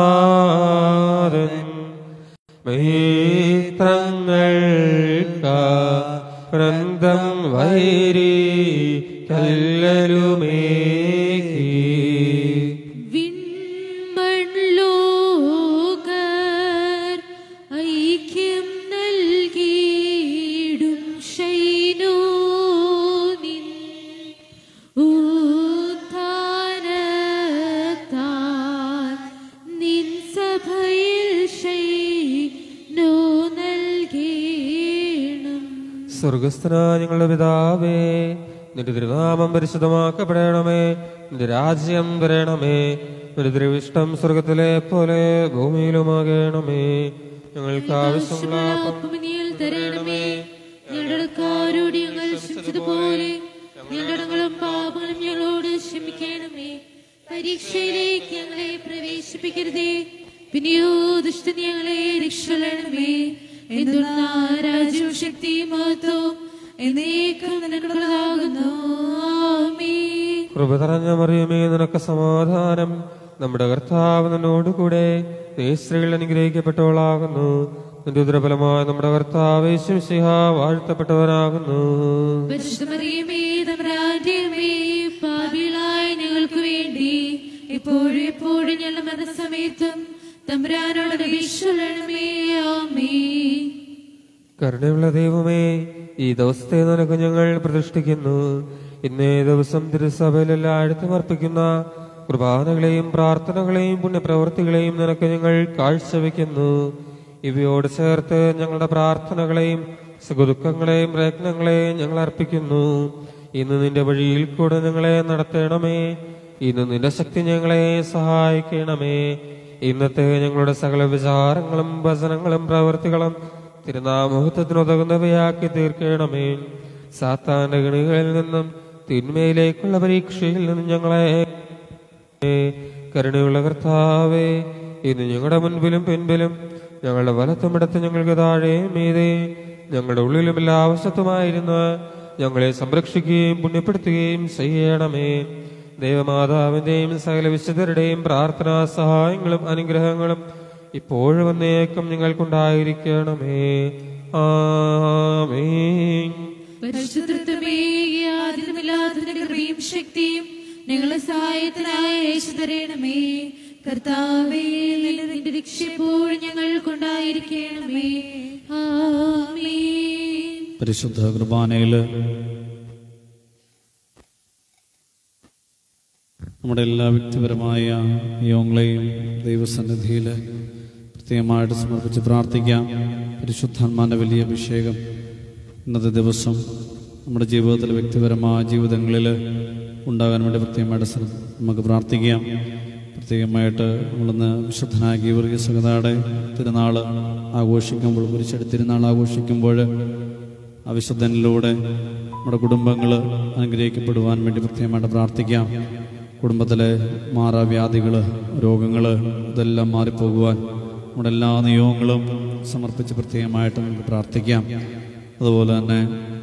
നാഥൻ മിത്രങ്ങൾക്ക വൃന്ദം വൈരി കല്ലലുമേകി വിൺമൺലോകർ ഐക്യം നൽകിയിടും ശൈനോനിൻ ഉത്ഥാനത്താൽ നിൻ സഭയിൽ ശൈനോ നൽകേണം സ്വർഗസ്ഥനായ ഞങ്ങളുടെ പിതാവേ നിന്റെ തിരുനാമം പരിശുദ്ധമാക്കപ്പെടണമേ നിന്റെ രാജ്യം വരണമേ നിന്റെ തിരുവിഷ്ടം സ്വർഗത്തിലെ പോലെ ഭൂമിയിലുമാകണമേ ഞങ്ങൾക്ക് ആവശ്യമുള്ള അപ്പം ആത്മനിയിൽ തരണമേ ഞങ്ങളുടെക്കാരോട് ഞങ്ങൾ ക്ഷമിച്ചതുപോലെ ഞങ്ങളുടെകളും പാപങ്ങളും ഞങ്ങളോട് ക്ഷമിക്കണമേ പരീക്ഷയിലേക്ക് ഞങ്ങളെ പ്രവേശിപ്പിക്കരുതേ പിന്നെയോ ദുഷ്ടൻ ഞങ്ങളെ രക്ഷണമേ എന്തുള്ള രാജ്യവും ശക്തിയും മഹത്വവും എന്നേക്കും നിനക്കുള്ളതാകുന്നു ആമേൻ കൃപ നിറഞ്ഞ മറിയമേ നിനക്ക് സമാധാനം നമ്മുടെ കർത്താവ് നിന്നോടുകൂടെ നീ സ്ത്രീകൾ അനുഗ്രഹിക്കപ്പെട്ടവളാകുന്നു നിന്റെ ഉദരഫലമായ നമ്മുടെ കർത്താവ് യേശുമിശിഹ വാഴ്ത്തപ്പെട്ടവനാകുന്നു പരിശുദ്ധമറിയമേ തമ്പുരാന്റെ അമ്മേ, പാപികളായ ഞങ്ങൾക്ക് വേണ്ടി ഇപ്പോഴും എപ്പോഴും ഞങ്ങളുടെ മരണസമയത്തും തമ്പുരാനോട് അപേക്ഷിക്കണമേ ആമേൻ കരുണയുള്ള ദൈവമേ ഈ ദിവസത്തെ നിനക്ക് ഞങ്ങൾ പ്രതിഷ്ഠിക്കുന്നു ഇന്നേ ദിവസം തിരുസഭയിൽ എല്ലായിടത്തും അർപ്പിക്കുന്ന കുർബാനകളെയും പ്രാർത്ഥനകളെയും പുണ്യപ്രവൃത്തികളെയും നിനക്ക് ഞങ്ങൾ കാഴ്ചവെക്കുന്നു ഇവയോട് ചേർത്ത് ഞങ്ങളുടെ പ്രാർത്ഥനകളെയും സുഖദുഃഖങ്ങളെയും പ്രയത്നങ്ങളെയും ഞങ്ങൾ അർപ്പിക്കുന്നു ഇന്ന് നിന്റെ വഴിയിൽ കൂടെ ഞങ്ങളെ നടത്തണമേ ഇന്ന് നിന്റെ ശക്തി ഞങ്ങളെ സഹായിക്കണമേ ഇന്നത്തെ ഞങ്ങളുടെ സകല വിചാരങ്ങളും വചനങ്ങളും പ്രവൃത്തികളും തിരുനാമഹത്വത്തിനുതകുന്നവയാക്കി തീർക്കണമേ സാത്താന്റെ ഗണികളിൽ നിന്നും തിന്മയിലേക്കുള്ള പരീക്ഷയിൽ നിന്നും ഞങ്ങളെ കരുണയുള്ള കർത്താവേ ഇന്ന് ഞങ്ങളുടെ മുൻപിലും പിൻപിലും ഞങ്ങളുടെ വലത്തും ഇടത്ത് ഞങ്ങൾക്ക് താഴെ മീതെ ഞങ്ങളുടെ ഉള്ളിലും എല്ലാ ആവശ്യത്തുമായിരുന്ന് ഞങ്ങളെ സംരക്ഷിക്കുകയും പുണ്യപ്പെടുത്തുകയും ചെയ്യണമേ ദേവമാതാവിന്റെയും സകല വിശുദ്ധരുടെയും പ്രാർത്ഥനാ സഹായങ്ങളും അനുഗ്രഹങ്ങളും ഇപ്പോഴും വന്നേക്കും നിങ്ങൾക്കുണ്ടായിരിക്കണമേ ആമേൻ പരിശുദ്ധത്വമേ യാതൊരുമില്ലാത്ത കൃപയും ശക്തിയും ഞങ്ങളെ സഹായത്തിനായ യേശു തരണമേ കർത്താവേ നിന്റെ നിന്റെ രക്ഷ എപ്പോഴും ഞങ്ങൾക്കുണ്ടായിരിക്കണമേ ആമേൻ പരിശുദ്ധ കുർബാനയില് നമ്മുടെ എല്ലാ വ്യക്തിപരമായ യോഗങ്ങളെയും ദൈവസന്നിധിയിൽ പ്രത്യേകമായിട്ട് സമർപ്പിച്ച് പ്രാർത്ഥിക്കാം പരിശുദ്ധാത്മാന്റെ വലിയ അഭിഷേകം ഇന്നത്തെ ദിവസം നമ്മുടെ ജീവിതത്തിലെ വ്യക്തിപരമായ ജീവിതങ്ങളിൽ ഉണ്ടാകാൻ വേണ്ടി പ്രത്യേകമായിട്ട് ശ്ര- നമുക്ക് പ്രാർത്ഥിക്കാം പ്രത്യേകമായിട്ട് നമ്മളിന്ന് വിശുദ്ധനായ ഗീവർഗീയ സഹതാടെ തിരുനാൾ ആഘോഷിക്കുമ്പോൾ കുരിശടി തിരുനാൾ ആഘോഷിക്കുമ്പോൾ ആ വിശുദ്ധനിലൂടെ നമ്മുടെ കുടുംബങ്ങൾ അനുഗ്രഹിക്കപ്പെടുവാൻ വേണ്ടി പ്രത്യേകമായിട്ട് പ്രാർത്ഥിക്കാം കുടുംബത്തിലെ മാറാവ്യാധികൾ രോഗങ്ങൾ ഇതെല്ലാം മാറിപ്പോകുവാൻ നമ്മുടെ എല്ലാ നിയോഗങ്ങളും സമർപ്പിച്ച് പ്രത്യേകമായിട്ട് നമുക്ക് പ്രാർത്ഥിക്കാം അതുപോലെ തന്നെ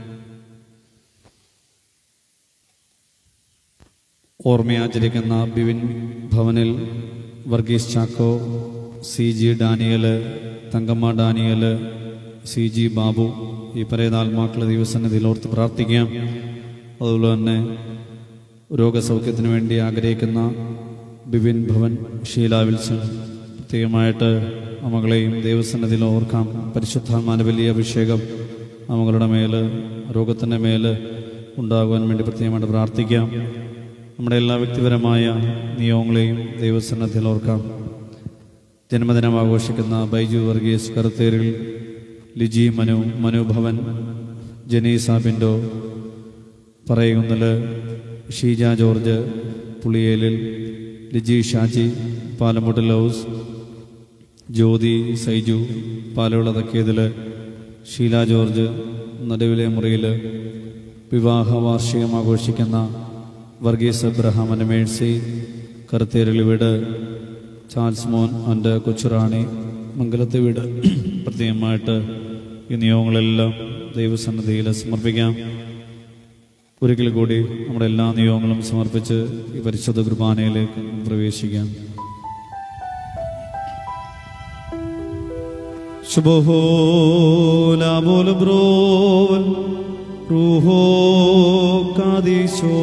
ഓർമ്മയാചരിക്കുന്ന ബിവിൻ ഭവനിൽ Varghese Chacko C G Daniel Thankamma Daniel C G Babu ഈ പരേതാത്മാക്കളെ ദൈവസന്നിധിയിൽ ഓർത്ത് പ്രാർത്ഥിക്കാം അതുപോലെ തന്നെ രോഗസൗഖ്യത്തിന് വേണ്ടി ആഗ്രഹിക്കുന്ന ബിപിൻ ഭവൻ ഷീല വിൽസൺ പ്രത്യേകമായിട്ട് ആ മകളെയും ദൈവസന്നിധിയിൽ ഓർക്കാം പരിശുദ്ധാത്മാന്റെ വലിയ അഭിഷേകം ആ മകളുടെ മേല് രോഗത്തിൻ്റെ മേല് ഉണ്ടാകുവാൻ വേണ്ടി പ്രത്യേകമായിട്ട് പ്രാർത്ഥിക്കാം നമ്മുടെ എല്ലാ വ്യക്തിപരമായ നിയോഗങ്ങളെയും ദൈവസന്നിധിയിൽ ഓർക്കാം ജന്മദിനം ആഘോഷിക്കുന്ന ബൈജു വർഗീസ് കറുത്തേരിൽ ലിജി മനു മനുഭവൻ ജനീസ ബിൻഡോ പറയുന്നതിൽ ഷീജ ജോർജ് പുളിയേലിൽ ലിജി ഷാജി പാലമുട്ട് ലൗസ് ജ്യോതി സൈജു പാലവിള തക്കിയതിൽ ഷീല ജോർജ് നടുവിലെ മുറിയിൽ വിവാഹ വാർഷികം ആഘോഷിക്കുന്ന Varghese Abraham and Mercy Karutheril വീട് ചാൾസ് മോൻ ആൻഡ് കൊച്ചുറാണി മംഗലത്തെ വീട് പ്രത്യേകമായിട്ട് ഈ നിയോഗങ്ങളെല്ലാം ദൈവസന്നിധിയിൽ സമർപ്പിക്കാം ഒരിക്കൽ കൂടി നമ്മുടെ എല്ലാ നിയോഗങ്ങളും സമർപ്പിച്ച് ഈ പരിശുദ്ധ കുർബാനയിലേക്ക് പ്രവേശിക്കാം ശുഭഹോ ലാബോല ബ്രോവൽ റൂഹോ കാദീശോ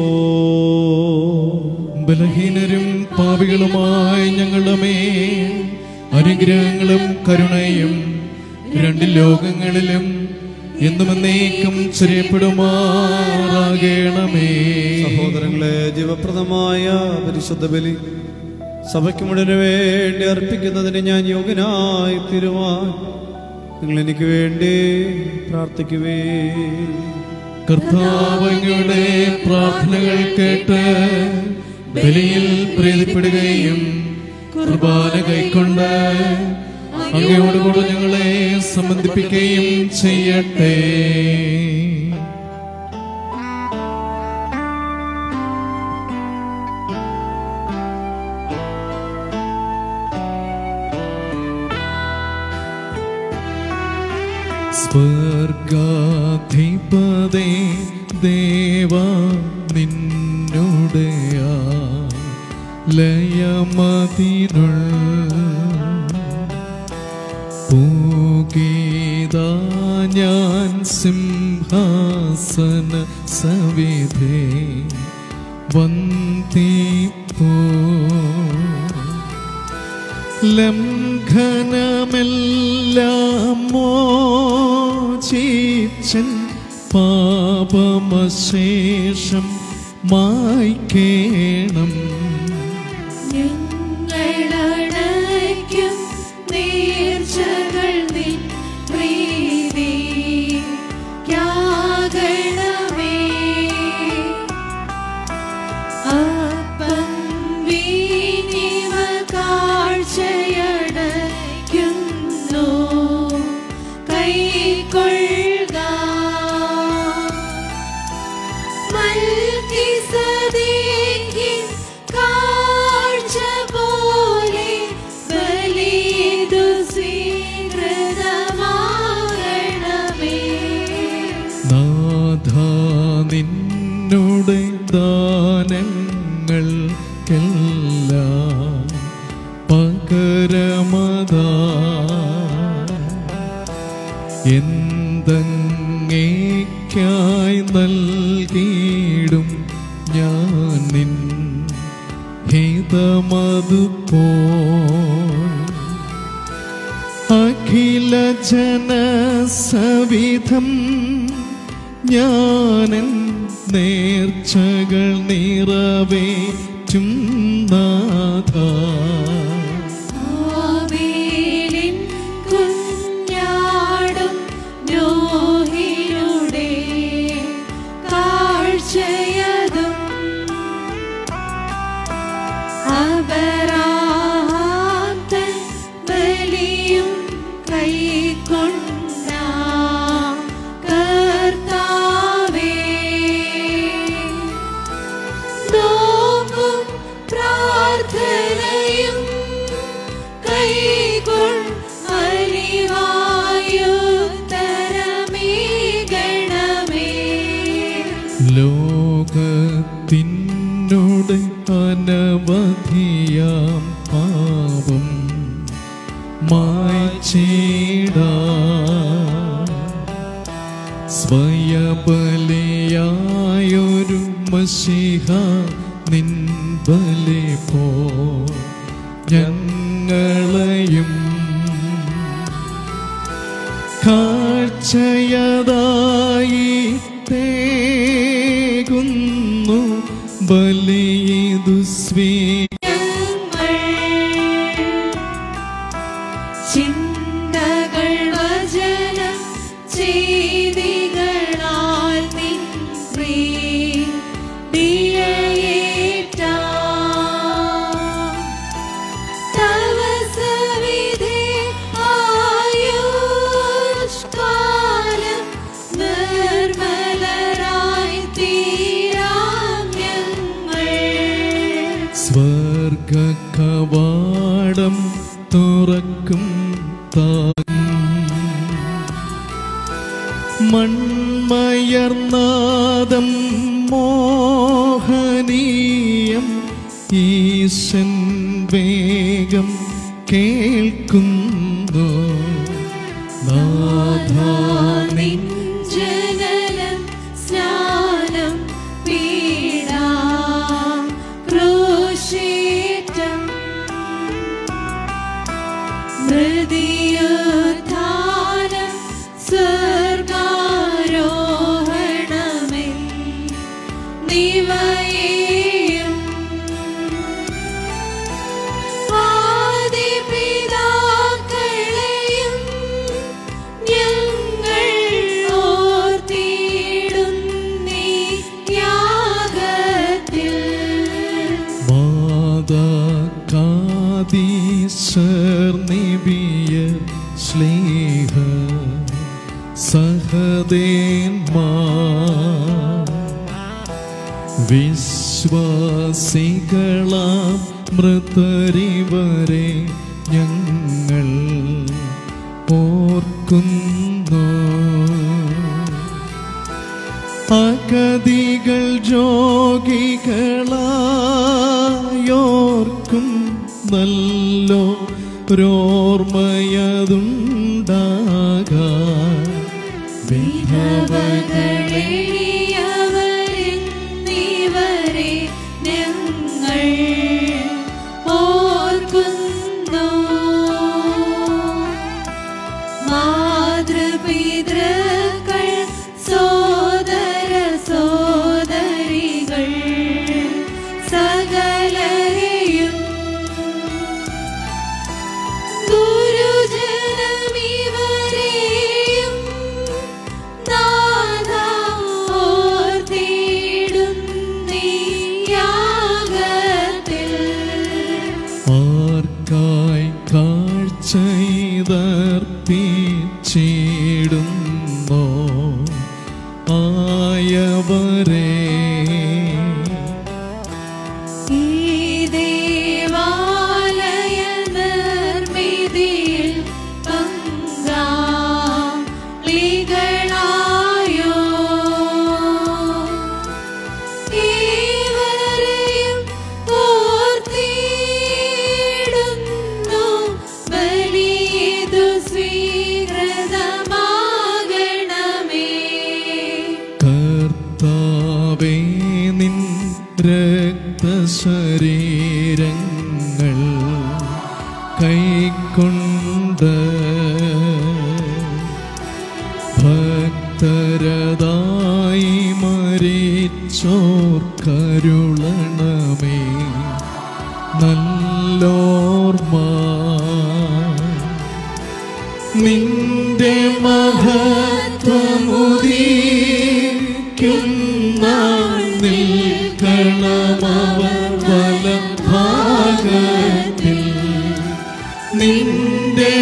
ബലഹീനരും പാപികളുമായ ഞങ്ങളുടെ മേൽ അനുഗ്രഹങ്ങളും കരുണയും രണ്ട് ലോകങ്ങളിലും എന്നും എന്നേക്കും ചെറിയപ്പെടുമാറാകണമേ സഹോദരങ്ങളെ ജീവപ്രദമായ പരിശുദ്ധ ബലി സഭയ്ക്ക് മുഴുവന് വേണ്ടി അർപ്പിക്കുന്നതിന് ഞാൻ യോഗ്യനായി തീരുവാൻ നിങ്ങൾ എനിക്ക് വേണ്ടി പ്രാർത്ഥിക്കുവേ കർത്താവങ്ങളുടെ പ്രാർത്ഥനകൾ കേട്ട് ബലിയിൽ പ്രീതിപ്പെടുകയും കുർബാന കൈക്കൊണ്ട് അങ്ങയോടുകൂടെ ഞങ്ങളെ സംബന്ധിപ്പിക്കുകയും ചെയ്യട്ടെ സ്വർഗാധിപതേ ദേവ നിന്നുടെ ലയമതിനുൾ പൂഗീത ഞാൻ സിംഹാസന സവിധേ വന്ദിപ്പോ ലംഘനമെല്ലാം മോചിച്ചൻ പാപമശേഷം മായ്ക്കേണം ഞങ്ങളടയ്ക്കും നേർച്ചകൾ നിൻ പ്രീതിക്കാകണമേ. അപ്പം വീഞ്ഞിവ കാഴ്ചയടയ്ക്കുന്നു. കൈക്കൊള്ളുക. മൽക്കിസദേക്കിൻ കാഴ്ച പോലെ ബലിയിതു സ്വീകൃതമാകണമേ. നാഥ നിന്നുടെ ദാനങ്ങൾക്കെല്ലാം പകരമതാ എന്തെങ്ങേക്കായി നൽകിയിടും ഞാൻ നിൻ ഹിതമതുപോ അഖില ജനസവിധം ഞാനൻ നേർച്ചകൾ നിറവേറ്റും നാഥ ആബേലിൻ കുഞ്ഞാടും നോഹിയുടെ കാഴ്ചയതും അബരാഹാം തൻ ബലിയും കൈക്കൊണ്ട കർത്താവേ നോമ്പും പ്രാർത്ഥനയും കൈകൊൾ അലിവായുത്തരമേകണമേ ലോകത്തിനോട് അനവധിയാം പാപം മായ്ച്ചിടാ സ്വയബലിയായൊരു മഷിഹ നിൻ ബലി പോ ഞങ്ങളെയും കാഴ്ചയതായി തേകുന്നു ബലിയിതു സ്വീ ചിന്തകൾ വചനം ചെയ്തികളാൽ നിൻ പ്രിയയേറ്റാം. തവ സവിധേ ആയുഷ്കാലം നിർമ്മലരായി തീരാം ഞങ്ങൾ സ്വർഗ കവാടം തുറക്കും താൻ മൺമയർനാദം മോഹനീയം ഈശൻ വേഗം കേൾക്കുന്നു നാഥാ നിൻ ജനനം സ്നാനം പീഡാ ക്രൂശേറ്റം മൃതിയുത്ഥാനം സ്വർഗാരോഹണമേ നിവയേയും ആദിപിതാക്കളെയും ഞങ്ങൾ ഓർത്തിടുന്നീ യാഗത്തിൽ മാതാകാദീശർ നിബിയ ശ്ലീഹ സഹദേന്മാ വിശ്വാസികളാം മൃതരിവരെ ഞങ്ങൾ ഓർക്കുന്നു അഗതികൾ ജോഗികളായോർക്കും നല്ലോ ോർമ്മയതുണ്ടാകാം വിധവകളെളിയവരെന്നിവരെ ഞങ്ങൾ ഓർക്കുന്നു മാതൃപിതൃക്കൾ സോദര സോദരികൾ സകലരെയും ഗുരുജനമിവരെയും നാഥാ ഓർത്തിടുന്നീ യാഗത്തിൽ ആർക്കായി കാഴ്ചയിതർപ്പിച്ചിടുന്നോ ആയവരെ ഈ ദേവാലയ നിർമ്മിതിയിൽ പങ്കാളികളായോ ഏവരെയും ഓർത്തിടുന്നു ബലിയിതു സ്വീകൃതമാകണമേ കർത്താവേ നിൻ രക്തശരീരങ്ങൾ കൈക്കൊണ്ട് ഭക്തരതായി മരിച്ചോർ കരുളണമേ നല്ലോർമ്മ നിന്റെ മഹത്വമുദീക്കുന്നാൾ നിൽക്കണമവർ വലഭാഗത്തിൽ നിന്റെ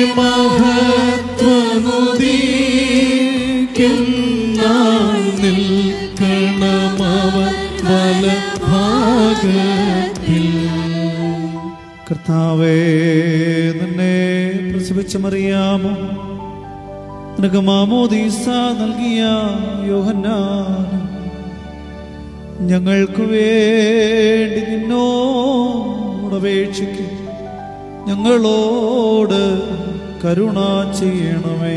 മഹത്വമുദീക്കുന്നാൾ നിൽക്കണമവർ വലഭാഗത്തിൽ കർത്താവേ നിന്നെ പ്രസവിച്ച മറിയാമോ നിനക്ക് മാമോദീസ നൽകിയ യോഹന്നാൻ ഞങ്ങൾക്ക് വേണ്ടി നിന്നോട് അപേക്ഷിക്കും ഞങ്ങളോട് കരുണ ചെയ്യണമേ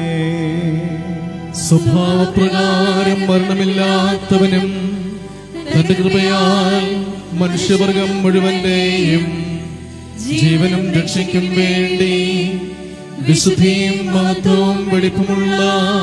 സ്വഭാവപ്രകാരം മരണമില്ലാത്തവനും തന്റെ കൃപയാൽ മനുഷ്യവർഗം മുഴുവന്റെയും ജീവനും രക്ഷയ്ക്കും വേണ്ടി വിശുദ്ധിയും മഹത്വവും വെടിപ്പുമുള്ള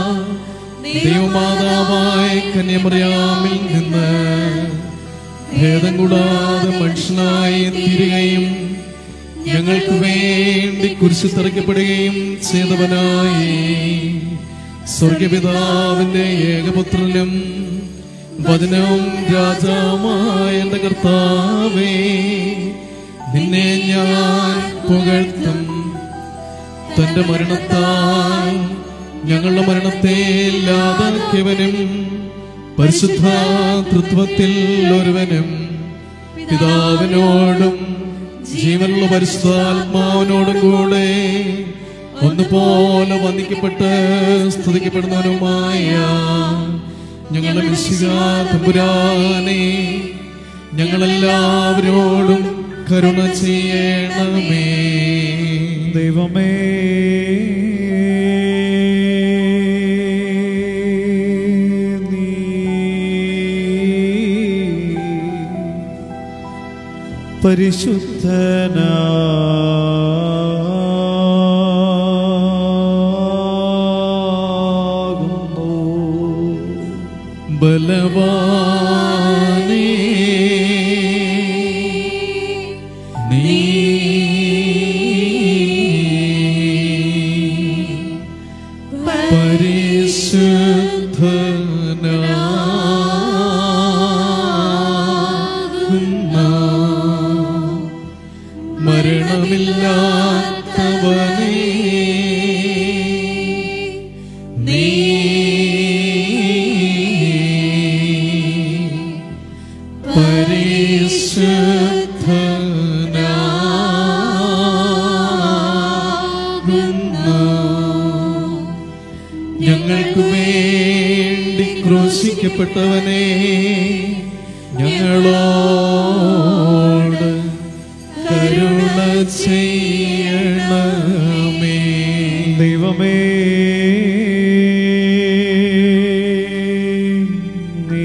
ദൈവമാതാവായ കന്യമറിയാമിൽ നിന്ന് ഭേദം കൂടാതെ മനുഷ്യനായി തീരുകയും ഞങ്ങൾക്ക് വേണ്ടി കുരിശിൽ തറയ്ക്കപ്പെടുകയും ചെയ്തവനായി സ്വർഗപിതാവിന്റെ ഏകപുത്രനും വചനവും രാജാവുമായ എന്റെ കർത്താവേ നിന്നെ ഞാൻ പുകഴ്ത്തും തന്റെ മരണത്താൽ ഞങ്ങളുടെ മരണത്തെ ഇല്ലാതാക്കിയവനും പരിശുദ്ധ തൃത്വത്തിൽ ഒരുവനും പിതാവിനോടും ജീവനുള്ള പരിശുദ്ധാത്മാവിനോടും കൂടെ ഒന്നുപോലെ വന്ദിക്കപ്പെട്ട് സ്തുതിക്കപ്പെടുന്നവനുമായ ഞങ്ങളുടെ മിശിക തമ്പുരാനെ ഞങ്ങളെല്ലാവരോടും കരുണ ചെയ്യണമേ ദൈവമേ പരിശുദ്ധനാകുന്നു ബലവാനേ നീ പരിശുദ്ധനാകുന്ന മരണമില്ലാത്തവനേ നീ പരിശുദ്ധനാകുന്നു ഞങ്ങൾക്ക് വേണ്ടി ക്രൂശിക്കപ്പെട്ടവനെ ഞങ്ങളോട് കരുണ ചെയ്യണമേ ദൈവമേ നീ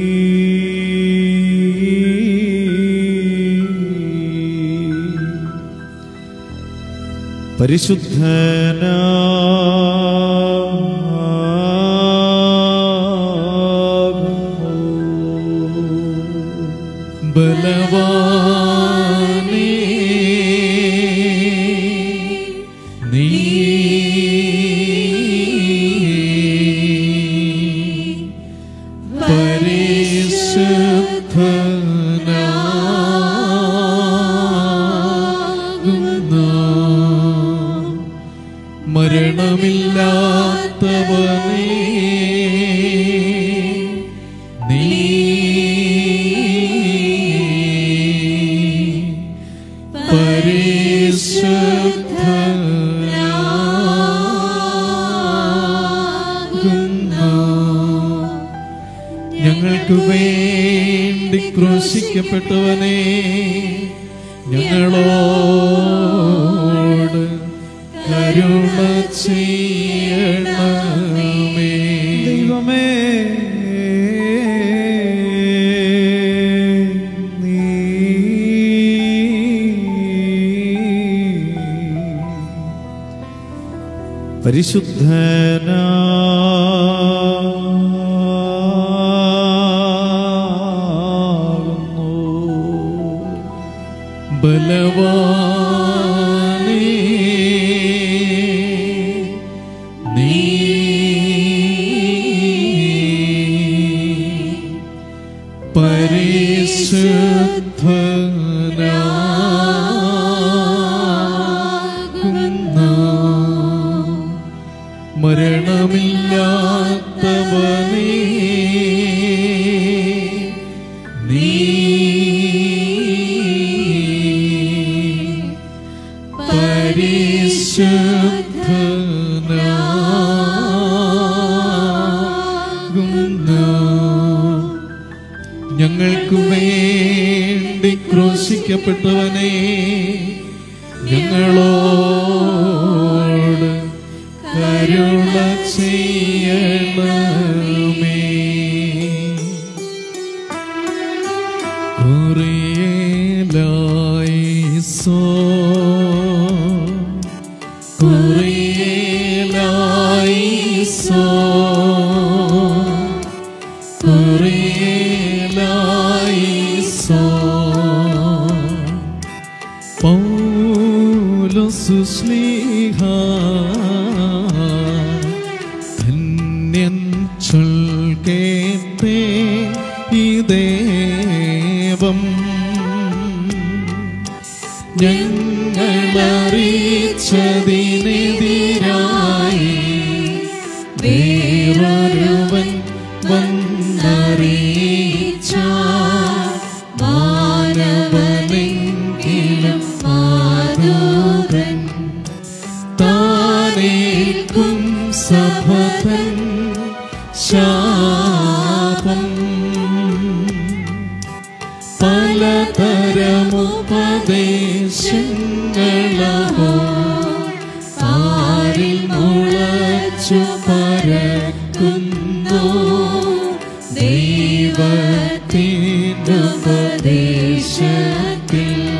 പരിശുദ്ധനാകുന്നു ബലവാനേ നീ പരിശുദ്ധനാകുന്ന മരണമില്ലാത്തവനേ നീ പരിശുദ്ധനാകുന്ന ഞങ്ങൾക്ക് വേണ്ടി ക്രൂശിക്കപ്പെട്ടവനെ ഞങ്ങളോട് കരുണ ചെയ്യണമേ ദൈവമേ നീ പരിശുദ്ധനാകുന്നു ബലവാനേ നീ പരിശുദ്ധനാകുന്ന മരണമില്ലാത്തവനേ നീ പരിശുദ്ധനാകുന്ന ഞങ്ങൾക്ക് വേണ്ടി ക്രൂശിക്കപ്പെട്ടവനെ ഞങ്ങളോട് കരുണ ചെയ്യണമേ കുറിയേലായിസോ കുറിയേലായിസോ കുറിയേലായിസോ പൗലോസ് ശ്ലീഹ ധന്യൻ ചൊൽക്കേത്തേ ഈ ദേവം ഞങ്ങളറിയിച്ചതിനെതിരായി വേറൊരുവൻ വന്നറിയിച്ച മാനവനെങ്കിലും മാതൂകൻ താനേൽക്കും സഭതൻ ശാപം പലതരമുപദേശങ്ങളോ ആരിൽ മുളച്ചു പരക്കുന്നു ദൈവത്തിനുപദേശത്തിൽ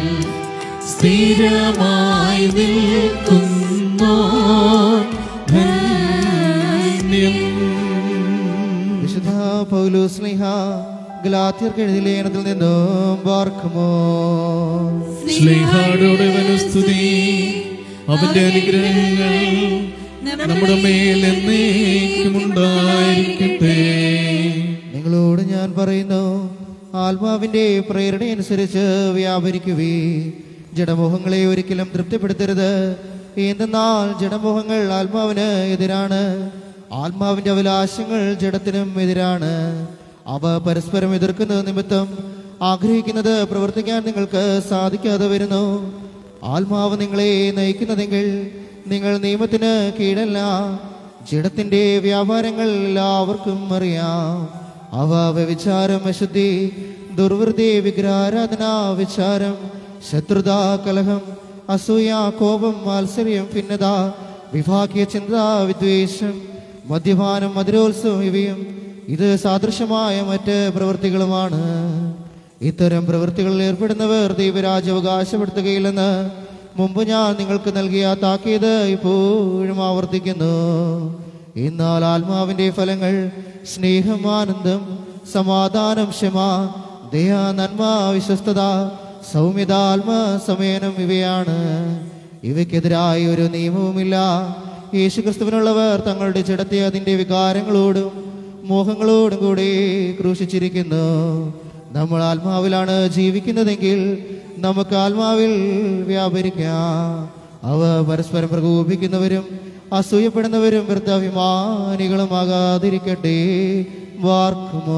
ഗലാത്യർക്ക് എഴുതിയ ലേഖനത്തിൽ നിന്നും പാർക്കുമോ സ്നേഹാടോടെ വനസ്തുതി അവന്റെ അനുഗ്രഹങ്ങൾ നമ്മുടെ മേൽ എന്നേക്കും ഉണ്ടായിരിക്കട്ടെ നിങ്ങളോട് ഞാൻ പറയുന്നു ആത്മാവിന്റെ പ്രേരണയനുസരിച്ച് വ്യാപരിക്കുവേ ജഡമോഹങ്ങളെ ഒരിക്കലും തൃപ്തിപ്പെടുത്തരുത് എന്തെന്നാൽ ജഡമോഹങ്ങൾ ആത്മാവിന് എതിരാണ് ആത്മാവിന്റെ അഭിലാഷങ്ങൾ ജഡത്തിനും എതിരാണ് അവ പരസ്പരം എതിർക്കുന്നത് നിമിത്തം ആഗ്രഹിക്കുന്നത് പ്രവർത്തിക്കാൻ നിങ്ങൾക്ക് സാധിക്കാതെ വരുന്നു ആത്മാവ് നിങ്ങളെ നയിക്കുന്നതെങ്കിൽ നിങ്ങൾ നിയമത്തിന് കീഴല്ല ജഡത്തിന്റെ വ്യാപാരങ്ങൾ എല്ലാവർക്കും അറിയാം അവ വ്യവിചാരം അശുദ്ധി ദുർവൃത്തി വിഗ്രഹാരാധന വിചാരം ശത്രുത കലഹം അസൂയ കോപം മാത്സര്യം ഭിന്നത വിഭാഗീയ ചിന്ത വിദ്വേഷം മദ്യപാനം മധുരോത്സവം ഇവയും ഇത് സാദൃശ്യമായ മറ്റ് പ്രവൃത്തികളുമാണ് ഇത്തരം പ്രവൃത്തികളിൽ ഏർപ്പെടുന്നവർ ദൈവരാജ് അവകാശപ്പെടുത്തുകയില്ലെന്ന് മുമ്പ് ഞാൻ നിങ്ങൾക്ക് നൽകിയ താക്കീത് ഇപ്പോഴും ആവർത്തിക്കുന്നു എന്നാൽ ആത്മാവിന്റെ ഫലങ്ങൾ സ്നേഹം ആനന്ദം സമാധാനം ക്ഷമ ദയ നന്മ വിശ്വസ്തത സൗമ്യത ആത്മ സമയനം ഇവയാണ് ഇവയ്ക്കെതിരായി ഒരു നിയമവുമില്ല യേശുക്രിസ്തുവിനുള്ളവർ തങ്ങളുടെ ജഡത്തെ അതിന്റെ വികാരങ്ങളോടും മോഹങ്ങളോടും കൂടി ക്രൂശിച്ചിരിക്കുന്നു നമ്മൾ ആത്മാവിലാണ് ജീവിക്കുന്നതെങ്കിൽ നമുക്ക് ആത്മാവിൽ വ്യാപരിക്കാം അവ പരസ്പരം പ്രകോപിക്കുന്നവരും അസൂയപ്പെടുന്നവരും വൃദ്ധാഭിമാനികളുമാകാതിരിക്കട്ടെ വാർക്കുമോ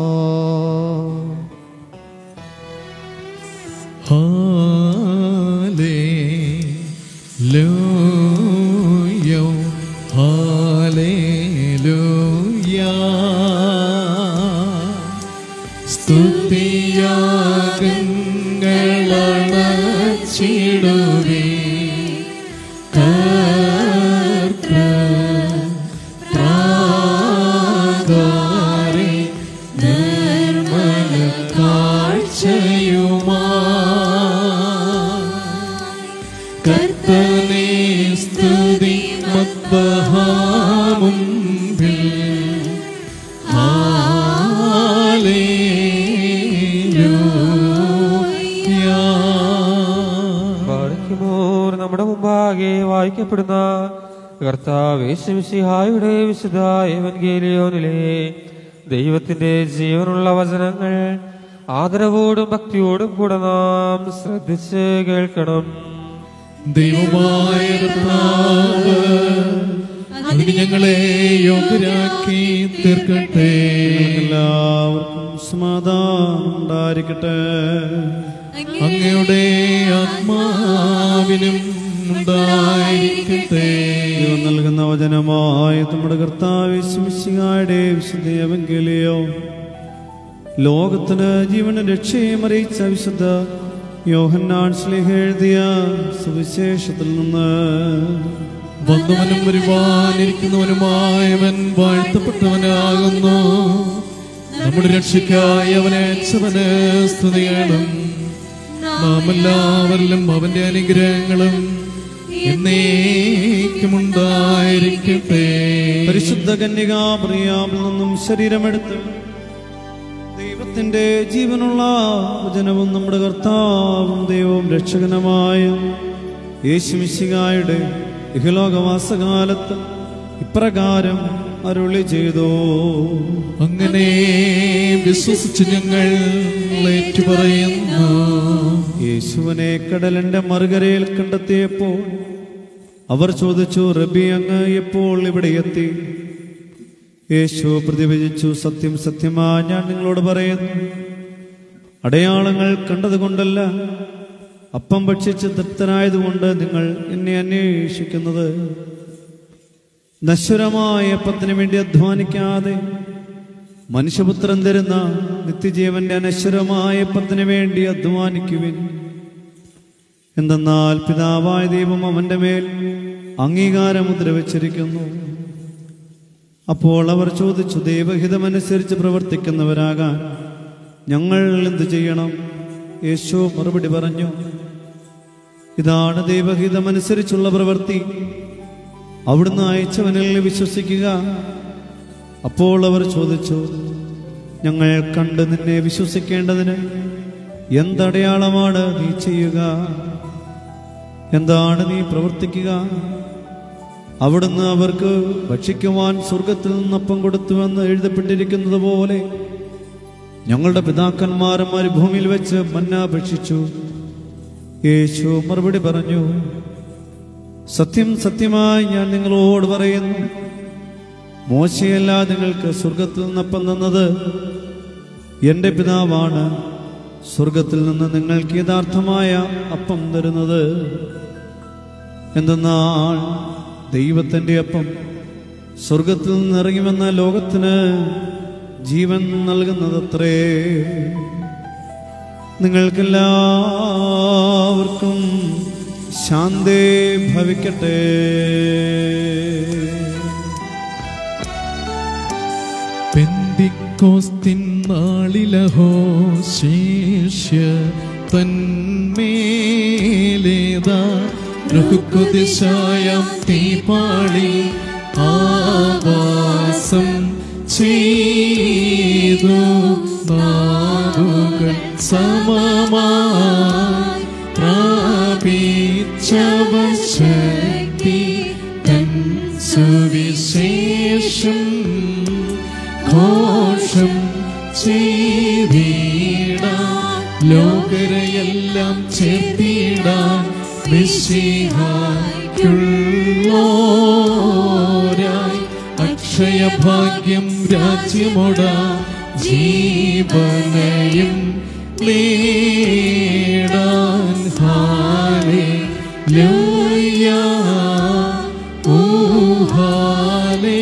ഹാലേലൂയ ഹാലേലൂയ സ്തുതിയാഗങ്ങളണച്ചിടുവേ കർത്തൃ പ്രാകാരെ നിർമ്മല കാഴ്ചയുമാ കർത്തനെ സ്തുതി മദ്ബഹാമുമ്പിൽ ഹാലേലൂയ ബാധിക്കുമോർ നമ്മുടെ മുമ്പാകെ വായിക്കപ്പെടുന്ന കർത്താവേശുഹായുടെ വിശുദ്ധ എവൻഗേലിയോനിലെ ദൈവത്തിന്റെ ജീവനുള്ള വചനങ്ങൾ ആദരവോടും ഭക്തിയോടും കൂടെ നാം ശ്രദ്ധിച്ച് കേൾക്കണം ദൈവമായ കർത്താവ് അതിന് ഞങ്ങളെ യോഗ്യരാക്കി തീർക്കട്ടെ എല്ലാവർക്കും സമാധാനം ഉണ്ടായിരിക്കട്ടെ അങ്ങയുടെ ആത്മാവിനും ഉണ്ടായിരിക്കട്ടെ ദൈവം നൽകുന്ന വചനമായ നമ്മുടെ കർത്താവ് ശിമിശിഹായുടെ വിശുദ്ധ എവങ്കേലിയോ ലോകത്തിന് ജീവനും രക്ഷയും അറിയിച്ച വിശുദ്ധ യോഹന്നാൻ സ്ലിഹ എഴുതിയ സുവിശേഷത്തിൽ നിന്ന് വന്നവനും വരുവാനിരിക്കുന്നവനുമായവൻ വാഴ്ത്തപ്പെട്ടവനാകുന്നു നമ്മുടെ രക്ഷയ്ക്കായി അവനെ അയച്ചവന് സ്തുതികളും നാം എല്ലാവരിലും അവന്റെ അനുഗ്രഹങ്ങളും എന്നേക്കും ഉണ്ടായിരിക്കട്ടെ പരിശുദ്ധ കന്യകാപ്രിയാമിൽ നിന്നും ശരീരമെടുത്ത് ദൈവത്തിന്റെ ജീവനുള്ള വചനവും നമ്മുടെ കർത്താവും ദൈവവും രക്ഷകനുമായ യേശുമിശികായുടെ ഇഹലോകവാസകാലത്ത് ഇപ്രകാരം അരുളി ചെയ്തു അങ്ങനെ വിശ്വസിച്ച് ഞങ്ങൾ ഏറ്റുപറയുന്നു യേശുവിനെ കടലിന്റെ മറുകരയിൽ കണ്ടെത്തിയപ്പോൾ അവർ ചോദിച്ചു റബി അങ്ങ് എപ്പോൾ ഇവിടെ എത്തി യേശു പ്രതിഭജിച്ചു സത്യം സത്യമാ ഞാൻ നിങ്ങളോട് പറയുന്നു അടയാളങ്ങൾ കണ്ടതുകൊണ്ടല്ല അപ്പം ഭക്ഷിച്ച് തൃപ്തനായതുകൊണ്ട് നിങ്ങൾ എന്നെ അന്വേഷിക്കുന്നത് നശ്വരമായ അപ്പത്തിന് വേണ്ടി അധ്വാനിക്കാതെ മനുഷ്യപുത്രൻ തരുന്ന നിത്യജീവന്റെ അനശ്വരമായ അപ്പത്തിന് വേണ്ടി അധ്വാനിക്കുവിൻ എന്തെന്നാൽ പിതാവായ ദൈവം അവന്റെ മേൽ അംഗീകാരമുദ്ര വെച്ചിരിക്കുന്നു അപ്പോൾ അവർ ചോദിച്ചു ദൈവഹിതമനുസരിച്ച് പ്രവർത്തിക്കുന്നവരാകാൻ ഞങ്ങൾ എന്തു ചെയ്യണം യേശു മറുപടി പറഞ്ഞു ഇതാണ് ദൈവഹിതമനുസരിച്ചുള്ള പ്രവൃത്തി അവിടുന്ന് അയച്ചവനിൽ വിശ്വസിക്കുക അപ്പോൾ അവർ ചോദിച്ചു ഞങ്ങൾ കണ്ട് നിന്നെ വിശ്വസിക്കേണ്ടതിന് എന്തടയാളമാണ് നീ ചെയ്യുക എന്താണ് നീ പ്രവർത്തിക്കുക അവിടുന്ന് അവർക്ക് ഭക്ഷിക്കുവാൻ സ്വർഗത്തിൽ നിന്നപ്പം കൊടുത്തുവെന്ന് എഴുതപ്പെട്ടിരിക്കുന്നത് പോലെ ഞങ്ങളുടെ പിതാക്കന്മാരും മരുഭൂമിയിൽ വെച്ച് മന്ന ഭക്ഷിച്ചു യേശു മറുപടി പറഞ്ഞു സത്യം സത്യമായി ഞാൻ നിങ്ങളോട് പറയുന്നു മോശയല്ല നിങ്ങൾക്ക് സ്വർഗത്തിൽ നിന്നപ്പം തന്നത് എൻ്റെ പിതാവാണ് സ്വർഗത്തിൽ നിന്ന് നിങ്ങൾക്ക് യഥാർത്ഥമായ അപ്പം തരുന്നത് എന്തെന്നാൽ ദൈവത്തിൻ്റെ അപ്പം സ്വർഗത്തിൽ നിന്നിറങ്ങി വന്ന ലോകത്തിന് ജീവൻ നൽകുന്നതത്രേ നിങ്ങൾക്കെല്ലാവർക്കും ശാന്തേ ഭവിക്കട്ടെ പെന്തിക്കോസ്തിൻ നാളിലഹോ ശേഷ്യ തന്മേലേതാ ൃഹുക്കുതിശായം തീപാളി ആവാസം ചെയ്തു നാവുകൾ സമമായി പ്രാപിച്ചവ ശക്തി തൻ സുവിശേഷം ഘോഷം ചെയ്തിടാൻ ലോകരെയെല്ലാം ചേർത്തിടാൻ വിശിഹായ്ക്കുള്ളോരായി അക്ഷയഭാഗ്യം രാജ്യമോട ജീവനയും നേടാൻ ഹാലേ ലൂയാ ഓ ഹാലേ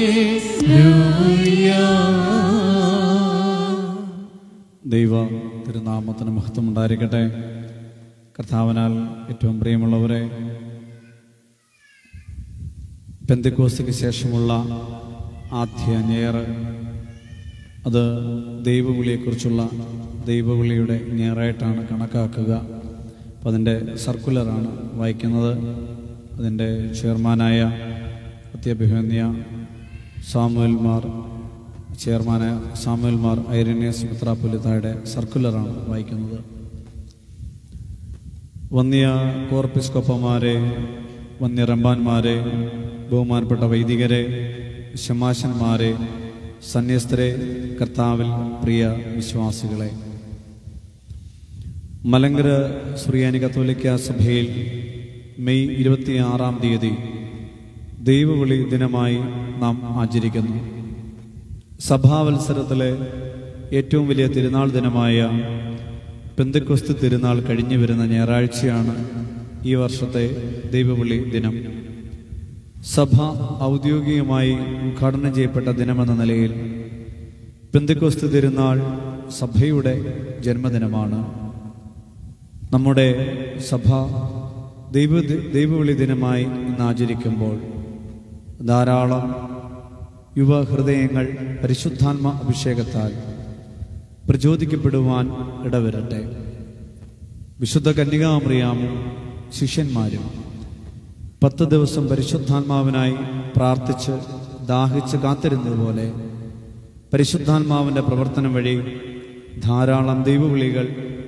ദൈവ തിരുനാമത്തിന് മഹത്വം ഉണ്ടായിരിക്കട്ടെ കർത്താവിനാൽ ഏറ്റവും പ്രിയമുള്ളവരെ പെന്തിക്കോസ്തിക്ക് ശേഷമുള്ള ആദ്യ ഞായർ അത് ദൈവവിളിയെക്കുറിച്ചുള്ള ദൈവവിളിയുടെ ഞായറായിട്ടാണ് കണക്കാക്കുക അപ്പം അതിൻ്റെ സർക്കുലറാണ് വായിക്കുന്നത് അതിൻ്റെ ചെയർമാനായ അത്യഭിമന്യ സാമുവൽമാർ ചെയർമാനായ സാമുവൽമാർ ഐരന്യസ് മിത്രാപുലിത്തായുടെ സർക്കുലറാണ് വായിക്കുന്നത് വന്യ കോർപ്പിസ്കൊപ്പമാരെ വന്യ റമ്പാന്മാരെ ബഹുമാനപ്പെട്ട വൈദികരെ ശമാശന്മാരെ സന്യസ്തരെ കർത്താവിൽ പ്രിയ വിശ്വാസികളെ മലങ്കര സുറിയാനി കത്തോലിക്ക സഭയിൽ മെയ് ഇരുപത്തിയാറാം തീയതി ദൈവവിളി ദിനമായി നാം ആചരിക്കുന്നു സഭാവത്സരത്തിലെ ഏറ്റവും വലിയ തിരുനാൾ ദിനമായ പെന്തക്കൊസ്ത് തിരുനാൾ കഴിഞ്ഞു വരുന്ന ഞായറാഴ്ചയാണ് ഈ വർഷത്തെ ദൈവവിളി ദിനം സഭ ഔദ്യോഗികമായി ഉദ്ഘാടനം ചെയ്യപ്പെട്ട ദിനമെന്ന നിലയിൽ പെന്തക്കൊസ്ത് തിരുനാൾ സഭയുടെ ജന്മദിനമാണ് നമ്മുടെ സഭ ദൈവ ദൈവവിളി ദിനമായി ഇന്ന് ആചരിക്കുമ്പോൾ ധാരാളം യുവഹൃദയങ്ങൾ പരിശുദ്ധാത്മ അഭിഷേകത്താൽ പ്രചോദിക്കപ്പെടുവാൻ ഇടവരട്ടെ വിശുദ്ധ കന്യകാമറിയാമും ശിഷ്യന്മാരും പത്ത് ദിവസം പരിശുദ്ധാത്മാവിനായി പ്രാർത്ഥിച്ച് ദാഹിച്ച് കാത്തിരുന്നതുപോലെ പരിശുദ്ധാത്മാവിൻ്റെ പ്രവർത്തനം വഴി ധാരാളം ദൈവവിളികൾ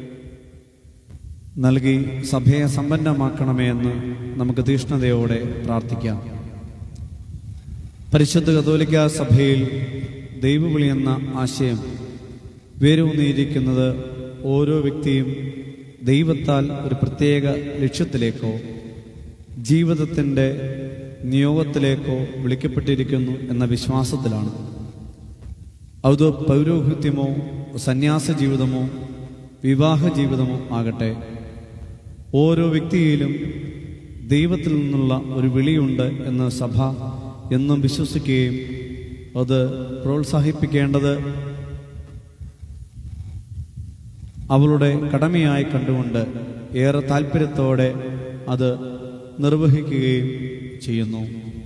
നൽകി സഭയെ സമ്പന്നമാക്കണമേ എന്ന് നമുക്ക് തീഷ്ണതയോടെ പ്രാർത്ഥിക്കാം പരിശുദ്ധ കത്തോലിക്ക സഭയിൽ ദൈവവിളി എന്ന ആശയം വേരൂന്നിയിരിക്കുന്നത് ഓരോ വ്യക്തിയും ദൈവത്താൽ ഒരു പ്രത്യേക ലക്ഷ്യത്തിലേക്കോ ജീവിതത്തിൻ്റെ നിയോഗത്തിലേക്കോ വിളിക്കപ്പെട്ടിരിക്കുന്നു എന്ന വിശ്വാസത്തിലാണ് അത് പൗരോഹിത്യമോ സന്യാസ ജീവിതമോ വിവാഹ ജീവിതമോ ആകട്ടെ ഓരോ വ്യക്തിയിലും ദൈവത്തിൽ നിന്നുള്ള ഒരു വിളിയുണ്ട് എന്ന് സഭ എന്നും വിശ്വസിക്കുകയും അത് പ്രോത്സാഹിപ്പിക്കേണ്ടത് അവളുടെ കടമയായി കണ്ടുകൊണ്ട് ഏറെ താല്പര്യത്തോടെ അത് നിർവഹിക്കുകയും ചെയ്യുന്നു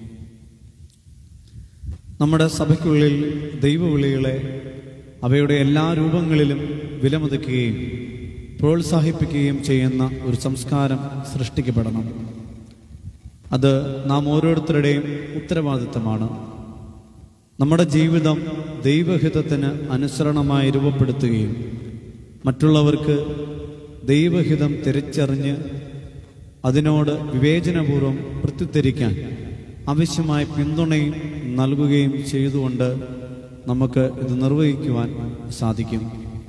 നമ്മുടെ സഭയ്ക്കുള്ളിൽ ദൈവവിളികളെ അവയുടെ എല്ലാ രൂപങ്ങളിലും വിലമതിക്കുകയും പ്രോത്സാഹിപ്പിക്കുകയും ചെയ്യുന്ന ഒരു സംസ്കാരം സൃഷ്ടിക്കപ്പെടണം അത് നാം ഓരോരുത്തരുടെയും ഉത്തരവാദിത്തമാണ് നമ്മുടെ ജീവിതം ദൈവഹിതത്തിന് അനുസരണമായി രൂപപ്പെടുത്തുകയും മറ്റുള്ളവർക്ക് ദൈവഹിതം തിരിച്ചറിഞ്ഞ് അതിനോട് വിവേചനപൂർവ്വം പ്രത്യുത്തരിക്കാൻ ആവശ്യമായ പിന്തുണയും നൽകുകയും ചെയ്തുകൊണ്ട് നമുക്ക് ഇത് നിർവഹിക്കുവാൻ സാധിക്കും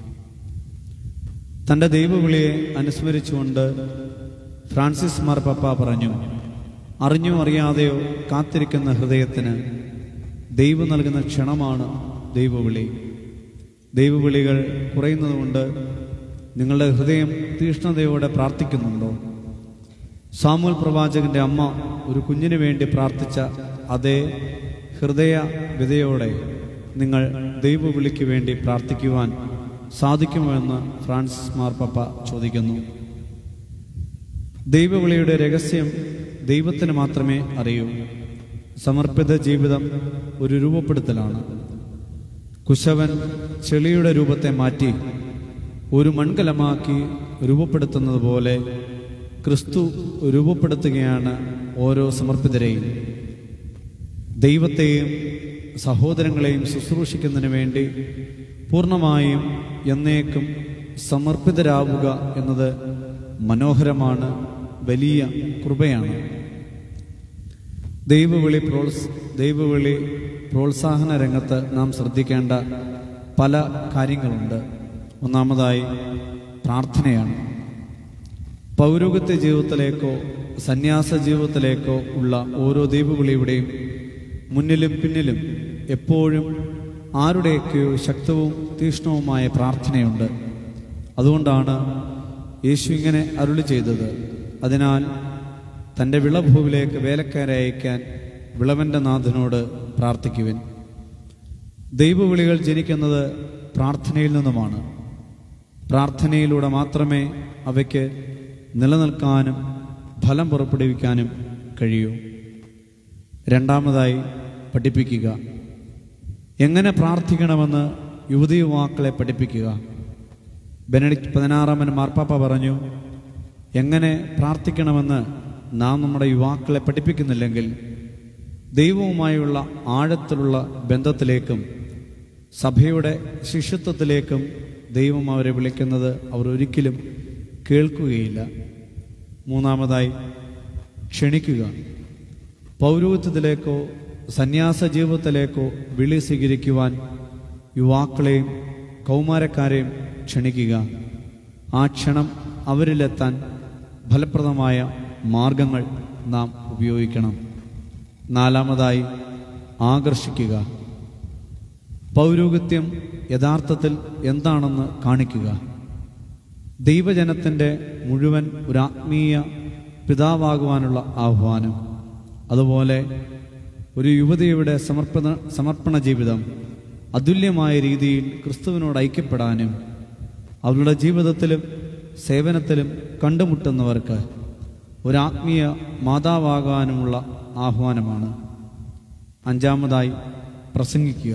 തൻ്റെ ദൈവവിളിയെ അനുസ്മരിച്ചുകൊണ്ട് ഫ്രാൻസിസ് മാർപ്പപ്പ പറഞ്ഞു അറിഞ്ഞോ അറിയാതെയോ കാത്തിരിക്കുന്ന ഹൃദയത്തിന് ദൈവം നൽകുന്ന ക്ഷണമാണ് ദൈവവിളി ദൈവവിളികൾ കുറയുന്നതുകൊണ്ട് നിങ്ങളുടെ ഹൃദയം തീഷ്ണതയോടെ പ്രാർത്ഥിക്കുന്നുണ്ടോ സാമുൽ പ്രവാചകന്റെ അമ്മ ഒരു കുഞ്ഞിന് വേണ്ടി പ്രാർത്ഥിച്ച അതേ ഹൃദയ വിധയോടെ നിങ്ങൾ ദൈവവിളിക്ക് വേണ്ടി പ്രാർത്ഥിക്കുവാൻ സാധിക്കുമോ എന്ന് ഫ്രാൻസിസ് മാർപ്പപ്പ ചോദിക്കുന്നു ദൈവവിളിയുടെ രഹസ്യം ദൈവത്തിന് മാത്രമേ അറിയൂ സമർപ്പിത ജീവിതം ഒരു രൂപപ്പെടുത്തലാണ് കുശവൻ ചെളിയുടെ രൂപത്തെ മാറ്റി ഒരു മൺകലമാക്കി രൂപപ്പെടുത്തുന്നത് പോലെ ക്രിസ്തു രൂപപ്പെടുത്തുകയാണ് ഓരോ സമർപ്പിതരെയും ദൈവത്തെയും സഹോദരങ്ങളെയും ശുശ്രൂഷിക്കുന്നതിന് വേണ്ടി പൂർണ്ണമായും എന്നേക്കും സമർപ്പിതരാവുക എന്നത് മനോഹരമാണ് വലിയ കൃപയാണ് ദൈവവിളി പ്രോത്സ ദൈവവിളി പ്രോത്സാഹന രംഗത്ത് നാം ശ്രദ്ധിക്കേണ്ട പല കാര്യങ്ങളുണ്ട് ഒന്നാമതായി പ്രാർത്ഥനയാണ് പൗരോഗത്യ ജീവിതത്തിലേക്കോ സന്യാസ ജീവിതത്തിലേക്കോ ഉള്ള ഓരോ ദൈവവിളിയുടെയും മുന്നിലും പിന്നിലും എപ്പോഴും ആരുടെയൊക്കെയോ ശക്തവും തീക്ഷ്ണവുമായ പ്രാർത്ഥനയുണ്ട് അതുകൊണ്ടാണ് യേശു ഇങ്ങനെ അരുളി ചെയ്തത് അതിനാൽ തൻ്റെ വിളഭൂവിലേക്ക് വേലക്കാരെ അയക്കാൻ വിളവന്റെ നാഥനോട് പ്രാർത്ഥിക്കുവിൻ ദൈവവിളികൾ ജനിക്കുന്നത് പ്രാർത്ഥനയിൽ നിന്നുമാണ് പ്രാർത്ഥനയിലൂടെ മാത്രമേ അവയ്ക്ക് നിലനിൽക്കാനും ഫലം പുറപ്പെടുവിക്കാനും കഴിയൂ രണ്ടാമതായി പഠിപ്പിക്കുക എങ്ങനെ പ്രാർത്ഥിക്കണമെന്ന് യുവതി യുവാക്കളെ പഠിപ്പിക്കുക ബെനഡിക്ട് പതിനാറാമൻ മാർപ്പാപ്പ പറഞ്ഞു എങ്ങനെ പ്രാർത്ഥിക്കണമെന്ന് നാം നമ്മുടെ യുവാക്കളെ പഠിപ്പിക്കുന്നില്ലെങ്കിൽ ദൈവവുമായുള്ള ആഴത്തിലുള്ള ബന്ധത്തിലേക്കും സഭയുടെ ശിഷ്യത്വത്തിലേക്കും ദൈവം അവരെ വിളിക്കുന്നത് അവർ ഒരിക്കലും കേൾക്കുകയില്ല മൂന്നാമതായി ക്ഷണിക്കുക പൗരോഹിത്യത്തിലേക്കോ സന്യാസ ജീവിതത്തിലേക്കോ വിളി സ്വീകരിക്കുവാൻ യുവാക്കളെയും കൗമാരക്കാരെയും ക്ഷണിക്കുക ആ ക്ഷണം അവരിലെത്താൻ ഫലപ്രദമായ മാർഗങ്ങൾ നാം ഉപയോഗിക്കണം നാലാമതായി ആകർഷിക്കുക പൗരോഹിത്യം യഥാർത്ഥത്തിൽ എന്താണെന്ന് കാണിക്കുക ദൈവജനത്തിൻ്റെ മുഴുവൻ ഒരു ആത്മീയ പിതാവാകുവാനുള്ള ആഹ്വാനം അതുപോലെ ഒരു യുവതിയുടെ സമർപ്പണ സമർപ്പണ ജീവിതം അതുല്യമായ രീതിയിൽ ക്രിസ്തുവിനോട് ഐക്യപ്പെടാനും അവരുടെ ജീവിതത്തിലും സേവനത്തിലും കണ്ടുമുട്ടുന്നവർക്ക് ഒരു ആത്മീയ മാതാവാകാനുമുള്ള ആഹ്വാനമാണ് അഞ്ചാമതായി പ്രസംഗിക്കുക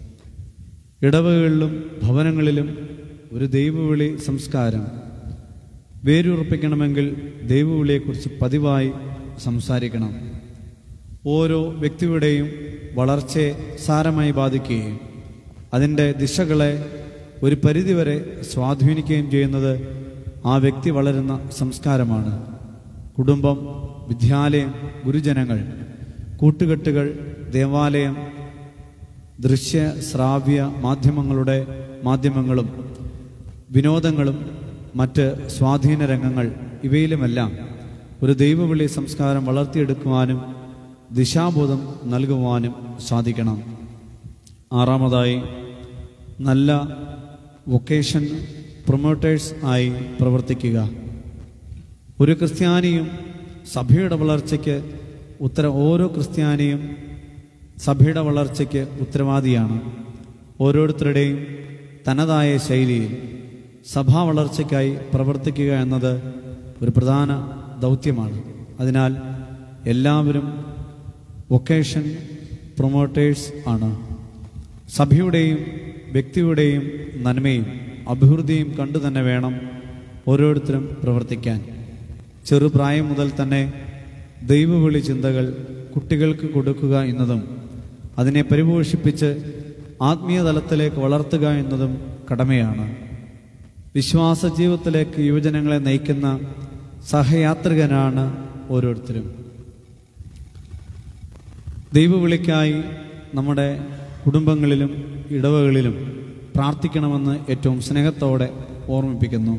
ഇടവകളിലും ഭവനങ്ങളിലും ഒരു ദൈവവിളി സംസ്കാരം വേരുറപ്പിക്കണമെങ്കിൽ ദൈവവിളിയെക്കുറിച്ച് പതിവായി സംസാരിക്കണം ഓരോ വ്യക്തിയുടെയും വളർച്ചയെ സാരമായി ബാധിക്കുകയും അതിൻ്റെ ദിശകളെ ഒരു പരിധിവരെ സ്വാധീനിക്കുകയും ചെയ്യുന്നത് ആ വ്യക്തി വളരുന്ന സംസ്കാരമാണ് കുടുംബം വിദ്യാലയം ഗുരുജനങ്ങൾ കൂട്ടുകെട്ടുകൾ ദേവാലയം ദൃശ്യ ശ്രാവ്യ മാധ്യമങ്ങളുടെ മാധ്യമങ്ങളും വിനോദങ്ങളും മറ്റ് സ്വാധീന രംഗങ്ങൾ ഇവയിലുമെല്ലാം ഒരു ദൈവവിളി സംസ്കാരം വളർത്തിയെടുക്കുവാനും ദിശാബോധം നൽകുവാനും സാധിക്കണം ആറാമതായി നല്ല വൊക്കേഷൻ പ്രൊമോട്ടേഴ്സ് ആയി പ്രവർത്തിക്കുക ഒരു ക്രിസ്ത്യാനിയും സഭയുടെ വളർച്ചയ്ക്ക് ഉത്തര ഓരോ ക്രിസ്ത്യാനിയും സഭയുടെ വളർച്ചയ്ക്ക് ഉത്തരവാദിയാണ് ഓരോരുത്തരുടെയും തനതായ ശൈലിയിൽ സഭാ വളർച്ചയ്ക്കായി പ്രവർത്തിക്കുക എന്നത് ഒരു പ്രധാന ദൗത്യമാണ് അതിനാൽ എല്ലാവരും വൊക്കേഷൻ പ്രൊമോട്ടേഴ്സ് ആണ് സഭയുടെയും വ്യക്തിയുടെയും നന്മയും അഭിവൃദ്ധിയും കണ്ടു തന്നെ വേണം ഓരോരുത്തരും പ്രവർത്തിക്കാൻ ചെറുപ്രായം മുതൽ തന്നെ ദൈവവിളി ചിന്തകൾ കുട്ടികൾക്ക് കൊടുക്കുക എന്നതും അതിനെ പരിപോഷിപ്പിച്ച് ആത്മീയ തലത്തിലേക്ക് വളർത്തുക എന്നതും കടമയാണ് വിശ്വാസ ജീവിതത്തിലേക്ക് യുവജനങ്ങളെ നയിക്കുന്ന സഹയാത്രികനാണ് ഓരോരുത്തരും ദൈവവിളിക്കായി നമ്മുടെ കുടുംബങ്ങളിലും ഇടവകളിലും പ്രാർത്ഥിക്കണമെന്ന് ഏറ്റവും സ്നേഹത്തോടെ ഓർമ്മിപ്പിക്കുന്നു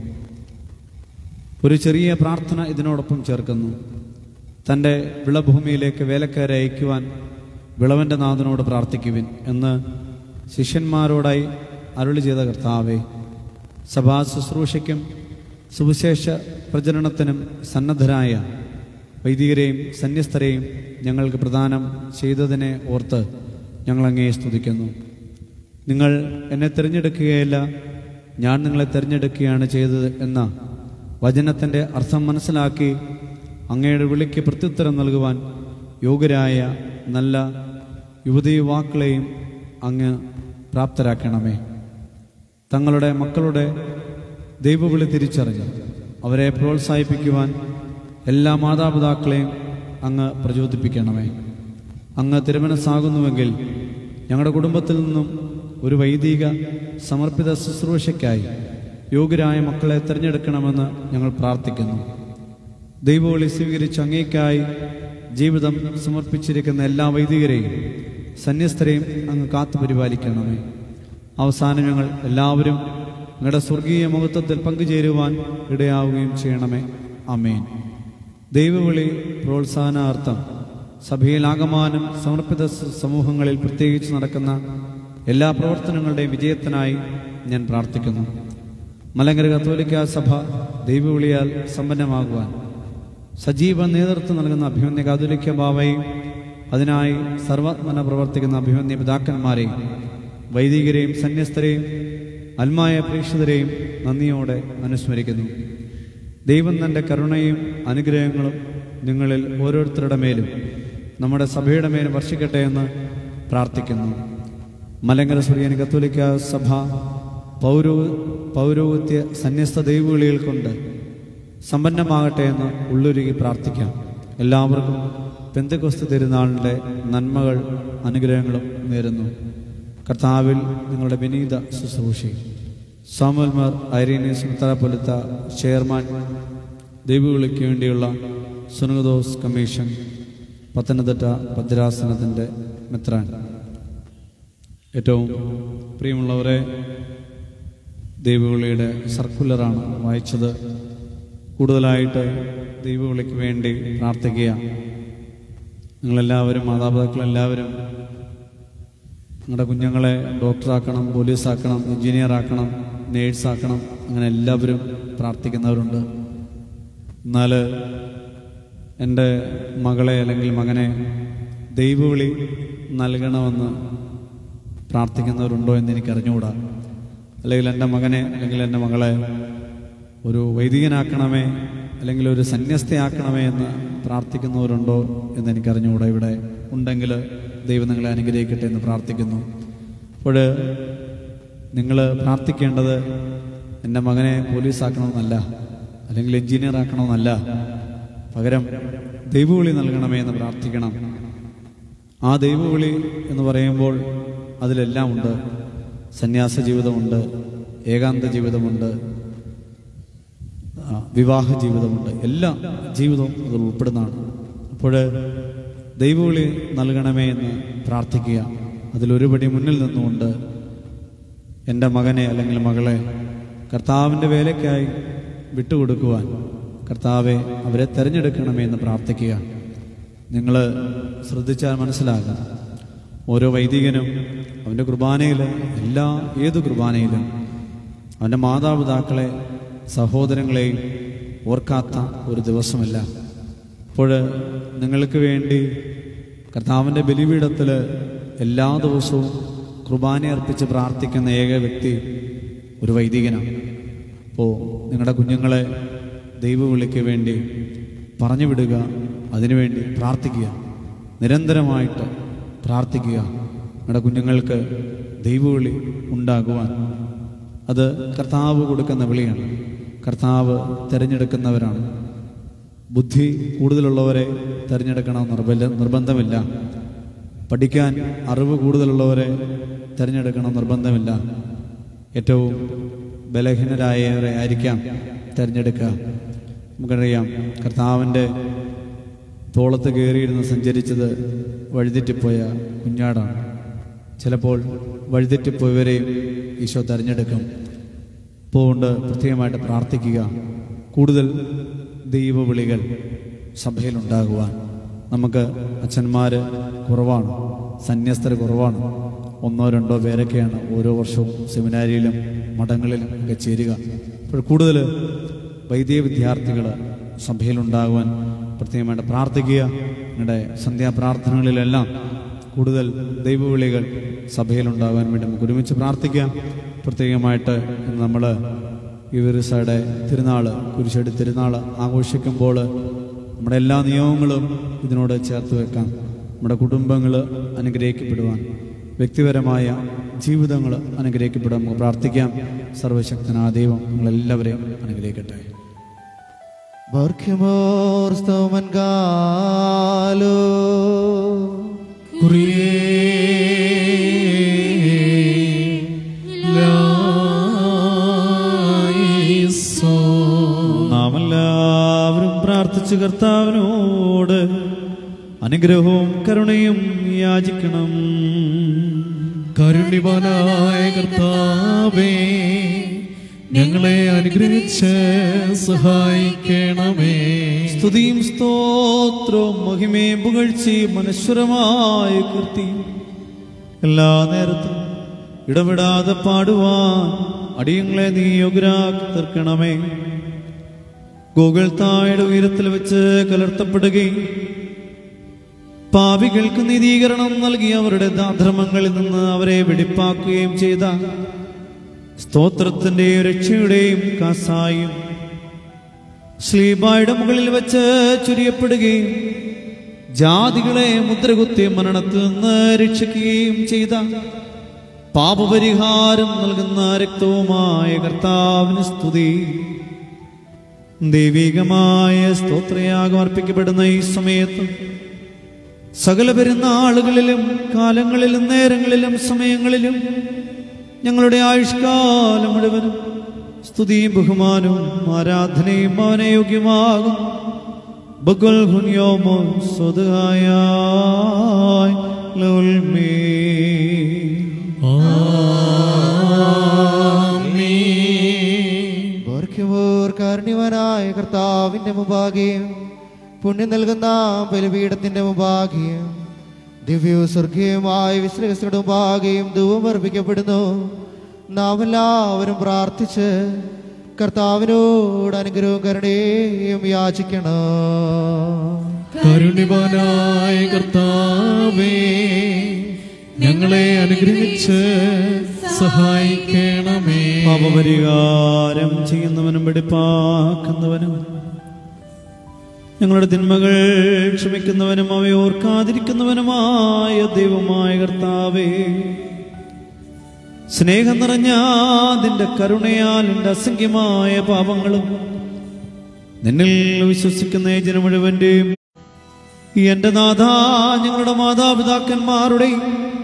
ഒരു ചെറിയ പ്രാർത്ഥന ഇതിനോടൊപ്പം ചേർക്കുന്നു തൻ്റെ വിളഭൂമിയിലേക്ക് വേലക്കാരെ അയക്കുവാൻ വിളവൻ്റെ നാഥനോട് പ്രാർത്ഥിക്കുവിൻ എന്ന് ശിഷ്യന്മാരോടായി അരുളി ചെയ്ത കർത്താവെ സഭാ ശുശ്രൂഷയ്ക്കും സുവിശേഷ പ്രചരണത്തിനും സന്നദ്ധരായ വൈദികരെയും സന്യസ്തരെയും ഞങ്ങൾക്ക് പ്രദാനം ചെയ്തതിനെ ഓർത്ത് ഞങ്ങളങ്ങേ സ്തുതിക്കുന്നു നിങ്ങൾ എന്നെ തിരഞ്ഞെടുക്കുകയല്ല ഞാൻ നിങ്ങളെ തിരഞ്ഞെടുക്കുകയാണ് ചെയ്തത് എന്ന വചനത്തിൻ്റെ അർത്ഥം മനസ്സിലാക്കി അങ്ങയുടെ വിളിക്ക് പ്രത്യുത്തരം നൽകുവാൻ യോഗ്യരായ നല്ല യുവതി യുവാക്കളെയും അങ്ങ് പ്രാപ്തരാക്കണമേ തങ്ങളുടെ മക്കളുടെ ദൈവവിളി തിരിച്ചറിഞ്ഞ് അവരെ പ്രോത്സാഹിപ്പിക്കുവാൻ എല്ലാ മാതാപിതാക്കളെയും അങ്ങ് പ്രചോദിപ്പിക്കണമേ അങ്ങ് തിരുമനസ്സാകുന്നുവെങ്കിൽ ഞങ്ങളുടെ കുടുംബത്തിൽ നിന്നും ഒരു വൈദിക സമർപ്പിത ശുശ്രൂഷയ്ക്കായി യോഗ്യരായ മക്കളെ തിരഞ്ഞെടുക്കണമെന്ന് ഞങ്ങൾ പ്രാർത്ഥിക്കുന്നു ദൈവവിളി സ്വീകരിച്ച് അങ്ങേക്കായി ജീവിതം സമർപ്പിച്ചിരിക്കുന്ന എല്ലാ വൈദികരെയും സന്യസ്തരെയും അങ്ങ് കാത്തു പരിപാലിക്കണമേ അവസാനം ഞങ്ങൾ എല്ലാവരും നിങ്ങളുടെ സ്വർഗീയ മഹത്വത്തിൽ പങ്കുചേരുവാൻ ഇടയാവുകയും ചെയ്യണമേ അമേൻ ദൈവവിളി പ്രോത്സാഹനാർത്ഥം സഭയിലാകമാനം സമർപ്പിത സ- സമൂഹങ്ങളിൽ പ്രത്യേകിച്ച് നടക്കുന്ന എല്ലാ പ്രവർത്തനങ്ങളുടെയും വിജയത്തിനായി ഞാൻ പ്രാർത്ഥിക്കുന്നു മലങ്കര കത്തോലിക്ക സഭ ദൈവവിളിയാൽ സമ്പന്നമാകുവാൻ സജീവ നേതൃത്വം നൽകുന്ന അഭിമന്യ കാതോലിക്ക ബാവയും അതിനായി സർവാത്മന പ്രവർത്തിക്കുന്ന അഭിമന്യ പിതാക്കന്മാരെയും വൈദികരെയും സന്യസ്തരെയും അൽമായ പ്രേക്ഷിതരെയും നന്ദിയോടെ അനുസ്മരിക്കുന്നു ദൈവം തൻ്റെ കരുണയും അനുഗ്രഹങ്ങളും നിങ്ങളിൽ ഓരോരുത്തരുടെ മേലും നമ്മുടെ സഭയുടെ മേലും വർഷിക്കട്ടെ എന്ന് പ്രാർത്ഥിക്കുന്നു മലങ്കര സുറിയൻ കത്തോലിക്ക സഭ പൗരോ പൗരോഹിത്യ സന്യസ്ത ദൈവവിളികൾ കൊണ്ട് സമ്പന്നമാകട്ടെ എന്ന് ഉള്ളുരുകി പ്രാർത്ഥിക്കാം എല്ലാവർക്കും പെന്തക്കൊസ്തു തിരുനാളിൻ്റെ നന്മകൾ അനുഗ്രഹങ്ങളും നേരുന്നു കർത്താവിൽ നിങ്ങളുടെ വിനീത ശുശ്രൂഷി സാമുൽമാർ ഐറീനീസ് മുത്തറപ്പൊലുത്ത ചെയർമാൻ ദൈവവിളിക്ക് വേണ്ടിയുള്ള സുനഗദോസ് കമ്മീഷൻ പത്തനംതിട്ട ഭദ്രാസനത്തിൻ്റെ മെത്രാൻ ഏറ്റവും പ്രിയമുള്ളവരെ ദൈവവിളിയുടെ സർക്കുലറാണ് വായിച്ചത് കൂടുതലായിട്ട് ദൈവവിളിക്ക് വേണ്ടി പ്രാർത്ഥിക്കുക നിങ്ങളെല്ലാവരും മാതാപിതാക്കളെല്ലാവരും നിങ്ങളുടെ കുഞ്ഞുങ്ങളെ ഡോക്ടറാക്കണം പോലീസാക്കണം എഞ്ചിനീയർ ആക്കണം നേഴ്സാക്കണം അങ്ങനെ എല്ലാവരും പ്രാർത്ഥിക്കുന്നവരുണ്ട് എന്നാൽ എൻ്റെ മകളെ അല്ലെങ്കിൽ മകനെ ദൈവവിളി നൽകണമെന്ന് പ്രാർത്ഥിക്കുന്നവരുണ്ടോ എന്ന് എനിക്ക് അറിഞ്ഞുകൂടാ അല്ലെങ്കിൽ എൻ്റെ മകനെ അല്ലെങ്കിൽ എൻ്റെ മകളെ ഒരു വൈദികനാക്കണമേ അല്ലെങ്കിൽ ഒരു സന്യസ്തയാക്കണമേ എന്ന് പ്രാർത്ഥിക്കുന്നവരുണ്ടോ എന്ന് എനിക്ക് അറിഞ്ഞുകൂടാ ഇവിടെ ഉണ്ടെങ്കിൽ ദൈവം നിങ്ങളെ അനുഗ്രഹിക്കട്ടെ എന്ന് പ്രാർത്ഥിക്കുന്നു അപ്പോൾ നിങ്ങൾ പ്രാർത്ഥിക്കേണ്ടത് എൻ്റെ മകനെ പോലീസാക്കണമെന്നല്ല അല്ലെങ്കിൽ എഞ്ചിനീയർ ആക്കണമെന്നല്ല പകരം ദൈവവിളി നൽകണമേ എന്ന് പ്രാർത്ഥിക്കണം ആ ദൈവവിളി എന്ന് പറയുമ്പോൾ അതിലെല്ലാം ഉണ്ട് സന്യാസ ജീവിതമുണ്ട് ഏകാന്ത ജീവിതമുണ്ട് ആ, വിവാഹ ജീവിതമുണ്ട് എല്ലാ ജീവിതവും അതിൽ ഉൾപ്പെടുന്നതാണ് അപ്പോൾ ദൈവവിളി നൽകണമേ എന്ന് പ്രാർത്ഥിക്കുക അതിലൊരുപടി മുന്നിൽ നിന്നുകൊണ്ട് എൻ്റെ മകനെ അല്ലെങ്കിൽ മകളെ കർത്താവിൻ്റെ വേലയ്ക്കായി വിട്ടുകൊടുക്കുവാൻ കർത്താവെ അവരെ തിരഞ്ഞെടുക്കണമേ എന്ന് പ്രാർത്ഥിക്കുക നിങ്ങൾ ശ്രദ്ധിച്ചാൽ മനസ്സിലാകും ഓരോ വൈദികനും അവൻ്റെ കുർബാനയിൽ എല്ലാ ഏത് കുർബാനയിലും അവൻ്റെ മാതാപിതാക്കളെ സഹോദരങ്ങളെയും ഓർക്കാത്ത ഒരു ദിവസമില്ല അപ്പോൾ നിങ്ങൾക്ക് വേണ്ടി കർത്താവിൻ്റെ ബലിപീഠത്തിൽ എല്ലാ ദിവസവും കുർബാന അർപ്പിച്ച് പ്രാർത്ഥിക്കുന്ന ഏക വ്യക്തി ഒരു വൈദികനാണ് അപ്പോൾ നിങ്ങളുടെ കുഞ്ഞുങ്ങളെ ദൈവവിളിക്ക് വേണ്ടി പറഞ്ഞു വിടുക അതിനുവേണ്ടി പ്രാർത്ഥിക്കുക നിരന്തരമായിട്ട് പ്രാർത്ഥിക്കുക നിങ്ങളുടെ കുഞ്ഞുങ്ങൾക്ക് ദൈവവിളി ഉണ്ടാകുവാൻ അത് കർത്താവ് കൊടുക്കുന്ന വിളിയാണ് കർത്താവ് തിരഞ്ഞെടുക്കുന്നവരാണ് ബുദ്ധി കൂടുതലുള്ളവരെ തിരഞ്ഞെടുക്കണം നിർബന്ധ നിർബന്ധമില്ല പഠിക്കാൻ അറിവ് കൂടുതലുള്ളവരെ തിരഞ്ഞെടുക്കണം നിർബന്ധമില്ല ഏറ്റവും ബലഹീനരായവരെ ആയിരിക്കാം തിരഞ്ഞെടുക്കുക നമുക്കറിയാം കർത്താവിൻ്റെ തോളത്ത് കയറിയിരുന്ന് സഞ്ചരിച്ചത് വഴിതെറ്റിപ്പോയ കുഞ്ഞാടാണ് ചിലപ്പോൾ വഴിതെറ്റിപ്പോയവരെയും ഈശോ തിരഞ്ഞെടുക്കും അതുകൊണ്ട് പ്രത്യേകമായിട്ട് പ്രാർത്ഥിക്കുക കൂടുതൽ ദൈവവിളികൾ സഭയിലുണ്ടാകുവാൻ നമുക്ക് അച്ഛന്മാർ കുറവാണ് സന്യസ്തർ കുറവാണ് ഒന്നോ രണ്ടോ പേരൊക്കെയാണ് ഓരോ വർഷവും സെമിനാരിയിലും മഠങ്ങളിലും ഒക്കെ ചേരുക അപ്പോൾ കൂടുതൽ വൈദിക വിദ്യാർത്ഥികൾ സഭയിലുണ്ടാകുവാൻ പ്രത്യേകമായിട്ട് പ്രാർത്ഥിക്കുക നിങ്ങളുടെ സന്ധ്യാപ്രാർത്ഥനകളിലെല്ലാം കൂടുതൽ ദൈവവിളികൾ സഭയിലുണ്ടാകാൻ വേണ്ടി നമുക്ക് ഒരുമിച്ച് പ്രാർത്ഥിക്കാം പ്രത്യേകമായിട്ട് നമ്മൾ യുവറിസയുടെ തിരുനാൾ കുരിശടി തിരുനാൾ ആഘോഷിക്കുമ്പോൾ നമ്മുടെ എല്ലാ നിയമങ്ങളും ഇതിനോട് ചേർത്ത് വെക്കാം നമ്മുടെ കുടുംബങ്ങൾ അനുഗ്രഹിക്കപ്പെടുവാൻ വ്യക്തിപരമായ ജീവിതങ്ങൾ അനുഗ്രഹിക്കപ്പെടാൻ നമുക്ക് പ്രാർത്ഥിക്കാം സർവശക്തനായ ദൈവം നിങ്ങളെല്ലാവരെയും അനുഗ്രഹിക്കട്ടെ Barkimor stoman galo നാം എല്ലാവരും പ്രാർത്ഥിച്ച് കർത്താവിനോട് അനുഗ്രഹവും കരുണയും യാചിക്കണം കരുണിവാനായ കർത്താവേ ഞങ്ങളെ അനുഗ്രഹിച്ച് സഹായിക്കണമേ സ്തുതിയും സ്തോത്രവും മഹിമയും പുകഴ്ചയും മനശ്വരമായ കീർത്തി എല്ലാ നേരത്തും ഇടപെടാതെ പാടുവാൻ അടിയങ്ങളെ നീ യോഗ്യരാക്കി തീർക്കണമേ ഗോകുൽ തായുടെ ഉയരത്തിൽ വെച്ച് കലർത്തപ്പെടുകയും പാപികൾക്ക് നീതീകരണം നൽകി അവരുടെ ധർമ്മങ്ങളിൽ നിന്ന് അവരെ വെടിപ്പാക്കുകയും ചെയ്ത സ്തോത്രത്തിന്റെയും രക്ഷയുടെയും കാസായും ശ്ലീബായുടെ മുകളിൽ വെച്ച് ചുരിയപ്പെടുകയും ജാതികളെ മുദ്രകുത്തി മരണത്തിൽ നിന്ന് രക്ഷിക്കുകയും ചെയ്ത പാപപരിഹാരം നൽകുന്ന രക്തവുമായ കർത്താവിന് സ്തുതി ദൈവികമായ സ്തോത്രയാഗം അർപ്പിക്കപ്പെടുന്ന ഈ സമയത്ത് സകല പെരുന്നാളുകളിലും കാലങ്ങളിലും നേരങ്ങളിലും സമയങ്ങളിലും ഞങ്ങളുടെ ആയുഷ്കാലം മുഴുവനും സ്തുതിയും ബഹുമാനവും ആരാധനയും മാനയോഗ്യമാകും ബഗുൽ ഹുനിയോമോ സ്വതായ ബോർഖ്യമോർ കാരുണ്യവാനായ കർത്താവിന്റെ മുമ്പാകെയും പുണ്യം നൽകുന്ന ബലിപീഠത്തിന്റെ മുമ്പാകെയും ദിവ്യവും സ്വർഗീയമായ വിശ്രഹസ്രുടെ മുമ്പാകെയും ധൂപം അർപ്പിക്കപ്പെടുന്നു നാം എല്ലാവരും പ്രാർത്ഥിച്ച് കർത്താവിനോട് അനുഗ്രഹവും കരുണയും യാചിക്കണം കരുണിവാനായ കർത്താവേ ഞങ്ങളെ അനുഗ്രഹിച്ച് സഹായിക്കണമേ പാപപരിഹാരം ചെയ്യുന്നവനും വെടിപ്പാക്കുന്നവനും ഞങ്ങളുടെ തിന്മകൾ ക്ഷമിക്കുന്നവനും അവയെ ഓർക്കാതിരിക്കുന്നവനുമായ ദൈവമായ കർത്താവേ സ്നേഹം നിറഞ്ഞ നിന്റെ കരുണയാൽ എൻ്റെ അസംഖ്യമായ പാപങ്ങളും നിന്നിൽ വിശ്വസിക്കുന്ന ഈ ജനം മുഴുവന്റെയും ഈ എൻ്റെ നാഥ ഞങ്ങളുടെ മാതാപിതാക്കന്മാരുടെയും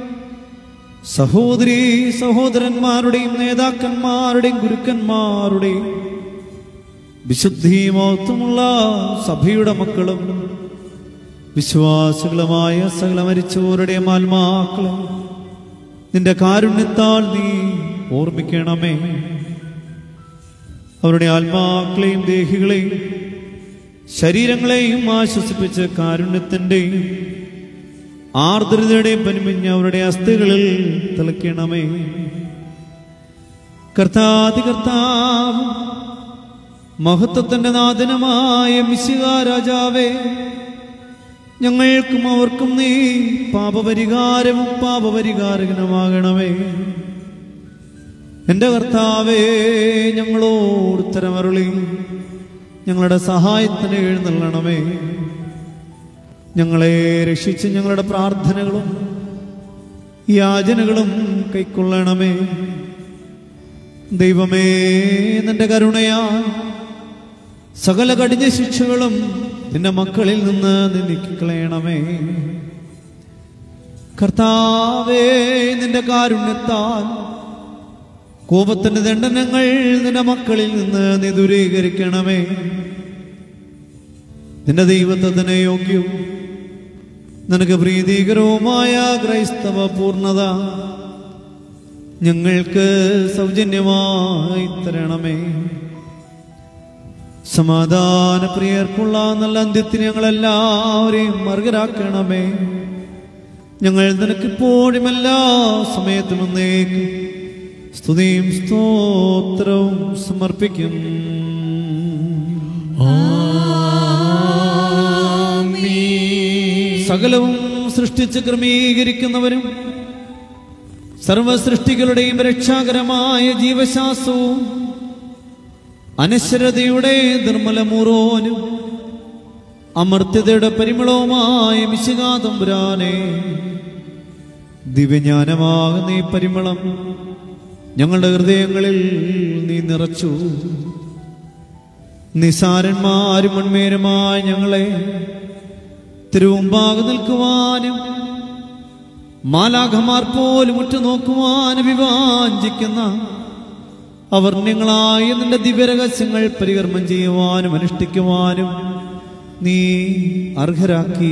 സഹോദരി സഹോദരന്മാരുടെയും നേതാക്കന്മാരുടെയും ഗുരുക്കന്മാരുടെയും വിശുദ്ധിമോത്വമുള്ള സഭയുടെ മക്കളും വിശ്വാസികളുമായ സകല മരിച്ചവരുടെയും ആത്മാക്കളും നിന്റെ കാരുണ്യത്താൽ നീ ഓർമ്മിക്കണമേ അവരുടെ ആത്മാക്കളെയും ദേഹികളെയും ശരീരങ്ങളെയും ആശ്വസിപ്പിച്ച് കാരുണ്യത്തിൻ്റെയും ആർദ്രതയുടെയും പനിമിഞ്ഞ് അവരുടെ അസ്ഥികളിൽ തിളയ്ക്കണമേ കർത്താതി കർത്താവ് മഹത്വത്തിന്റെ നാഥനമായ മിശിക രാജാവേ ഞങ്ങൾക്കും അവർക്കും നീ പാപപരിഹാരവും പാപപരിഹാരകനുമാകണമേ എന്റെ കർത്താവേ ഞങ്ങളോട് ഉത്തരമരുളി ഞങ്ങളുടെ സഹായത്തിന് എഴുന്നള്ളണമേ ഞങ്ങളെ രക്ഷിച്ച് ഞങ്ങളുടെ പ്രാർത്ഥനകളും യാചനകളും കൈക്കൊള്ളണമേ ദൈവമേ നിന്റെ കരുണയാ സകല കഠിന ശിക്ഷകളും നിന്റെ മക്കളിൽ നിന്ന് നീക്കിക്കളയണമേ കർത്താവേ നിന്റെ കാരുണ്യത്താൽ കോപത്തിന്റെ ദണ്ഡനങ്ങൾ നിന്റെ മക്കളിൽ നിന്ന് നീ ദൂരീകരിക്കണമേ നിന്റെ ദൈവത്വത്തിന് യോഗ്യവും നിനക്ക് പ്രീതികരവുമായ ക്രൈസ്തവ പൂർണ്ണത ഞങ്ങൾക്ക് സൗജന്യമായി തരണമേ സമാധാന പ്രിയർക്കുള്ള നല്ല അന്ത്യത്തിന് ഞങ്ങളെല്ലാവരെയും മറുകരാക്കണമേ ഞങ്ങൾ നിനക്കിപ്പോഴും എല്ലാ സമയത്തും എന്നേക്കും സ്തുതിയും സ്തോത്രവും സമർപ്പിക്കും സകലവും സൃഷ്ടിച്ച് ക്രമീകരിക്കുന്നവരും സർവസൃഷ്ടികളുടെയും രക്ഷാകരമായ ജീവശാസ്ത്രവും അനശ്വരതയുടെ നിർമ്മലമൂറോനും അമർത്യതയുടെ പരിമളവുമായ മിശികാതമ്പുരാനെ ദിവ്യജ്ഞാനമാകുന്ന ഈ പരിമളം ഞങ്ങളുടെ ഹൃദയങ്ങളിൽ നീ നിറച്ചു നിസാരന്മാരും മൺമേരുമായി ഞങ്ങളെ തിരുവുമ്പാകെ നിൽക്കുവാനും മാലാഖമാർ പോലും ഉറ്റുനോക്കുവാനും വിവാഞ്ചിക്കുന്ന അവർണ്യങ്ങളായ നിന്റെ ദിവ്യരഹസ്യങ്ങൾ പരികർമ്മം ചെയ്യുവാനും അനുഷ്ഠിക്കുവാനും നീ അർഹരാക്കി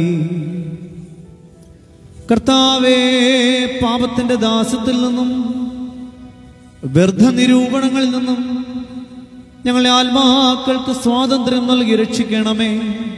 കർത്താവേ പാപത്തിന്റെ ദാസത്തിൽ നിന്നും വ്യർത്ഥ നിരൂപണങ്ങളിൽ നിന്നും ഞങ്ങളെ ആത്മാക്കൾക്ക് സ്വാതന്ത്ര്യം നൽകി രക്ഷിക്കണമേ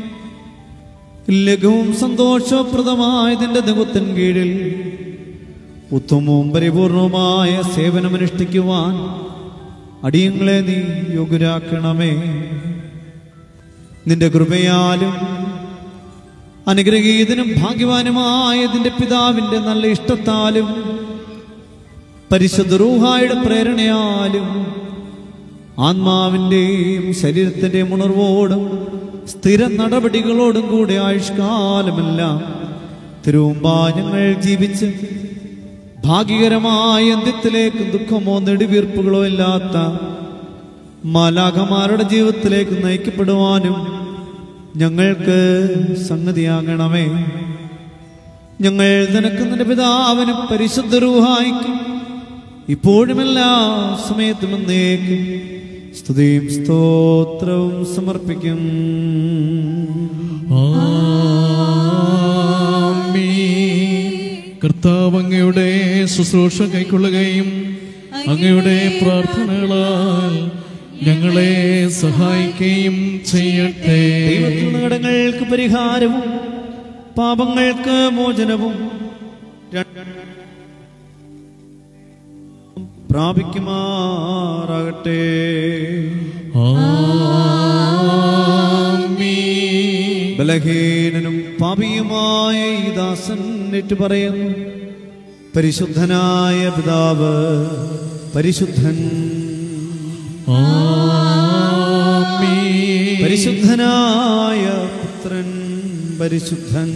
ലഘുവും സന്തോഷപ്രദമായ നിന്റെ ദൈവത്തിൻ കീഴിൽ ഉത്തമവും പരിപൂർണവുമായ സേവനമനുഷ്ഠിക്കുവാൻ അടിയങ്ങളെ നീ യോഗ്യരാക്കണമേ നിന്റെ കൃപയാലും അനുഗ്രഹീതനും ഭാഗ്യവാനുമായ നിന്റെ പിതാവിന്റെ നല്ല ഇഷ്ടത്താലും പരിശുദ്ധ റൂഹായുടെ പ്രേരണയാലും ആത്മാവിൻ്റെയും ശരീരത്തിൻ്റെയും ഉണർവോടും സ്ഥിര നടപടികളോടും കൂടെ ആയുഷ്കാലമെല്ലാം തിരുവുമ്പാ ഞങ്ങൾ ജീവിച്ച് ഭാഗ്യകരമായ അന്ത്യത്തിലേക്ക് ദുഃഖമോ നെടുവീർപ്പുകളോ ഇല്ലാത്ത മാലാഖമാരുടെ ജീവിതത്തിലേക്ക് നയിക്കപ്പെടുവാനും ഞങ്ങൾക്ക് സംഗതിയാകണമേ ഞങ്ങൾ നിനക്ക് നിന്റെ പിതാവിനും പരിശുദ്ധ റൂഹായിക്കും ഇപ്പോഴും എല്ലാ സമയത്തും എന്നേക്കും സ്തുതിയും സ്തോത്രവും സമർപ്പിക്കും ആമീൻ. കർത്താവ് അങ്ങയുടെ ശുശ്രൂഷ കൈക്കൊള്ളുകയും അങ്ങയുടെ പ്രാർത്ഥനകളാൽ ഞങ്ങളെ സഹായിക്കുകയും ചെയ്യട്ടെ ദൈവത്തിൽ നിങ്ങളുടെ പരിഹാരവും പാപങ്ങൾക്ക് മോചനവും രണ്ട് പ്രാപിക്കുമാറാകട്ടെ ആമീൻ. ബലഹീനനും പാപിയുമായ ഈ ദാസൻ ഏറ്റു പറയുന്നു പരിശുദ്ധനായ പിതാവ് പരിശുദ്ധൻ ആമീൻ. പരിശുദ്ധനായ പുത്രൻ പരിശുദ്ധൻ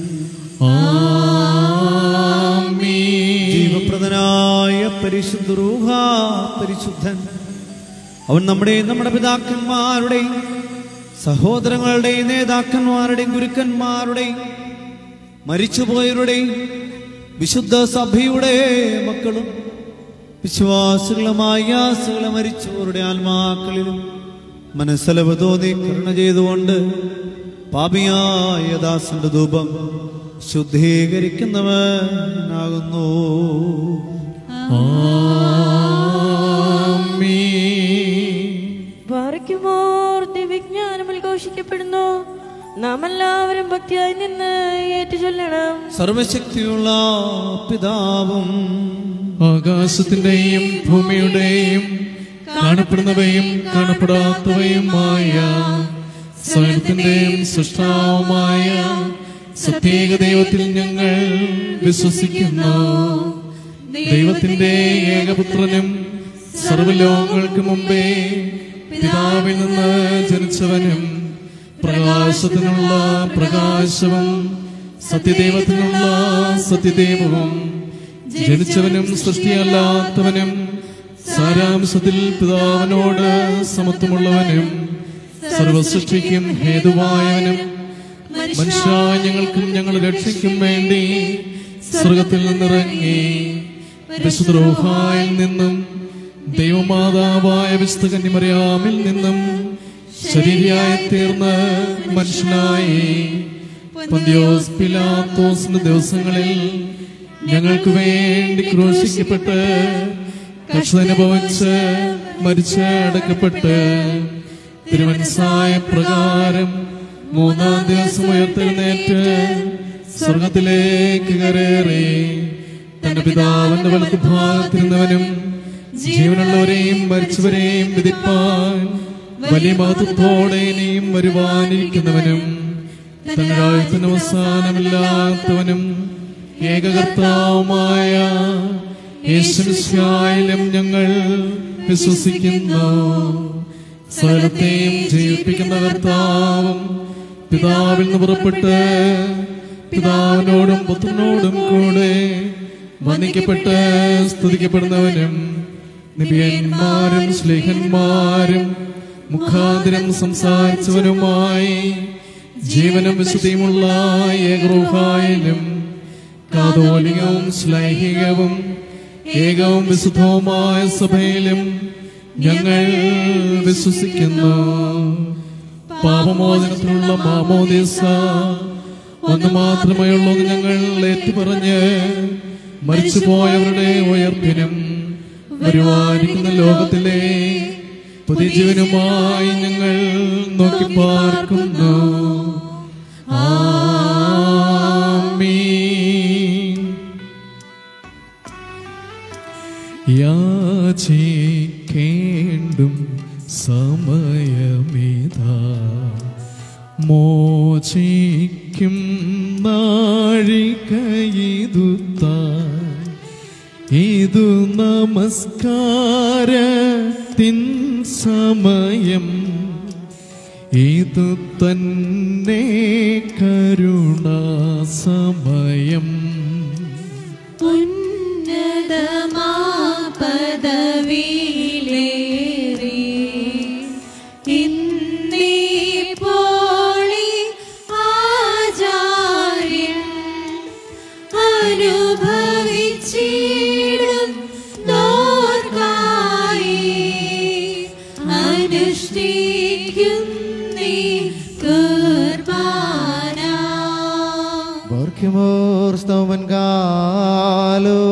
ആമീൻ. ജീവപ്രദനായ പരിശുദ്ധ റൂഹ പരിശുദ്ധൻ അവൻ നമ്മുടെയും നമ്മുടെ പിതാക്കന്മാരുടെയും സഹോദരങ്ങളുടെയും നേതാക്കന്മാരുടെയും ഗുരുക്കന്മാരുടെയും മരിച്ചുപോയവരുടെയും വിശുദ്ധ സഭയുടെ മക്കളും വിശ്വാസികളുമായ യാസുകളെ മരിച്ചവരുടെ ആത്മാക്കളിലും മനസ്സലവ് തോന്നി കരുണ ചെയ്തുകൊണ്ട് പാപിയായ ദാസന്റെ ധൂപം ശുദ്ധീകരിക്കുന്നവനാകുന്നു ആമീൻ. പാറയ്ക്കുമോർ ദിവ്യജ്ഞാനം ഉദ്ഘോഷിക്കപ്പെടുന്നു നാം എല്ലാവരും ഭക്തിയായി നിന്ന് ഏറ്റുചൊല്ലണം സർവശക്തിയുള്ള പിതാവും ആകാശത്തിന്റെയും ഭൂമിയുടെയും കാണപ്പെടുന്നവയും കാണപ്പെടാത്തവയുമായ സകലത്തിന്റെയും സൃഷ്ടാവുമായ സത്യേക ദൈവത്തിൽ ഞങ്ങൾ വിശ്വസിക്കുന്നു ദൈവത്തിന്റെ ഏകപുത്രനും സർവലോകങ്ങൾക്ക് മുമ്പേ പിതാവിൽ നിന്ന് ജനിച്ചവനും പ്രകാശത്തിനുള്ള പ്രകാശവും സത്യദൈവത്തിനുള്ള സത്യദൈവവും ജനിച്ചവനും സൃഷ്ടിയല്ലാത്തവനും സാരാംശത്തിൽ പിതാവിനോട് സമത്വമുള്ളവനും സർവസൃഷ്ടിക്കും ഹേതുവായവനും മനുഷ്യ ഞങ്ങൾക്കും ഞങ്ങളുടെ രക്ഷയ്ക്കും വേണ്ടി സ്വർഗത്തിൽ നിന്നിറങ്ങി വിശുദ്രോഹായിൽ നിന്നും ദൈവമാതാവായ വിശുദ്ധ കന്യമറിയാമിൽ നിന്നും ശരീരയായി തീർന്ന് മനുഷ്യനായി പന്തിയോസ് പിലാത്തോസിന്റെ ദിവസങ്ങളിൽ ഞങ്ങൾക്ക് വേണ്ടി ക്രൂശിക്കപ്പെട്ട് കഷ്ടനുഭവിച്ച് മരിച്ച് അടക്കപ്പെട്ട് തിരുവനസായ പ്രകാരം മൂന്നാം ദിവസം ഉയർത്തെഴുന്നേറ്റ് സ്വർഗത്തിലേക്ക് കരേറി തന്റെ പിതാവിന്റെ വലത്ത് ഭാഗത്തിരുന്നവനും ജീവനുള്ളവരെയും മരിച്ചവരെയും വിധിപ്പാൻ വലിയ മഹത്വത്തോടെ ഇനിയും വരുവാനിരിക്കുന്നവനും തന്റെ രാജ്യത്തിന് അവസാനമില്ലാത്തവനും ഏകകർത്താവുമായ യേശുമിശിഹായിലും ഞങ്ങൾ വിശ്വസിക്കുന്നു സകലത്തെയും ജീവിപ്പിക്കുന്ന കർത്താവും പിതാവിൽ നിന്ന് പുറപ്പെട്ട് പിതാവിനോടും പുത്രനോടും കൂടെ വന്ദിക്കപ്പെട്ട് സ്തുതിക്കപ്പെടുന്നവനും നിബിയന്മാരും സ്ലേഹന്മാരും മുഖാന്തരം സംസാരിച്ചവനുമായി ജീവനും വിശുദ്ധിയുമുള്ള ഏകറൂഹായാലും കാതോലികവും ശ്ലൈഹികവും ഏകവും വിശുദ്ധവുമായ സഭയിലും ഞങ്ങൾ വിശ്വസിക്കുന്നു പാപമോചനത്തിനുള്ള മാമോദിസ ഒന്ന് മാത്രമേ ഉള്ളൂ എന്ന് ഞങ്ങൾ ഏറ്റുപറഞ്ഞ് മരിച്ചുപോയവരുടെ ഉയർപ്പിനും വരുവാനിരിക്കുന്ന ലോകത്തിലെ പുതിജീവനുമായി ഞങ്ങൾ നോക്കി പാർക്കുന്നു ആമീൻ യാചിക്കേണ്ടും സമയമിതാ മോചിക്കും നാഴികയിതുത്താ ഇതു നമസ്കാരത്തിൻ സമയം ഇതു തന്നെ കരുണാസമയം ഉന്നതമാ പദവിയിലേറി ഇന്നീപ്പോളി ആചാര്യൻ അനുഭവിച്ചിടും നോർക്കായി അനുഷ്ഠിക്കും നീ കുർബാന ബോർക്കിമോർ സ്തവൻ കാലോ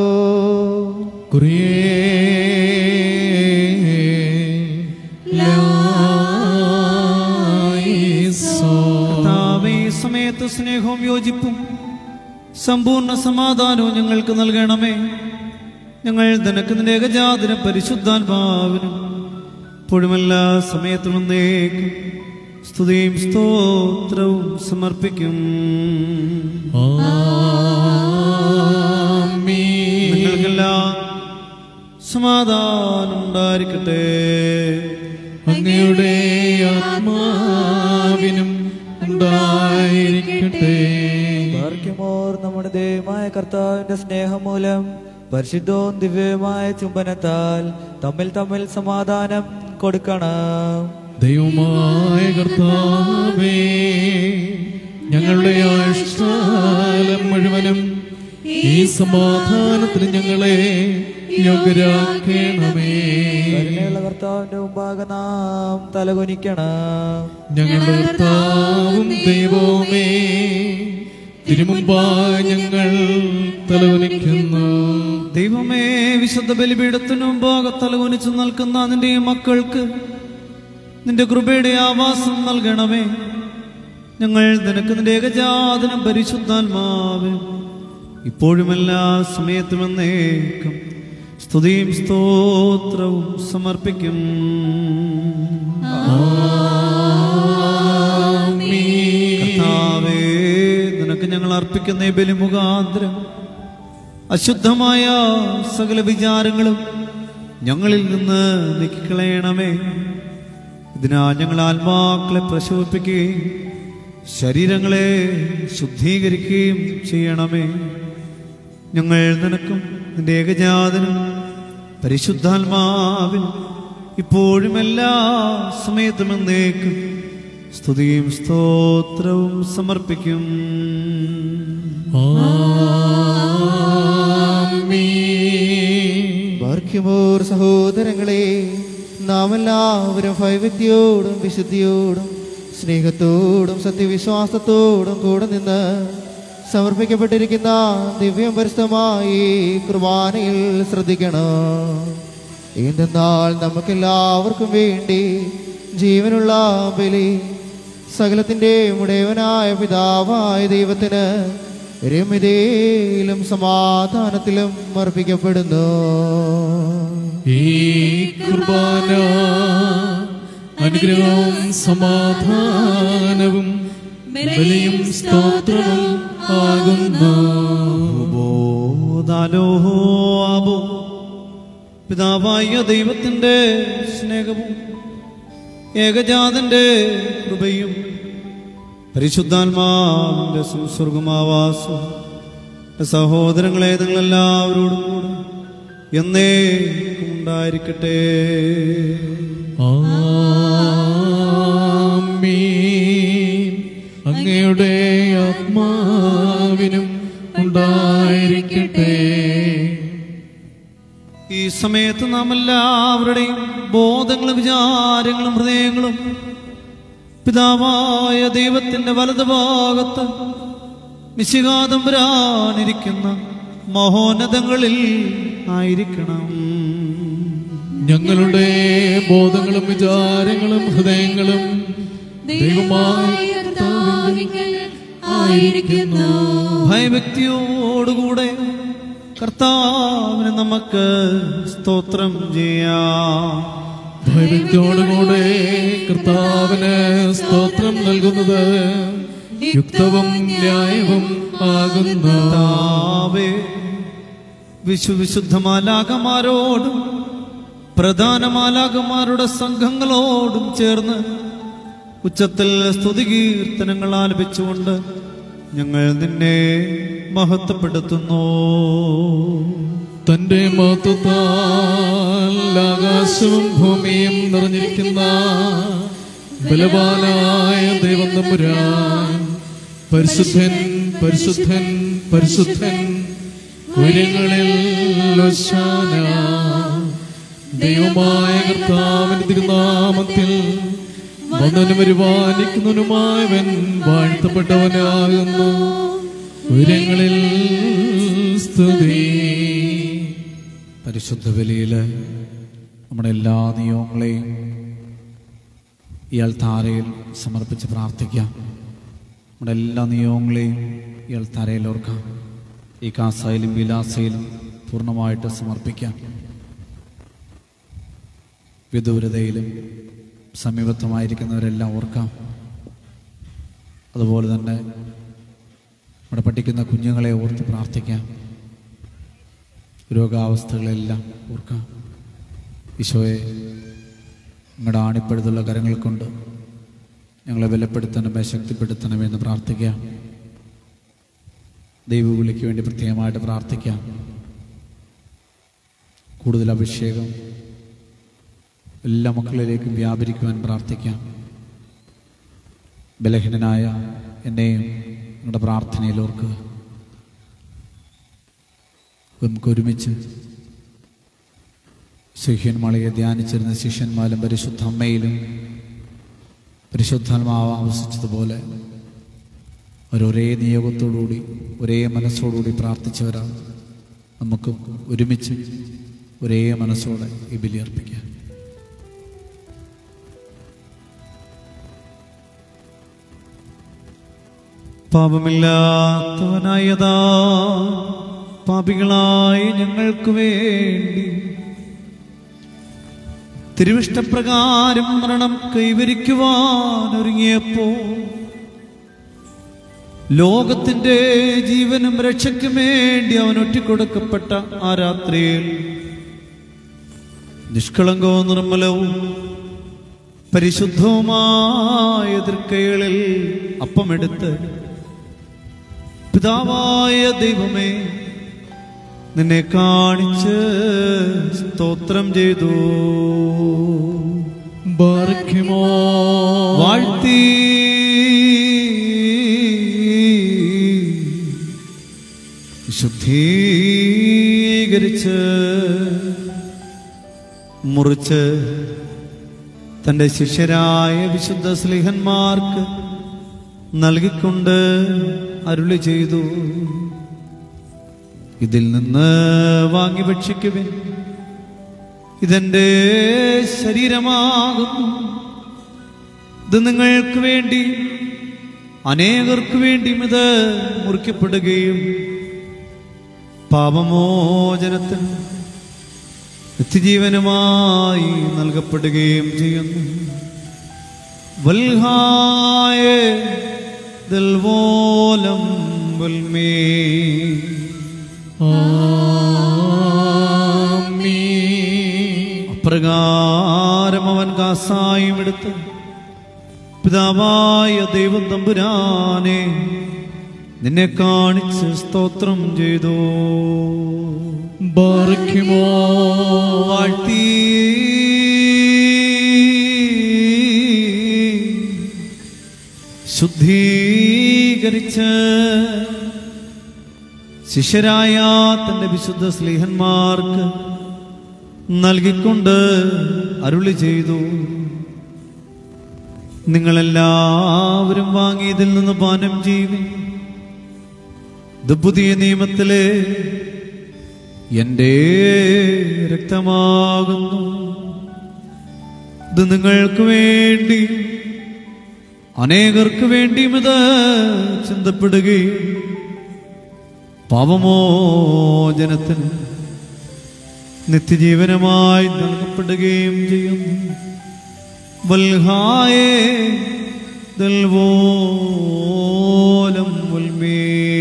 കർത്താവേ, ഈ സമയത്ത് സ്നേഹവും യോജിപ്പും സമ്പൂർണ്ണ സമാധാനവും ഞങ്ങൾക്ക് നൽകണമേ ഞങ്ങൾ നിനക്ക് നിന്റെ ഏകജാതിനും പരിശുദ്ധാത്മാവിനും ഇപ്പോഴുമെല്ലാ സമയത്തും നേക്കും സ്തുതിയും സ്തോത്രവും സമർപ്പിക്കും നിങ്ങൾക്കെല്ലാം സമാധാനം ഉണ്ടായിരിക്കട്ടെ അങ്ങയുടെ ആത്മാവിനും ഉണ്ടായിരിക്കട്ടെ ബാർക്കുമോർ നമ്മുടെ ദൈവമായ കർത്താവിന്റെ സ്നേഹം മൂലം പരിശുദ്ധവും ദിവ്യവുമായ ചുംബനത്താൽ തമ്മിൽ തമ്മിൽ സമാധാനം കൊടുക്കണം ദൈവമായ കർത്താവേ ഞങ്ങളുടെ ആയുഷ്കാലം മുഴുവനും ഈ സമാധാനത്തിന് ഞങ്ങളെ യോഗ്യരാക്കണമേ കരുണയുള്ള കർത്താവിന്റെ മുമ്പാകെ നാം തലകുനിക്കണം ഞങ്ങളുടെ കർത്താവും ദൈവവുമേ തിരുമുമ്പായി ഞങ്ങൾ തലവനിക്കുന്നു ദൈവമേ വിശുദ്ധ ബലിപീഠത്തിനു മുമ്പാകെ തലകുനിച്ചു നിൽക്കുന്ന നിന്റെ ഈ മക്കൾക്ക് നിന്റെ കൃപയുടെ ആവാസം നൽകണമേ ഞങ്ങൾ നിനക്ക് നിന്റെ ഏകജാതനം പരിശുദ്ധാത്മാവ് ഇപ്പോഴും എല്ലാ സമയത്തും എന്നേക്കും സ്തുതിയും സ്തോത്രവും സമർപ്പിക്കും കർത്താവേ നിനക്ക് ഞങ്ങൾ അർപ്പിക്കുന്ന ഈ ബലിമുഖാന്തരം അശുദ്ധമായ സകല വിചാരങ്ങളും ഞങ്ങളിൽ നിന്ന് നീക്കിക്കളയണമേ ഇതിനാ ഞങ്ങൾ ആത്മാക്കളെ പ്രശോഭിപ്പിക്കുകയും ശരീരങ്ങളെ ശുദ്ധീകരിക്കുകയും ചെയ്യണമേ ഞങ്ങൾ നിനക്കും നിന്റെ ഏകജാതനും പരിശുദ്ധാത്മാവിനും ഇപ്പോഴും എല്ലാ സമയത്തും എന്നേക്കും സ്തുതിയും സ്തോത്രവും സമർപ്പിക്കും ആമീൻ ബാറയ്ക്കുമോർ സഹോദരങ്ങളെ നാം എല്ലാവരും ഭയഭക്തിയോടും വിശുദ്ധിയോടും സ്നേഹത്തോടും സത്യവിശ്വാസത്തോടും കൂടെ നിന്ന് സമർപ്പിക്കപ്പെട്ടിരിക്കുന്ന ദിവ്യം പരിസ്ഥമായി കുർബാനയിൽ ശ്രദ്ധിക്കണം എന്തെന്നാൽ നമുക്കെല്ലാവർക്കും വേണ്ടി ജീവനുള്ള ബലി സകലത്തിൻ്റെ ഉടയവനായ പിതാവായ ദൈവത്തിന് രമ്യതയിലും സമാധാനത്തിലും അർപ്പിക്കപ്പെടുന്നു ഈ കുർബാന അനുഗ്രഹവും സമാധാനവും ബലിയും സ്തോത്രവും ആകുന്നു ബോധാലോഹോ ആബോ പിതാവായ ദൈവത്തിൻ്റെ സ്നേഹവും ഏകജാതന്റെ കൃപയും പരിശുദ്ധാത്മാവിന്റെ സുസ്വർഗമാവാസവും സഹോദരങ്ങളെ നിങ്ങളെല്ലാവരോടും കൂടെ എന്നേ ഉണ്ടായിരിക്കട്ടെ ആമീൻ. അങ്ങയുടെ ആത്മാവിനും ഉണ്ടായിരിക്കട്ടെ ഈ സമയത്ത് നാം എല്ലാവരുടെയും ബോധങ്ങളും വിചാരങ്ങളും ഹൃദയങ്ങളും പിതാവായ ദൈവത്തിന്റെ വലതുഭാഗത്ത് നിശികാതം വരാനിരിക്കുന്ന മഹോന്നതങ്ങളിൽ ആയിരിക്കണം ഞങ്ങളുടെ ബോധങ്ങളും വിചാരങ്ങളും ഹൃദയങ്ങളും ദൈവമായ കർത്താവിങ്കൽ ആയിരിക്കുന്നു ഭയഭക്തിയോടുകൂടെ കർത്താവിന് നമുക്ക് സ്തോത്രം ചെയ്യാം ഭയഭക്തിയോടുകൂടെ കർത്താവിന് സ്തോത്രം നൽകുന്നത് യുക്തവും ന്യായവും ആകുന്നു കർത്താവേ വിശുവിശുദ്ധമാലാകമാരോടും പ്രധാന മാലാകമാരുടെ സംഘങ്ങളോടും ചേർന്ന് ഉച്ചത്തിൽ സ്തുതികീർത്തനങ്ങൾ ആലപിച്ചുകൊണ്ട് ഞങ്ങൾ നിന്നെ മഹത്വപ്പെടുത്തുന്നു തന്റെ മഹത്വത്താൽ ആകാശവും ഭൂമിയും നിറഞ്ഞിരിക്കുന്ന ബലവാനായ ദൈവം തമ്പുരാൻ പരിശുദ്ധൻ പരിശുദ്ധൻ പരിശുദ്ധൻ ഉയരങ്ങളിൽ ഹോശാന. ദൈവമായ കർത്താവിന്റെ തിരുനാമത്തിൽ വന്നവനും വരുവാനിക്കുന്നവനുമായവൻ വാഴ്ത്തപ്പെട്ടവനാകുന്നു ഉയരങ്ങളിൽ സ്തുതി പരിശുദ്ധ ബലിയിൽ നമ്മുടെ എല്ലാ നിയമങ്ങളെയും ഇയാൾ താരയിൽ സമർപ്പിച്ച് പ്രാർത്ഥിക്കാം നമ്മുടെ എല്ലാ നിയമങ്ങളെയും ഇയാൾ താരയിൽ ഓർക്കാം ഈ കാസയിലും വിലാസയിലും പൂർണ്ണമായിട്ട് സമർപ്പിക്കാം വിദൂരതയിലും സമീപത്തുമായിരിക്കുന്നവരെല്ലാം ഓർക്കാം അതുപോലെ തന്നെ നമ്മുടെ പഠിക്കുന്ന കുഞ്ഞുങ്ങളെ ഓർത്ത് പ്രാർത്ഥിക്കാം രോഗാവസ്ഥകളെല്ലാം ഓർക്കാം ഈശോയെ നിങ്ങളുടെ ആണിപ്പഴുതുള്ള കരങ്ങൾ കൊണ്ട് ഞങ്ങളെ ബലപ്പെടുത്തണമേ ശക്തിപ്പെടുത്തണമേ എന്ന് പ്രാർത്ഥിക്കാം ദൈവവിളിക്ക് വേണ്ടി പ്രത്യേകമായിട്ട് പ്രാർത്ഥിക്കാം കൂടുതൽ അഭിഷേകം എല്ലാ മക്കളിലേക്കും വ്യാപരിക്കുവാൻ പ്രാർത്ഥിക്കാം ബലഹീനനായ എന്നെയും നിങ്ങളുടെ പ്രാർത്ഥനയിൽ ഓർക്കുക നമുക്ക് ഒരുമിച്ച് ശിഷ്യന്മാളെ ധ്യാനിച്ചിരുന്ന ശിഷ്യന്മാരും പരിശുദ്ധ അമ്മയിലും പരിശുദ്ധാത്മാവ് ആവശ്യിച്ചതുപോലെ അവരൊരേ നിയോഗത്തോടുകൂടി ഒരേ മനസ്സോടുകൂടി പ്രാർത്ഥിച്ചവരാണ് നമുക്ക് ഒരുമിച്ച് ഒരേ മനസ്സോടെ ഈ ബലി അർപ്പിക്കാം പാപമില്ലാത്തവനായതാ പാപികളായ ഞങ്ങൾക്ക് വേണ്ടി തിരുവിഷ്ടപ്രകാരം മരണം കൈവരിക്കുവാൻ ഒരുങ്ങിയപ്പോ ലോകത്തിന്റെ ജീവനും രക്ഷയ്ക്കും വേണ്ടി അവൻ ഒറ്റിക്കൊടുക്കപ്പെട്ട ആ രാത്രിയിൽ നിഷ്കളങ്കവും നിർമ്മലവും പരിശുദ്ധവുമായ തൃക്കൈകളിൽ അപ്പമെടുത്ത് പിതാവായ ദൈവമേ നിന്നെ കാണിച്ച് സ്തോത്രം ചെയ്തു ബാർക്കിമോ വാഴ്ത്തി ശുദ്ധീകരിച്ച് മുറിച്ച് തൻ്റെ ശിഷ്യരായ വിശുദ്ധ സ്ലിഹന്മാർക്ക് നൽകിക്കൊണ്ട് അരുളി ചെയ്തു ഇതിൽ നിന്ന് വാങ്ങി ഭക്ഷിക്കുവിൻ ഇതെന്റെ ശരീരമാകുന്നു ഇത് നിങ്ങൾക്ക് വേണ്ടി അനേകർക്ക് വേണ്ടിയും ഇത് മുറിക്കപ്പെടുകയും പാപമോചനത്തിന് നിത്യജീവനുമായി നൽകപ്പെടുകയും ചെയ്യുന്നു വൽഹായ ദിൽവോലം വൽമേ അപ്രകാരം അവൻ കാസായും എടുത്ത് പിതാവായ ദൈവം തമ്പുരാനെ നിന്നെ കാണിച്ച് സ്തോത്രം ചെയ്തു ബാറയ്ക്കുമോ വാഴ്ത്തി ശുദ്ധീകരിച്ച് ശിഷ്യരായ തന്റെ വിശുദ്ധ സ്ലീഹന്മാർക്ക് നൽകിക്കൊണ്ട് അരുളി ചെയ്തു നിങ്ങളെല്ലാവരും വാങ്ങി ഇതിൽ നിന്ന് പാനം ചെയ്യുവിൻ ഇത് പുതിയ നിയമത്തിലെ എൻ്റെ രക്തമാകുന്നു ഇത് നിങ്ങൾക്ക് വേണ്ടി അനേകർക്ക് വേണ്ടിയും ഇത് ചിന്തപ്പെടുകയും പാപമോചനത്തിന് നിത്യജീവനമായി നൽകപ്പെടുകയും ചെയ്യുന്നു വൽഹായേ ദൽവോലം വൽമേ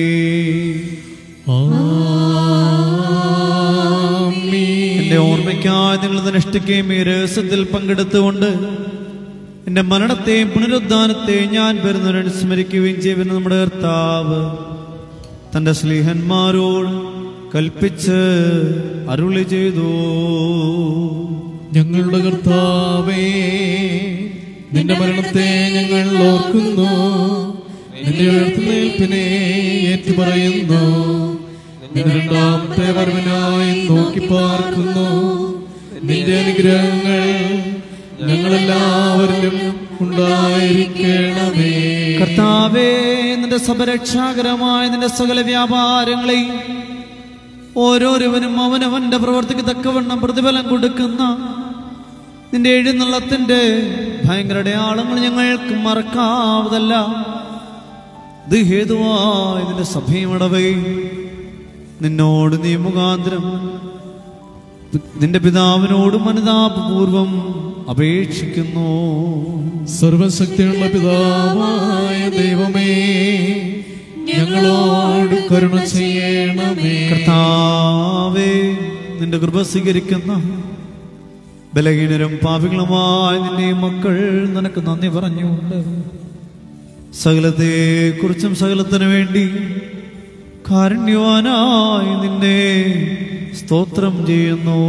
എന്റെ ഓർമ്മയ്ക്കായി നിങ്ങൾ നിഷ്ഠിക്കുകയും ഈ രഹസ്യത്തിൽ പങ്കെടുത്തുകൊണ്ട് എന്റെ മരണത്തെയും പുനരുദ്ധാനത്തെയും ഞാൻ വരുന്നവരെ സ്മരിക്കുകയും ചെയ്യുന്ന നമ്മുടെ കർത്താവ് തന്റെ സ്നേഹന്മാരോട് കൽപ്പിച്ച് അരുളി ചെയ്തു ഞങ്ങളുടെ കർത്താവേ നിന്റെ മരണത്തെ ഞങ്ങൾ ഓർക്കുന്നു നിന്റെ ഉയർത്തുന്നേൽപ്പിനെ ഏറ്റുപറയുന്നു നിന്റെ രണ്ടാമത്തെ വരവിനായി നോക്കി പാർക്കുന്നു നിന്റെ അനുഗ്രഹങ്ങൾ ഞങ്ങളെല്ലാവരിലും ഉണ്ടായിരിക്കണമേ കർത്താവേ നിന്റെ സഭരക്ഷാകരമായ നിന്റെ സകല വ്യാപാരങ്ങളെയും ഓരോരുവനും അവനവന്റെ പ്രവർത്തിക്ക് തക്കവണ്ണം പ്രതിഫലം കൊടുക്കുന്ന നിന്റെ എഴുന്നള്ളത്തിന്റെ ഭയങ്കര അടയാളങ്ങൾ ഞങ്ങൾക്ക് മറക്കാവതല്ല ഇത് ഹേതുവായി നിന്റെ സഭയും ഇടവകയും നിന്നോട് നീ മുഖാന്തരം നിന്റെ പിതാവിനോട് അനുതാപപൂർവം അപേക്ഷിക്കുന്നു സർവശക്തിയുള്ള പിതാവായ ദൈവമേ ഞങ്ങളോട് കരുണ ചെയ്യണമേ കർത്താവേ നിന്റെ കൃപ സ്വീകരിക്കുന്ന ബലഹീനരും പാപികളുമായ നിന്റെ മക്കൾ നിനക്ക് നന്ദി പറഞ്ഞുകൊണ്ട് സകലത്തെ കുറിച്ചും സകലത്തിനു വേണ്ടി കാരുണ്യവാനായി നിന്നെ സ്തോത്രം ചെയ്യുന്നു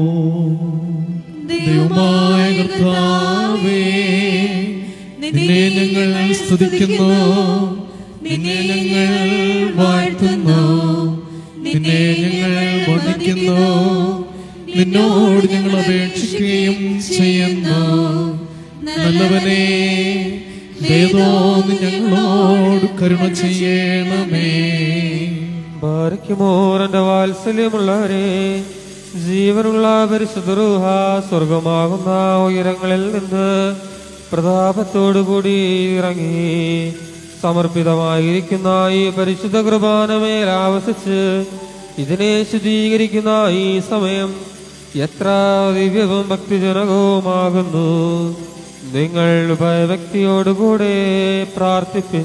ദൈവമായ കർത്താവേ നിന്നെ ഞങ്ങൾ സ്തുതിക്കുന്നു നിന്നെ ഞങ്ങൾ വാഴ്ത്തുന്നു നിന്നെ ഞങ്ങൾ വന്ദിക്കുന്നു നിന്നോട് ഞങ്ങൾ അപേക്ഷിക്കുകയും ചെയ്യുന്നു നല്ലവനെ ദയതോന്ന് ഞങ്ങളോട് കരുണ ചെയ്യണമേ ബാരയ്ക്കുമോറന്റെ വാത്സല്യമുള്ളവരെ ജീവനുള്ള പരിശുദ്ധരൂഹ സ്വർഗമാകുന്ന ഉയരങ്ങളിൽ നിന്ന് പ്രതാപത്തോടുകൂടി ഇറങ്ങി സമർപ്പിതമായിരിക്കുന്ന ഈ പരിശുദ്ധ കുർബാനമേൽ ആവസിച്ച് ഇതിനെ ശുദ്ധീകരിക്കുന്ന ഈ സമയം എത്ര ദിവ്യവും ഭക്തിജനകവുമാകുന്നു നിങ്ങൾ ഭയഭക്തിയോടുകൂടെ പ്രാർത്ഥിപ്പിൻ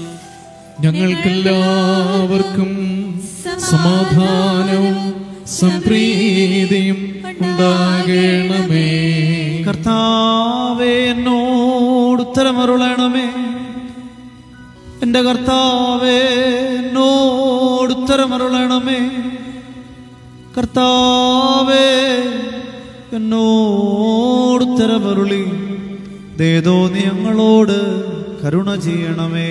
ഞങ്ങൾക്കെല്ലാവർക്കും സമാധാനവും സംപ്രീതിയും ഉണ്ടാകണമേ കർത്താവേ എന്നോട് ഉത്തരമരുളണമേ എന്റെ കർത്താവേ എന്നോട് ഉത്തരമരുളണമേ കർത്താവേ എന്നോട് ഉത്തരമരുളി ദേതോ നീ ഞങ്ങളോട് കരുണ ചെയ്യണമേ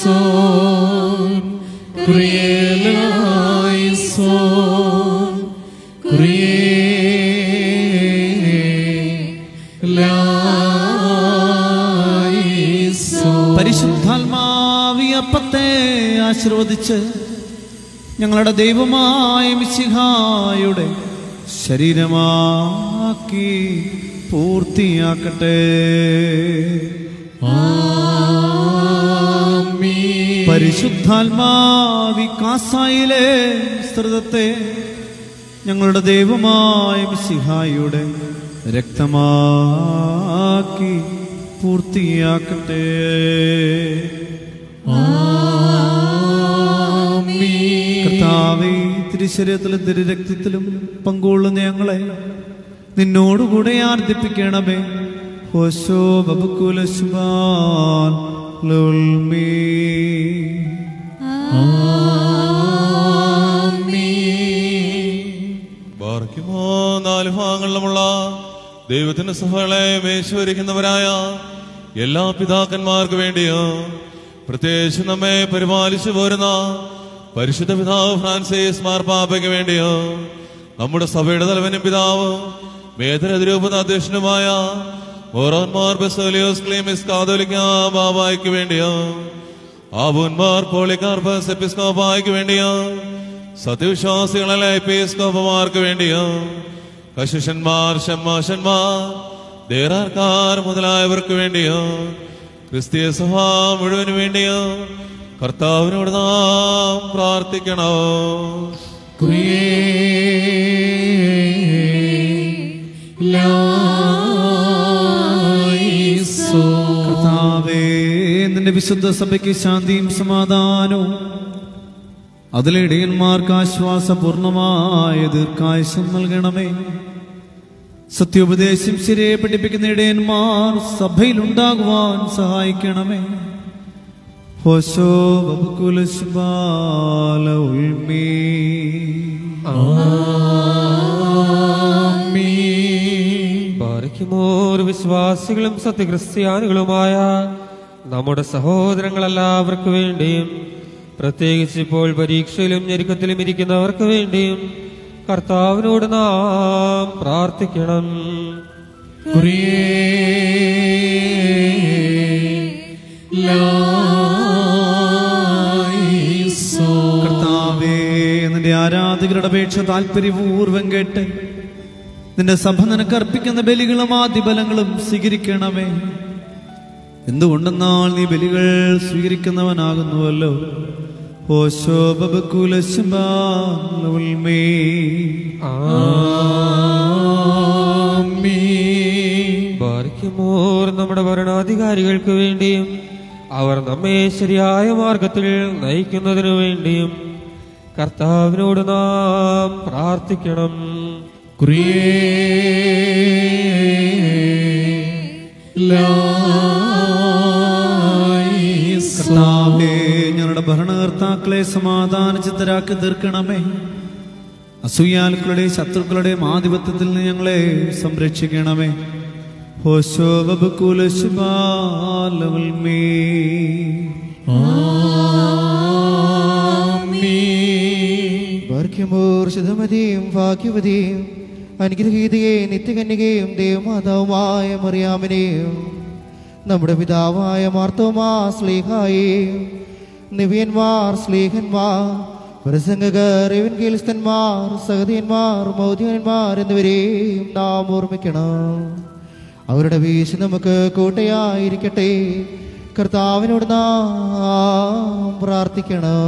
കുറിയേലായിസോൻ കുറിയേലായിസോൻ ഭക്ഷിച്ച് ഞങ്ങളുടെ ദൈവമായ മിശിഹായുടെ ശരീരമാക്കി പൂർത്തിയാക്കട്ടെ പരിശുദ്ധാത്മാവികാസായിലെ സ്ത്രീതത്തെ ഞങ്ങളുടെ ദൈവമായ മിശിഹായുടെ രക്തമാക്കി പൂർത്തിയാക്കട്ടെ കർത്താവേ തിരുശരീരത്തിലും തിരുരക്തത്തിലും പങ്കുകൊള്ളുന്ന ഞങ്ങളെ നിന്നോടുകൂടെ ആർദ്ദിപ്പിക്കണമേ ഹോശോ ബബുക്കുലസ്മാൻ ലുൽമീ ബാർക്കുമോ നാല് ഭാഗങ്ങളിലുമുള്ള ദൈവത്തിന്റെ സഭകളെ മേശവരിക്കുന്നവരായ എല്ലാ പിതാക്കന്മാർക്ക് വേണ്ടിയോ പ്രത്യേകിച്ച് നമ്മെ പരിപാലിച്ചു പോരുന്ന പരിശുദ്ധ പിതാവ് ഫ്രാൻസിസ് മാർപ്പാപ്പയ്ക്ക് വേണ്ടിയോ നമ്മുടെ സഭയുടെ തലവനും പിതാവ് മേധരതിരൂപത അധ്യക്ഷനുമായ മോറോന്മാർ ബെസോലിയോസ് ക്ലീമിസ് കാതോലിക്ക ബാബായ്ക്ക് വേണ്ടിയോ ആബുന്മാർ പോളിക്കാർപ്പസ് എപ്പിസ്കോപ്പായ്ക്ക് വേണ്ടിയോ സത്യവിശ്വാസികളെ എപ്പിസ്കോപ്പമാർക്ക് വേണ്ടിയോ കശുഷന്മാർ ഷമ്മാഷന്മാർ ദേറാർക്കാർ മുതലായവർക്ക് വേണ്ടിയോ ക്രിസ്തീയ സഭ മുഴുവന് വേണ്ടിയോ കർത്താവിനോട് നാം പ്രാർത്ഥിക്കണോ കർത്താവേ നിന്റെ വിശുദ്ധ സഭയ്ക്ക് ശാന്തിയും സമാധാനവും അതിലെ ഇടയന്മാർക്ക് ആശ്വാസപൂർണമായ ദീർഘായുസം നൽകണമേ സത്യോപദേശം ശരിയെ പഠിപ്പിക്കുന്ന ഇടയന്മാർ സഭയിലുണ്ടാകുവാൻ സഹായിക്കണമേ ഹോശോ ബബുക്കുലശുബാല ഉൾമീ ബാരിക്കുമോർ വിശ്വാസികളും സത്യക്രിസ്ത്യാനികളുമായ നമ്മുടെ സഹോദരങ്ങളെല്ലാവർക്ക് വേണ്ടിയും പ്രത്യേകിച്ച് ഇപ്പോൾ പരീക്ഷയിലും ഞെരുക്കത്തിലും ഇരിക്കുന്നവർക്ക് വേണ്ടിയും കർത്താവിനോട് നാം പ്രാർത്ഥിക്കണം കർത്താവേ നിന്റെ ആരാധകരുടെ അപേക്ഷ താല്പര്യപൂർവം കേട്ട് നിന്റെ സഭ നിനക്ക് അർപ്പിക്കുന്ന ബലികളും ആദ്യബലങ്ങളും സ്വീകരിക്കണമേ എന്തുകൊണ്ടെന്നാൽ നീ ബലികൾ സ്വീകരിക്കുന്നവനാകുന്നുവല്ലോ ഓശോ ബബക്കുലശുബാൽമേ ബാരിക്കുമോർ നമ്മുടെ ഭരണാധികാരികൾക്ക് വേണ്ടിയും അവർ നമ്മെ ശരിയായ മാർഗത്തിൽ നയിക്കുന്നതിനു വേണ്ടിയും കർത്താവിനോട് നാം പ്രാർത്ഥിക്കണം കർത്താവേ ഞങ്ങളുടെ ഭരണകർത്താക്കളെ സമാധാന ചിത്തരാക്കി തീർക്കണമേ അസൂയാലുക്കളുടെ ശത്രുക്കളുടെയും ആധിപത്യത്തിൽ നിന്ന് ഞങ്ങളെ സംരക്ഷിക്കണമേ ഹോശോ ബബുക്കുലശുബാലവൽമേ ഭാഗ്യമോർ ശുദ്ധമതിയും ഭാഗ്യവതിയും അനുഗ്രഹീതയെ നിത്യകന്യകയും ദേവമാതാവുമായ മറിയാമിനെയും നമ്മുടെ പിതാവായ മാർത്തോമാ സ്ലീഹായെയും നിവിയന്മാർ സ്ലീഹന്മാർ പ്രസംഗകർ എവൻകേലിസ്തന്മാർ സഹതിയന്മാർ മൗദ്യന്മാർ എന്നിവരെയും നാം ഓർമ്മിക്കണം അവരുടെ വീശ് നമുക്ക് കൂട്ടയായിരിക്കട്ടെ കർത്താവിനോട് നാം പ്രാർത്ഥിക്കണം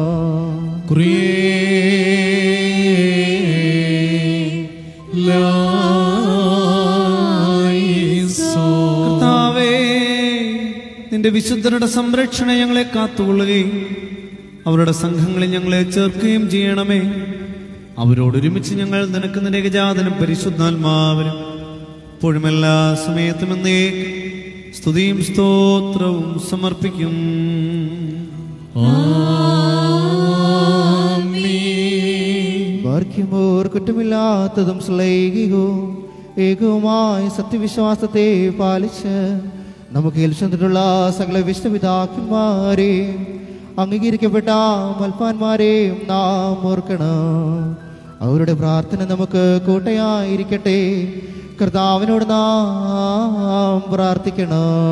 കർത്താവേ നിന്റെ വിശുദ്ധരുടെ സംരക്ഷണ ഞങ്ങളെ കാത്തുകൊള്ളുകയും അവരുടെ സംഘങ്ങളിൽ ഞങ്ങളെ ചേർക്കുകയും ചെയ്യണമേ അവരോടൊരുമിച്ച് ഞങ്ങൾ നിനക്ക് നിന്റെ ഗജാതനും പരിശുദ്ധാത്മാവിനും ഇപ്പോഴും എല്ലാ സമയത്തും എന്നേക്ക് സ്തുതിയും സ്തോത്രവും സമർപ്പിക്കും ഭാഗ്യമോർ കുറ്റമില്ലാത്തതും ശ്ലൈകികവും ഏകവുമായ സത്യവിശ്വാസത്തെ പാലിച്ച് നമുക്ക് ഏൽച്ചെന്നിട്ടുള്ള സകല വിഷ്ണുപിതാക്കന്മാരെയും അംഗീകരിക്കപ്പെട്ട മൽപ്പാന്മാരെയും നാം ഓർക്കണം അവരുടെ പ്രാർത്ഥന നമുക്ക് കൂട്ടയായിരിക്കട്ടെ കർത്താവിനോട് നാം പ്രാർത്ഥിക്കണം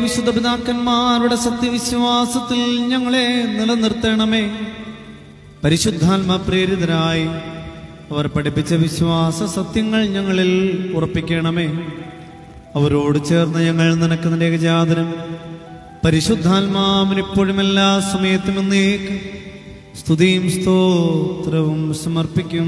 വിശുദ്ധ പിതാക്കന്മാരുടെ സത്യവിശ്വാസത്തിൽ ഞങ്ങളെ നിലനിർത്തണമേ പരിശുദ്ധാത്മ പ്രേരിതരായി അവർ പഠിപ്പിച്ച വിശ്വാസ സത്യങ്ങൾ ഞങ്ങളിൽ ഉറപ്പിക്കണമേ അവരോട് ചേർന്ന് ഞങ്ങൾ നിനക്ക് നിന്റെ ഏകജാതനും പരിശുദ്ധാത്മാവിന് ഇപ്പോഴും എല്ലാ സമയത്തും എന്നേക്കും സ്തുതിയും സ്തോത്രവും സമർപ്പിക്കും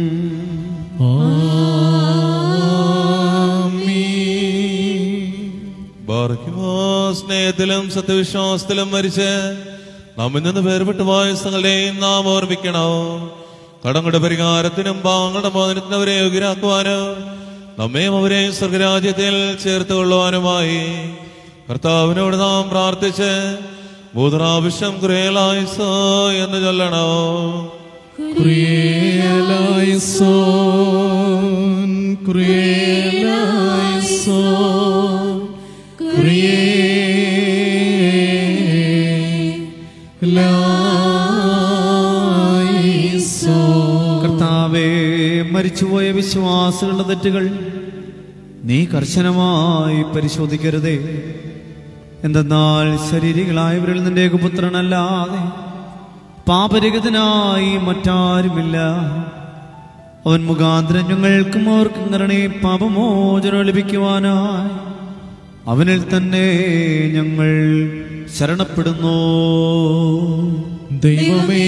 ബാർക്കുമോ സ്നേഹത്തിലും സത്യവിശ്വാസത്തിലും മരിച്ച് നമ്മിൽ നിന്ന് വേർപെട്ടു പോയ സ്ഥലങ്ങളെയും നാം ഓർമ്മിക്കണം കടങ്ങളുടെ പരിഹാരത്തിനും പാവങ്ങളുടെ മോചനത്തിനും അവരെ യോഗ്യരാക്കുവാനും നമ്മയും അവരെ സ്വർഗരാജ്യത്തിൽ ചേർത്ത് കൊള്ളുവാനുമായി കർത്താവിനോട് നാം പ്രാർത്ഥിച്ച് മൂത്രാവശ്യം കുറേലായുസോ എന്ന് ചൊല്ലണോ Creelaison, creelaison, creelaison. കർത്താവേ മരിച്ചുപോയ വിശ്വാസികളുടെ തെറ്റുകൾ നീ കർശനമായി പരിശോധിക്കരുതേ എന്തെന്നാൽ ശരീരികളായവരിൽ നിന്റെ ഏകപുത്രനല്ലാതെ പാപരഹിതനായി മറ്റാരുമില്ല അവൻ മുഖാന്തരം ഞങ്ങൾക്കും അവർക്കും കരണേ പാപമോചനം ലഭിക്കുവാനായി അവനിൽ തന്നെ ഞങ്ങൾ ശരണപ്പെടുന്നു ദൈവമേ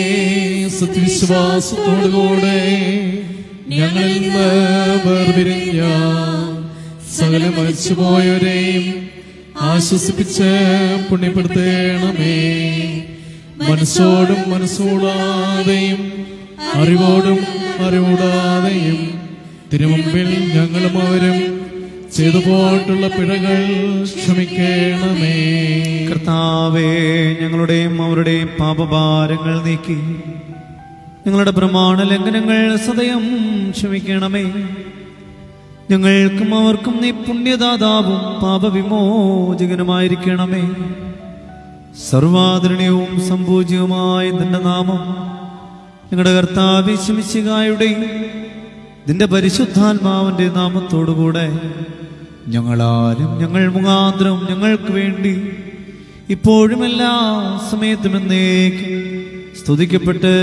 സത്യവിശ്വാസത്തോടുകൂടെ ഞങ്ങളിൽ നിന്ന് വേർപിരിഞ്ഞ സകല മരിച്ചുപോയവരെയും ആശ്വസിപ്പിച്ച് പുണ്യപ്പെടുത്തേണമേ മനസ്സോടും മനസ്സൂടാതെയും അറിവോടും അറിവൂടാതെയും തിരുമുമ്പിൽ ഞങ്ങളും അവരും ചെയ്തു പോയിട്ടുള്ള പിഴകൾ ക്ഷമിക്കണമേ കർത്താവേ ഞങ്ങളുടെയും അവരുടെയും പാപഭാരങ്ങൾ നീക്കി ഞങ്ങളുടെ പ്രമാണ ലംഘനങ്ങൾ സദയം ക്ഷമിക്കണമേ ഞങ്ങൾക്കും അവർക്കും നീ പുണ്യദാതാവും പാപവിമോചകനുമായിരിക്കണമേ സർവാദരണീയവും സംപൂജ്യവുമായ നിന്റെ നാമം ഞങ്ങളുടെ കർത്താവ് ശമിശികായുടെയും നിന്റെ പരിശുദ്ധാത്മാവിന്റെ നാമത്തോടുകൂടെ ഞങ്ങളാരും ഞങ്ങൾ മുഖാന്തരം ഞങ്ങൾക്ക് വേണ്ടി ഇപ്പോഴും എല്ലാ സമയത്തും എന്നേക്ക് സ്തുതിക്കപ്പെട്ട്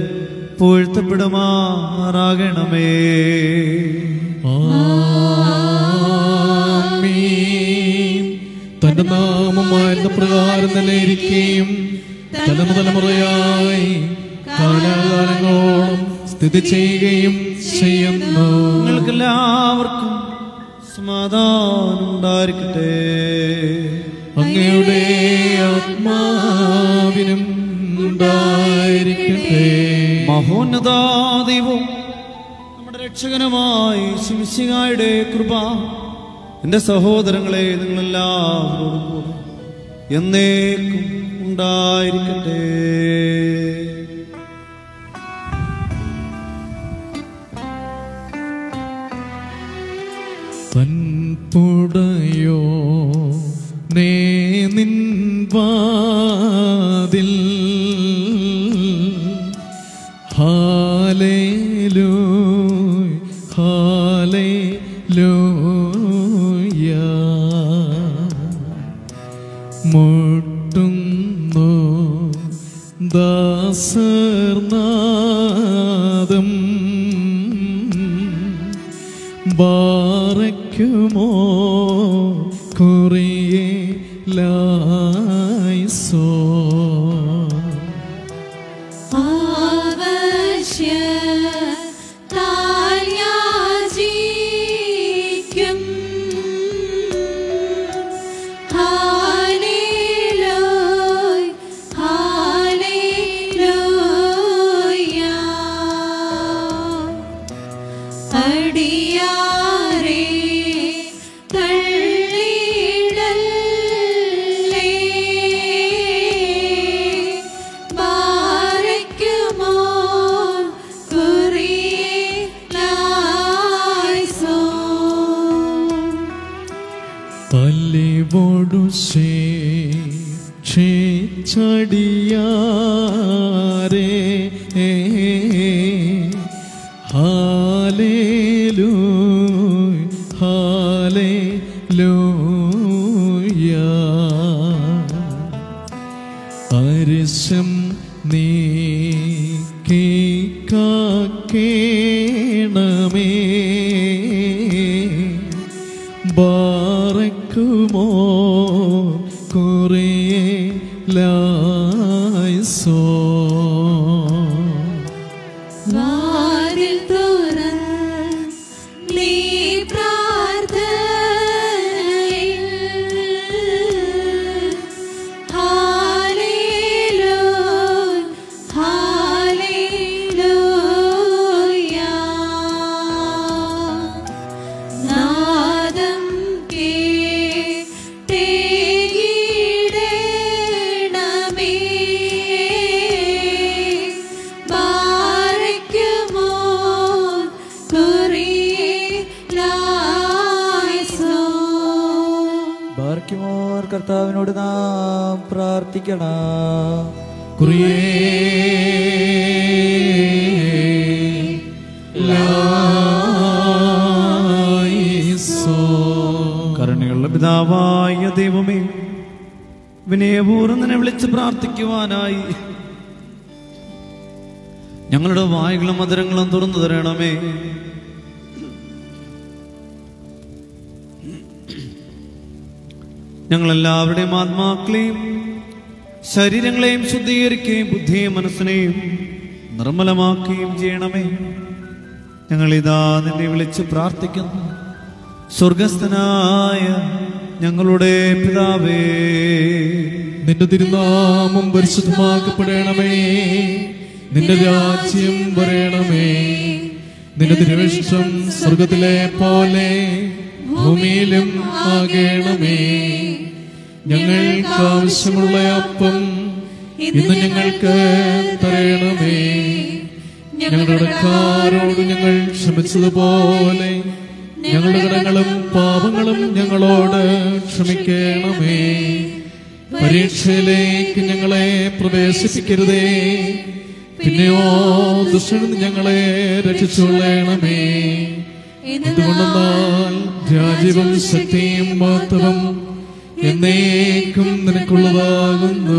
പുഴ്ത്തപ്പെടുമാറാകണമേ ആമീൻ. തന്റെ നാമമായിരുന്ന പ്രകാരം നിലയിരിക്കുകയും തലമുതലമുറയായി കാലാകാലങ്ങളോളം സ്ഥിതി ചെയ്യുകയും ചെയ്യുന്നു നിങ്ങൾക്കെല്ലാവർക്കും സമാധാനം ഉണ്ടായിരിക്കട്ടെ അങ്ങയുടെ ആത്മാവിനും ഉണ്ടായിരിക്കട്ടെ മഹോന്നതാദൈവവും നമ്മുടെ രക്ഷകനുമായി ശിംശികായുടെ കൃപ എന്റെ സഹോദരങ്ങളെ നിങ്ങളെല്ലാവരോടും കൂടെ എന്നേക്കും ഉണ്ടായിരിക്കട്ടെ തൻപുടയോ നേ നിൻവാതിൽ ഹാലേലൂയ് ഹാലേലൂയ മുട്ടുന്നു ദാസർനാദം ബാറയ്ക്കുമോ കുറിയേ ലായിസോ ആവശ്യ താൽയാചിക്കും ഹാലേലൂയ ഹാലേലൂയ അടിയാരേ തള്ളിടല്ലേ ബാരയ്ക്കുമോ കുറിയലായിസോ പല്ലിവോടു ചടിയാരേ ഹാലേലൂയ് ഹാലേലൂയ ബാർക്കുമോ കുറേ ലായിസോ വാതിൽ തുറന്ന് നീ പ്രാർത്ഥനയിൽ ഹാലേലൂയ ഹാലേലൂയ നാദം കേട്ടേകിടണമേ ബാരയ്ക്കുമോ കുറിലായിസോ ബാർക്കുമോർ കർത്താവിനോട് നാം പ്രാർത്ഥിക്കണം കുറേ ലായിസോ കരുണയുള്ള പിതാവായ ദൈവമേ വിനയപൂർവ്വം നിന്നെ വിളിച്ച് പ്രാർത്ഥിക്കുവാനായി ഞങ്ങളുടെ വായുകളും മധുരങ്ങളും തുറന്നു തരണമേ ഞങ്ങളെല്ലാവരുടെയും ആത്മാക്കളെയും ശരീരങ്ങളെയും ശുദ്ധീകരിക്കുകയും ബുദ്ധിയും മനസ്സിനെയും നിർമ്മലമാക്കുകയും ചെയ്യണമേ ഞങ്ങളിതാ നിന്നെ വിളിച്ച് പ്രാർത്ഥിക്കുന്നു സ്വർഗസ്ഥനായ ഞങ്ങളുടെ പിതാവേ നിന്റെ തിരുനാമം പരിശുദ്ധമാക്കപ്പെടണമേ നിന്റെ രാജ്യം വരയണമേ നിന്റെ തിരുവിഷ്ടം സ്വർഗത്തിലെ പോലെ ഭൂമിയിലും ആകണമേ ഞങ്ങൾക്ക് ആവശ്യമുള്ള അപ്പം ഇന്ന് ഞങ്ങൾക്ക് തരണമേ ഞങ്ങളുടെ കടക്കാരോട് ഞങ്ങൾ ക്ഷമിച്ചതുപോലെ ഞങ്ങളുടെ കടങ്ങളും പാപങ്ങളും ഞങ്ങളോട് ക്ഷമിക്കണമേ പരീക്ഷയിലേക്ക് ഞങ്ങളെ പ്രവേശിപ്പിക്കരുതേ പിന്നെയോ ദുഷ്ടനിൽ നിന്ന് ഞങ്ങളെ രക്ഷിച്ചുകൊള്ളണമേ എന്തുകൊണ്ടെന്നാൽ രാജ്യവും ശക്തിയും മാത്രം എന്നേക്കും നിനക്കുള്ളതാകുന്നു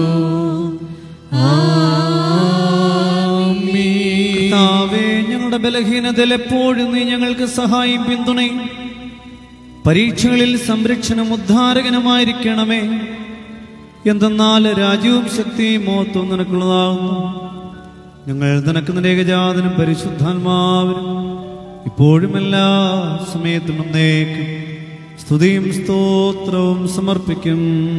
ആമീൻ കർത്താവേ ഞങ്ങളുടെ ബലഹീനതയിൽ എപ്പോഴും നീ ഞങ്ങൾക്ക് സഹായം പിന്തുണയും പരീക്ഷകളിൽ സംരക്ഷണം ഉദ്ധാരകനുമായിരിക്കണമേ എന്തെന്നാൽ രാജ്യവും ശക്തിയും മോത്വം നിനക്കുള്ളതാകുന്നു ഞങ്ങൾ നിനക്ക് നിന്റെ ഏകജാതനും പരിശുദ്ധാത്മാവിനും ഇപ്പോഴും എല്ലാ സമയത്തും എന്നേക്കും സ്തുതിയും സ്തോത്രവും സമർപ്പിക്കും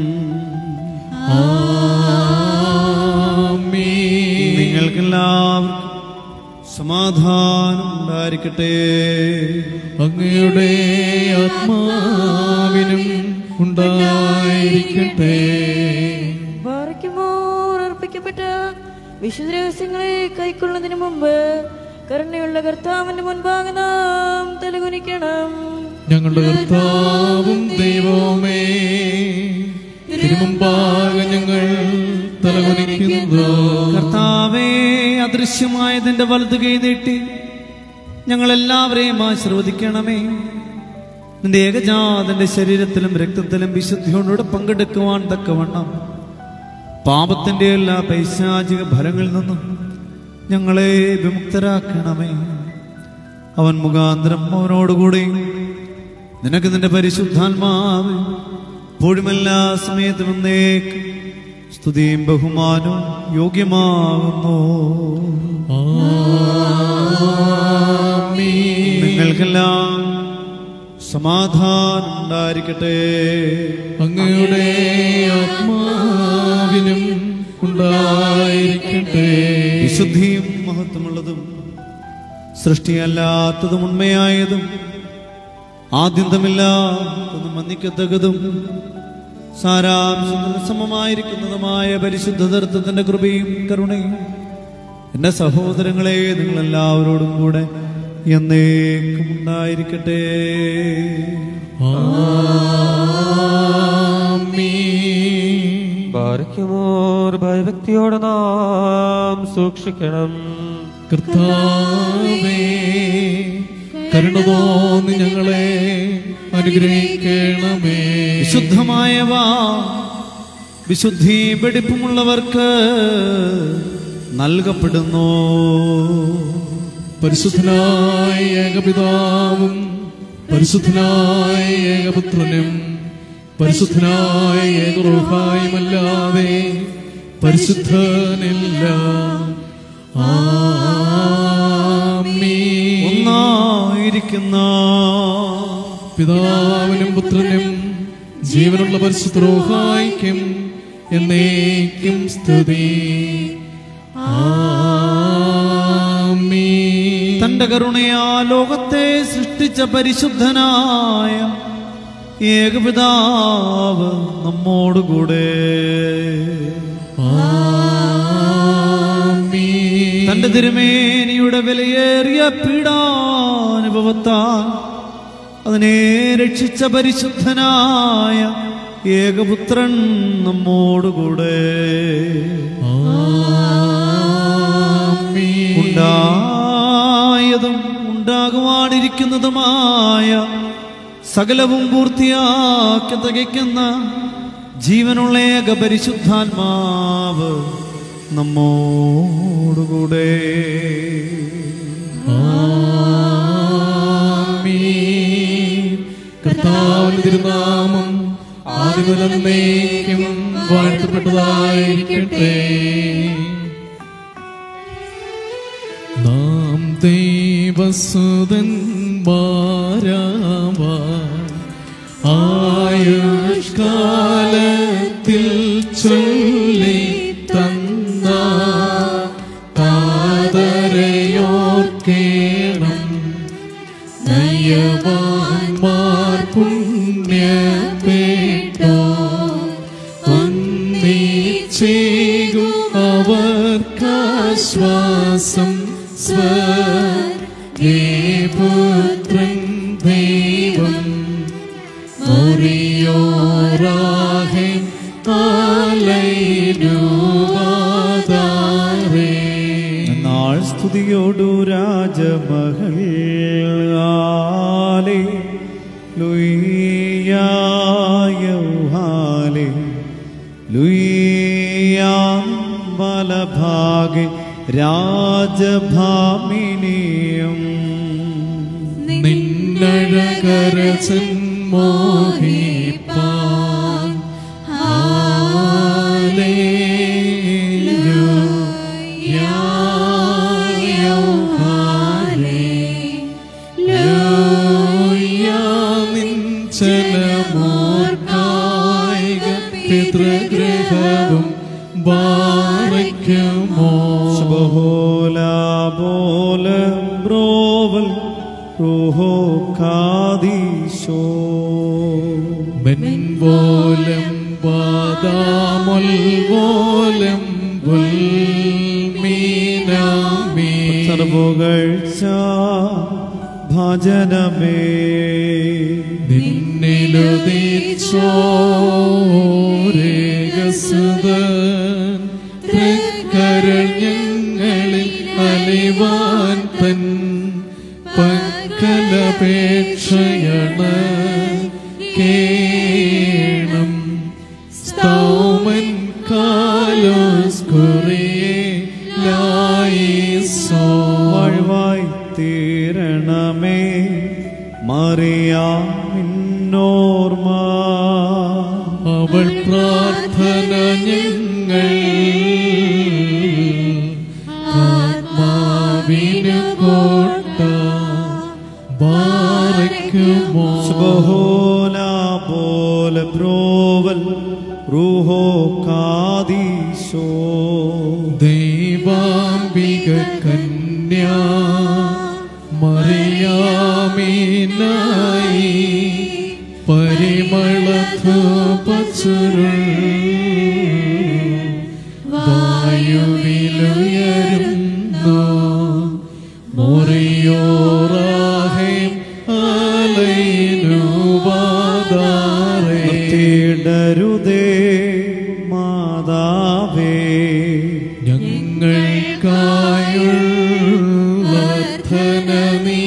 ആമീൻ നിങ്ങൾക്കെല്ലാവർക്കും സമാധാനം ഉണ്ടായിരിക്കട്ടെ അങ്ങയുടെ ആത്മാവിനും ഉണ്ടായിരിക്കട്ടെ ബാറയ്ക്കുമോർ അർപ്പിക്കപ്പെട്ട വിശുദ്ധ രഹസ്യങ്ങളെ കൈക്കൊള്ളുന്നതിന് മുമ്പ് കരുണയുള്ള കർത്താവിന്റെ മുൻപാകെ നാം തലകുനിക്കണം ഞങ്ങളുടെ കർത്താവും ദൈവവുമേ തിരുമുമ്പാകെ ഞങ്ങൾ തലകുനിക്കുന്നു കർത്താവേ അദൃശ്യമായതിന്റെ വലതു കൈ നീട്ടി ഞങ്ങളെല്ലാവരെയും ആശീർവദിക്കണമേ നിന്റെ ഏകജാതന്റെ ശരീരത്തിലും രക്തത്തിലും വിശുദ്ധിയോടുകൂടെ പങ്കെടുക്കുവാൻ തക്കവണ്ണം പാപത്തിന്റെ എല്ലാ പൈശാചിക ഫലങ്ങളിൽ നിന്നും ഞങ്ങളെ വിമുക്തരാക്കണമേ അവൻ മുഖാന്തരം അവനോടുകൂടി നിനക്ക് നിന്റെ പരിശുദ്ധാത്മാവ് എപ്പോഴും എല്ലാ സമയത്തും എന്നേക്കും സ്തുതിയും ബഹുമാനവും യോഗ്യമാകുന്നു ആമീൻ. നിങ്ങൾക്കെല്ലാം സമാധാനം ഉണ്ടായിരിക്കട്ടെ അങ്ങയുടെ ആത്മാവിനും ഉണ്ടായിരിക്കട്ടെ വിശുദ്ധിയും മഹത്വമുള്ളതും സൃഷ്ടിയല്ലാത്തതും ഉണ്മയായതും ആദ്യന്തമില്ലാത്തതും മന്നിക്കത്തക്കതും സാരാംശത്തിന് സമമായിരിക്കുന്നതുമായ പരിശുദ്ധ തത്വത്തിന്റെ കൃപയും കരുണയും എന്റെ സഹോദരങ്ങളെ നിങ്ങളെല്ലാവരോടും കൂടെ എന്നേക്കും ഉണ്ടായിരിക്കട്ടെ ആമീൻ. ബാരയ്ക്കുമോർ ഭയഭക്തിയോടെ നാം സൂക്ഷിക്കണം കർത്താവേ കരുണ തോന്നി ഞങ്ങളെ അനുഗ്രഹിക്കണമേ വിശുദ്ധമായവ വിശുദ്ധി വെടിപ്പുമുള്ളവർക്ക് നൽകപ്പെടുന്നു പരിശുദ്ധനായ ഏകപിതാവും പരിശുദ്ധനായ ഏകപുത്രനും പരിശുദ്ധനായ ഏകറൂഹായുമല്ലാതെ പരിശുദ്ധനില്ല ആമീൻ. ഒന്നായിരിക്കുന്ന പിതാവിനും പുത്രനും ജീവനുള്ള പരിശുദ്ധ റൂഹായിക്കും എന്നേക്കും സ്തുതി ആമീൻ. തന്റെ കരുണയാ ലോകത്തെ സൃഷ്ടിച്ച പരിശുദ്ധനായ ഏകപിതാവ് നമ്മോടുകൂടെ ആമീൻ. തന്റെ തിരുമേനിയുടെ വിലയേറിയ പീഡാനുഭവത്താൽ അതിനെ രക്ഷിച്ച പരിശുദ്ധനായ ഏകപുത്രൻ നമ്മോടുകൂടെ ആമീൻ. ഉണ്ടായതും ഉണ്ടാകുവാനിരിക്കുന്നതുമായ സകലവും പൂർത്തിയാക്കി തികയ്ക്കുന്ന ജീവനുള്ള ഏക പരിശുദ്ധാത്മാവ് നമ്മോടുകൂടെ ആമീൻ. കർത്താവിന്റെ തിരുനാമം ആദിമുതലേക്കും വാഴ്ത്തപ്പെട്ടതായിരിക്കട്ടെ നാം ദൈവസുതൻ ആയുഷ്കാലത്തിൽ ചൊല്ലി തന്ന കാതരയോർക്കേണം നയവാൻമാർ പുണ്യപേട്ടോ ഒന്നിച്ചേകും അവർക്കാശ്വാസം സ്വപുത്രൻ ദൈവം മുറിയോറാഹെ ആലൈനുവാദാരേ നാൾ സ്തുതിയോടു രാജമഹൽ ആലേ ലുയ്യായൗഹാലേ ലുയ്യാം ബലഭാഗെ രാജഭാമിനിയും നിന്നഴകരസൻ മോഹിപ്പാൻ പിതൃഗൃഹവും ബാറയ്ക്കുമോ ബഹോല ബോല ബ്രോവൽ റൂഹോ കാദീശോ മെൻപോലം ബാദാമുൽ പോലം മീനാമീ സർവകഴ്ച ഭജനമേ നിന്നിലുദിച്ചോരേകസുതൻ തൃക്കരൾ ഞങ്ങളിൽ അലിവാൻ തൻ പക്കലപേക്ഷയണ് കേണം സ്തൗമൻ കാലോസ്കുറിയെ ലായിസോ വാഴ്വായി തീരണമേ മറിയാമിന്നോർമ അവൾ പ്രാർത്ഥന ഞങ്ങൾ ആത്മാവിന് കോട്ട ബാറയ്ക്കുമോ ബഹോല പോല ബ്രോവൽ റൂഹോ കാദീശോ ദൈവാംബിക കന്യാ മറിയാമീനായി പരിമളധൂപച്ചുരുൾ വായുവിലുയരുന്നു മുറിയോറാഹേ അലൈനുവാദാറേ നിർത്തിയിടരുതേ മാതാവേ ഞങ്ങൾക്കായുള്ളർത്ഥന നീ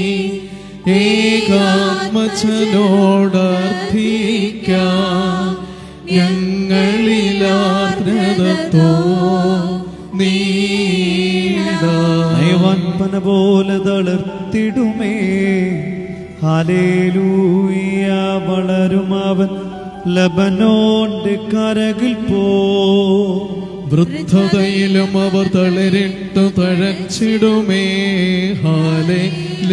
ഏകാത്മജനോടർത്ഥിക്കാം ഞങ്ങളിലാർദ്രതോ നീടാ നയവൻപന പോലെ തളിർത്തിടുമേ ഹാലേലൂയ വളരും അവൻ ലബനോന്റെ കരകിൽ പോ വൃദ്ധതയിലും അവർ തളിരിട്ടു തഴച്ചിടുമേ ഹാലേ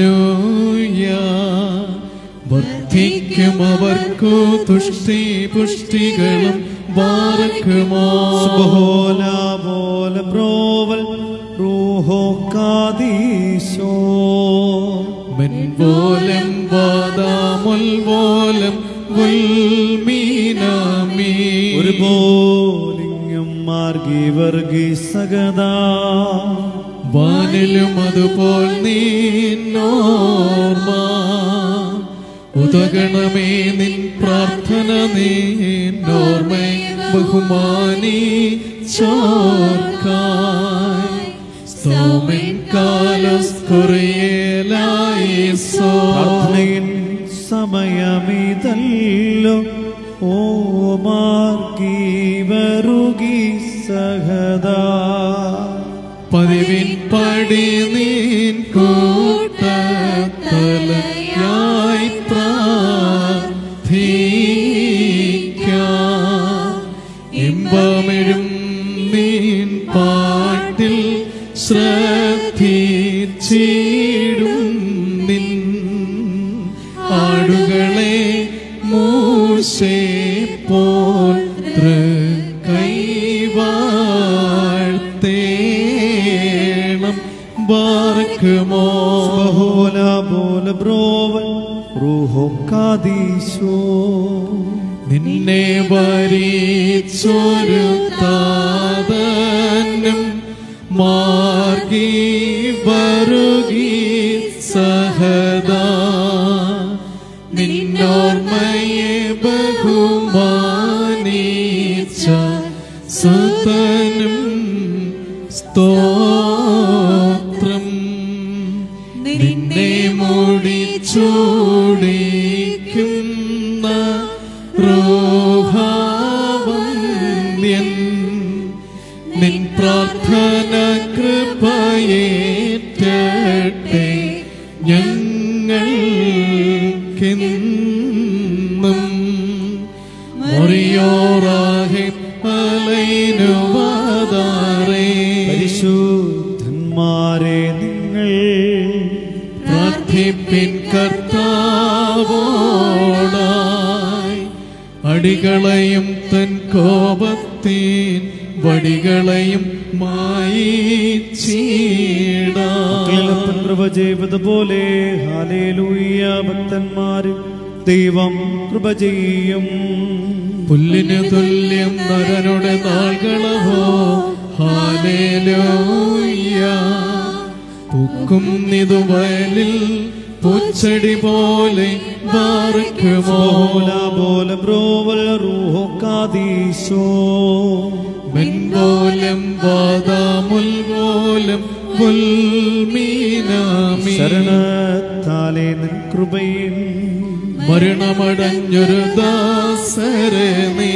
വർദ്ധിക്കും അവർക്കു തുഷ്ടി പുഷ്ടികളും ബാറക്കുമോ സുബഹോല പോലെ ബ്രോവൽ റൂഹോ കാദീശോ മെൻപോലം വാദാമുൽ പോലം മീനാമീ ഒരു പോലിങ്ങും മാർഗി വർഗി സഗതാ വാനിലും അതുപോൽ നീന്നോർമ്മ ഉതകണമേ നിൻ പ്രാർത്ഥന നീന്നോർമ്മ ബഹുമാനി ചോർക്കായി സ്തോമിൻ കാലസ് കുറിയേലായിസോ പ്രാർത്ഥനയിൻ സമയമിതല്ലോ ഓ മാർഗി വരുകി സഹദാ പതിവിൻ പടി നീൻ കൂട്ടത്തലയായി പ്രാർത്ഥിക്കാം ഇമ്പമിഴും നീൻ പാട്ടിൽ ശ്രദ്ധിച്ചിടും നിൻ ആടുകളെ മൂശേ പോൽ കൈവാഴ്ത്തേണം ബാർക്കുമോ ബഹോല പോലെ ബ്രോവൽ റൂഹോ കാദീശോ നിന്നെ വരിച്ചൊരു താതനും മാർഗി വരുകി സഹദാ നിന്നോർമ്മയെ ബഹുമാനിച്ച സുതനും സ്തോത്രം നിന്നെ മുടി ചൂടിക്കുന്ന റോഹാവന്യൻ നിൻ പ്രാർത്ഥന കൃപയേറ്റട്ടെ ഞങ്ങൾക്കെന്നും മറിയോറാഹെ അലൈനുവാദാറേ പരിശുദ്ധന്മാരെ നിങ്ങൾ പ്രാർത്ഥിപ്പിൻ കർത്താവോടായി അടികളെയും തൻ കോപത്തിൻ വടികളെയും മായിച്ചീടാം കൃപ ചെയ്തതുപോലെ ഹാലേലൂയ ഭക്തന്മാര് ദൈവം കൃപ ചെയ്യും പുല്ലിന് തുല്യം നരനുടെ നാൾകളവോ ഹാലേലൂയ പൂക്കും നിതുവയലിൽ പൂച്ചെടി പോലെ ബാറക്കുമോ ബോല പോലെ ബ്രോവൽ റൂഹോ കാദീശോ മെൻപോലം വാദാമുൽ പോലം പുൽമീനാമി ശരണത്താലെ നിൻ കൃപയിൽ മരണമടഞ്ഞൊരു ദാസരെ നീ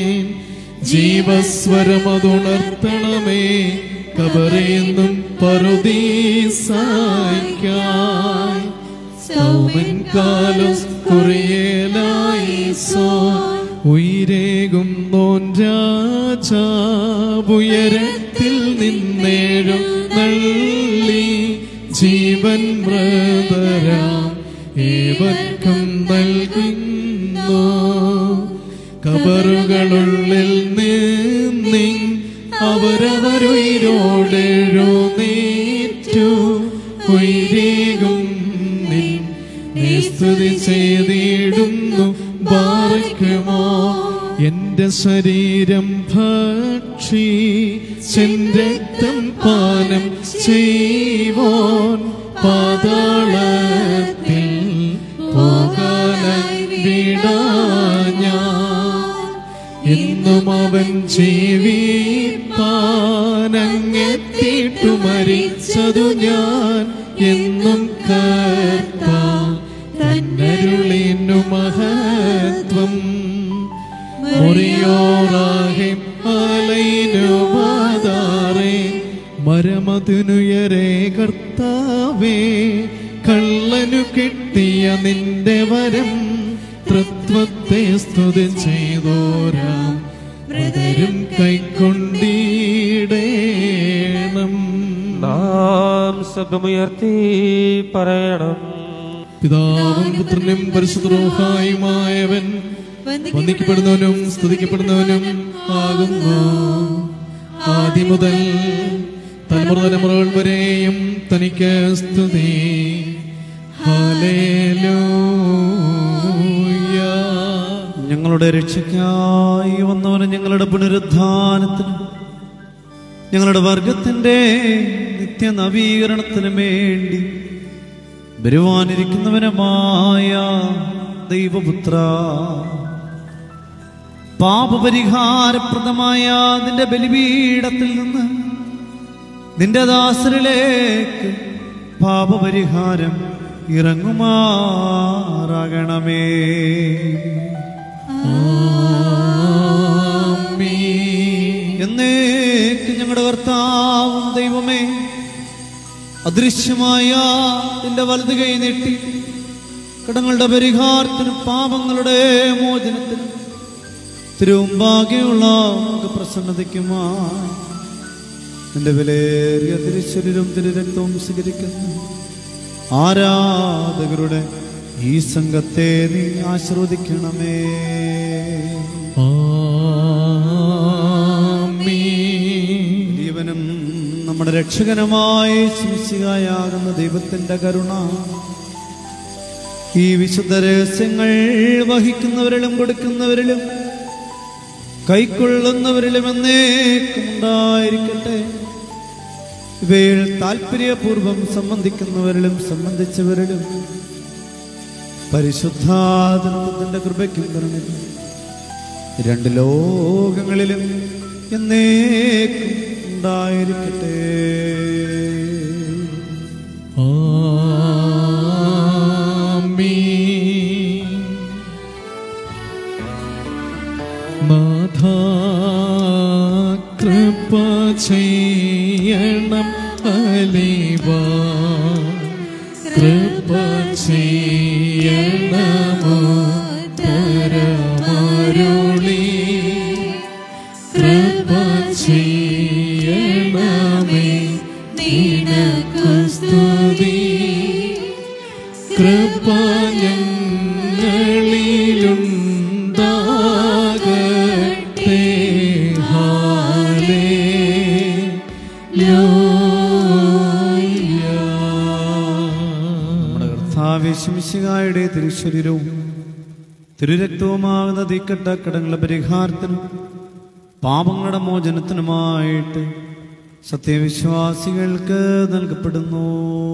ജീവസ്വരമതുണർത്തണമേ കബറിയെന്നും പറുദീസായിക്കായി സൗമൻ കാലം കുറിയേലായി സോ ഉയരേകും നോൻ രാജാവുയരത്തിൽ നിന്നേഴും നള്ളി ജീവൻ മൃതരാം ഏവർക്കും നൽകുന്നു കബറുകളുള്ളിൽ നിന്നി അവരവരുയിരോടെഴുന്നേറ്റു ഉയരേകും നിന്നെ സ്തുതി ചെയ്തിടുന്നു ബാറയ്ക്കുമോ എന്റെ ശരീരം ഭക്ഷി രക്തം പാനം ചെയ്വോൻ പാതാളത്തിൽ പോകാനായി വിടാഞ്ഞ എന്നും അവൻ ജീവിപ്പാനങ്ങെത്തിയിട്ടു മരിച്ചതു ഞാൻ എന്നും കർത്ത തന്നരുളിനു മഹത്വം മുറിയോറാഹെ അലൈനുവാദാറേ മരമതിനുയരേ കർത്താവേ കള്ളനു കിട്ടിയ നിന്റെ വരം തൃത്വത്തെ സ്തുതി ചെയ്തോരാം മൃതരും കൈക്കൊണ്ടിടേണം നാം ശബ്ദമുയർത്തി പറയണം പിതാവും പുത്രനും പരിശുദ്രോഹായുമായവൻ വന്ദിക്കപ്പെടുന്നവനും സ്തുതിക്കപ്പെടുന്നവനും ആകുന്നു ആദ്യം മുതൽ തലമുറ തലമുറകൾ വരെയും തനിക്ക് സ്തുതി ഹല്ലേലൂയ ഞങ്ങളുടെ രക്ഷയ്ക്കായി വന്നവന് ഞങ്ങളുടെ പുനരുദ്ധാനത്തിന് ഞങ്ങളുടെ വർഗത്തിന്റെ നിത്യനവീകരണത്തിന് വേണ്ടി വരുവാനിരിക്കുന്നവനുമായ ദൈവപുത്ര പാപപരിഹാരപ്രദമായ നിന്റെ ബലിപീഠത്തിൽ നിന്ന് നിന്റെ ദാസരിലേക്ക് പാപപരിഹാരം ഇറങ്ങുമാറാകണമേ എന്നേക്ക് ഞങ്ങളുടെ കർത്താവും ദൈവമേ അദൃശ്യമായ നിന്റെ വലത് കൈ നീട്ടി കടങ്ങളുടെ പരിഹാരത്തിനും പാപങ്ങളുടെ മോചനത്തിനും തിരുമുമ്പാകെയുള്ള പ്രസന്നതയ്ക്കുമായി നിന്റെ വിലയേറിയ തിരുശരീരവും തിരുരക്തവും സ്വീകരിക്കുന്നു ആരാധകരുടെ ഈ സംഘത്തെ നീ ആശ്രവദിക്കണമേ ജീവനും നമ്മുടെ രക്ഷകനുമായി ശിശികായാകുന്ന ദൈവത്തിന്റെ കരുണ ഈ വിശുദ്ധ രഹസ്യങ്ങൾ വഹിക്കുന്നവരിലും കൊടുക്കുന്നവരിലും കൈക്കൊള്ളുന്നവരിലും എന്നേക്കും ഉണ്ടായിരിക്കട്ടെ ഇവയിൽ താല്പര്യപൂർവം സംബന്ധിക്കുന്നവരിലും സംബന്ധിച്ചവരിലും പരിശുദ്ധാതൃത്വത്തിന്റെ കൃപയ്ക്കും കരുണയ്ക്കും രണ്ട് ലോകങ്ങളിലും എന്നേക്കും ഉണ്ടായിരിക്കട്ടെ നാഥ കൃപ ചെയ്യണം അലിവ കൃപ ചെയ്യണമോ തരമരുളി കൃപ ചെയ്യണമേ നിനക്കു സ്തുതി കൃപ ഞങ്ങളിലുണ്ടാകട്ടെ ഹാലേ നമ്മുടെ കർത്താവിശിശികായുടെ തിരുശരീരവും തിരുരക്തവുമാകുന്ന തീക്കട്ട കടങ്ങളുടെ പരിഹാരത്തിനും പാപങ്ങളുടെ മോചനത്തിനുമായിട്ട് സത്യവിശ്വാസികൾക്ക് നൽകപ്പെടുന്നു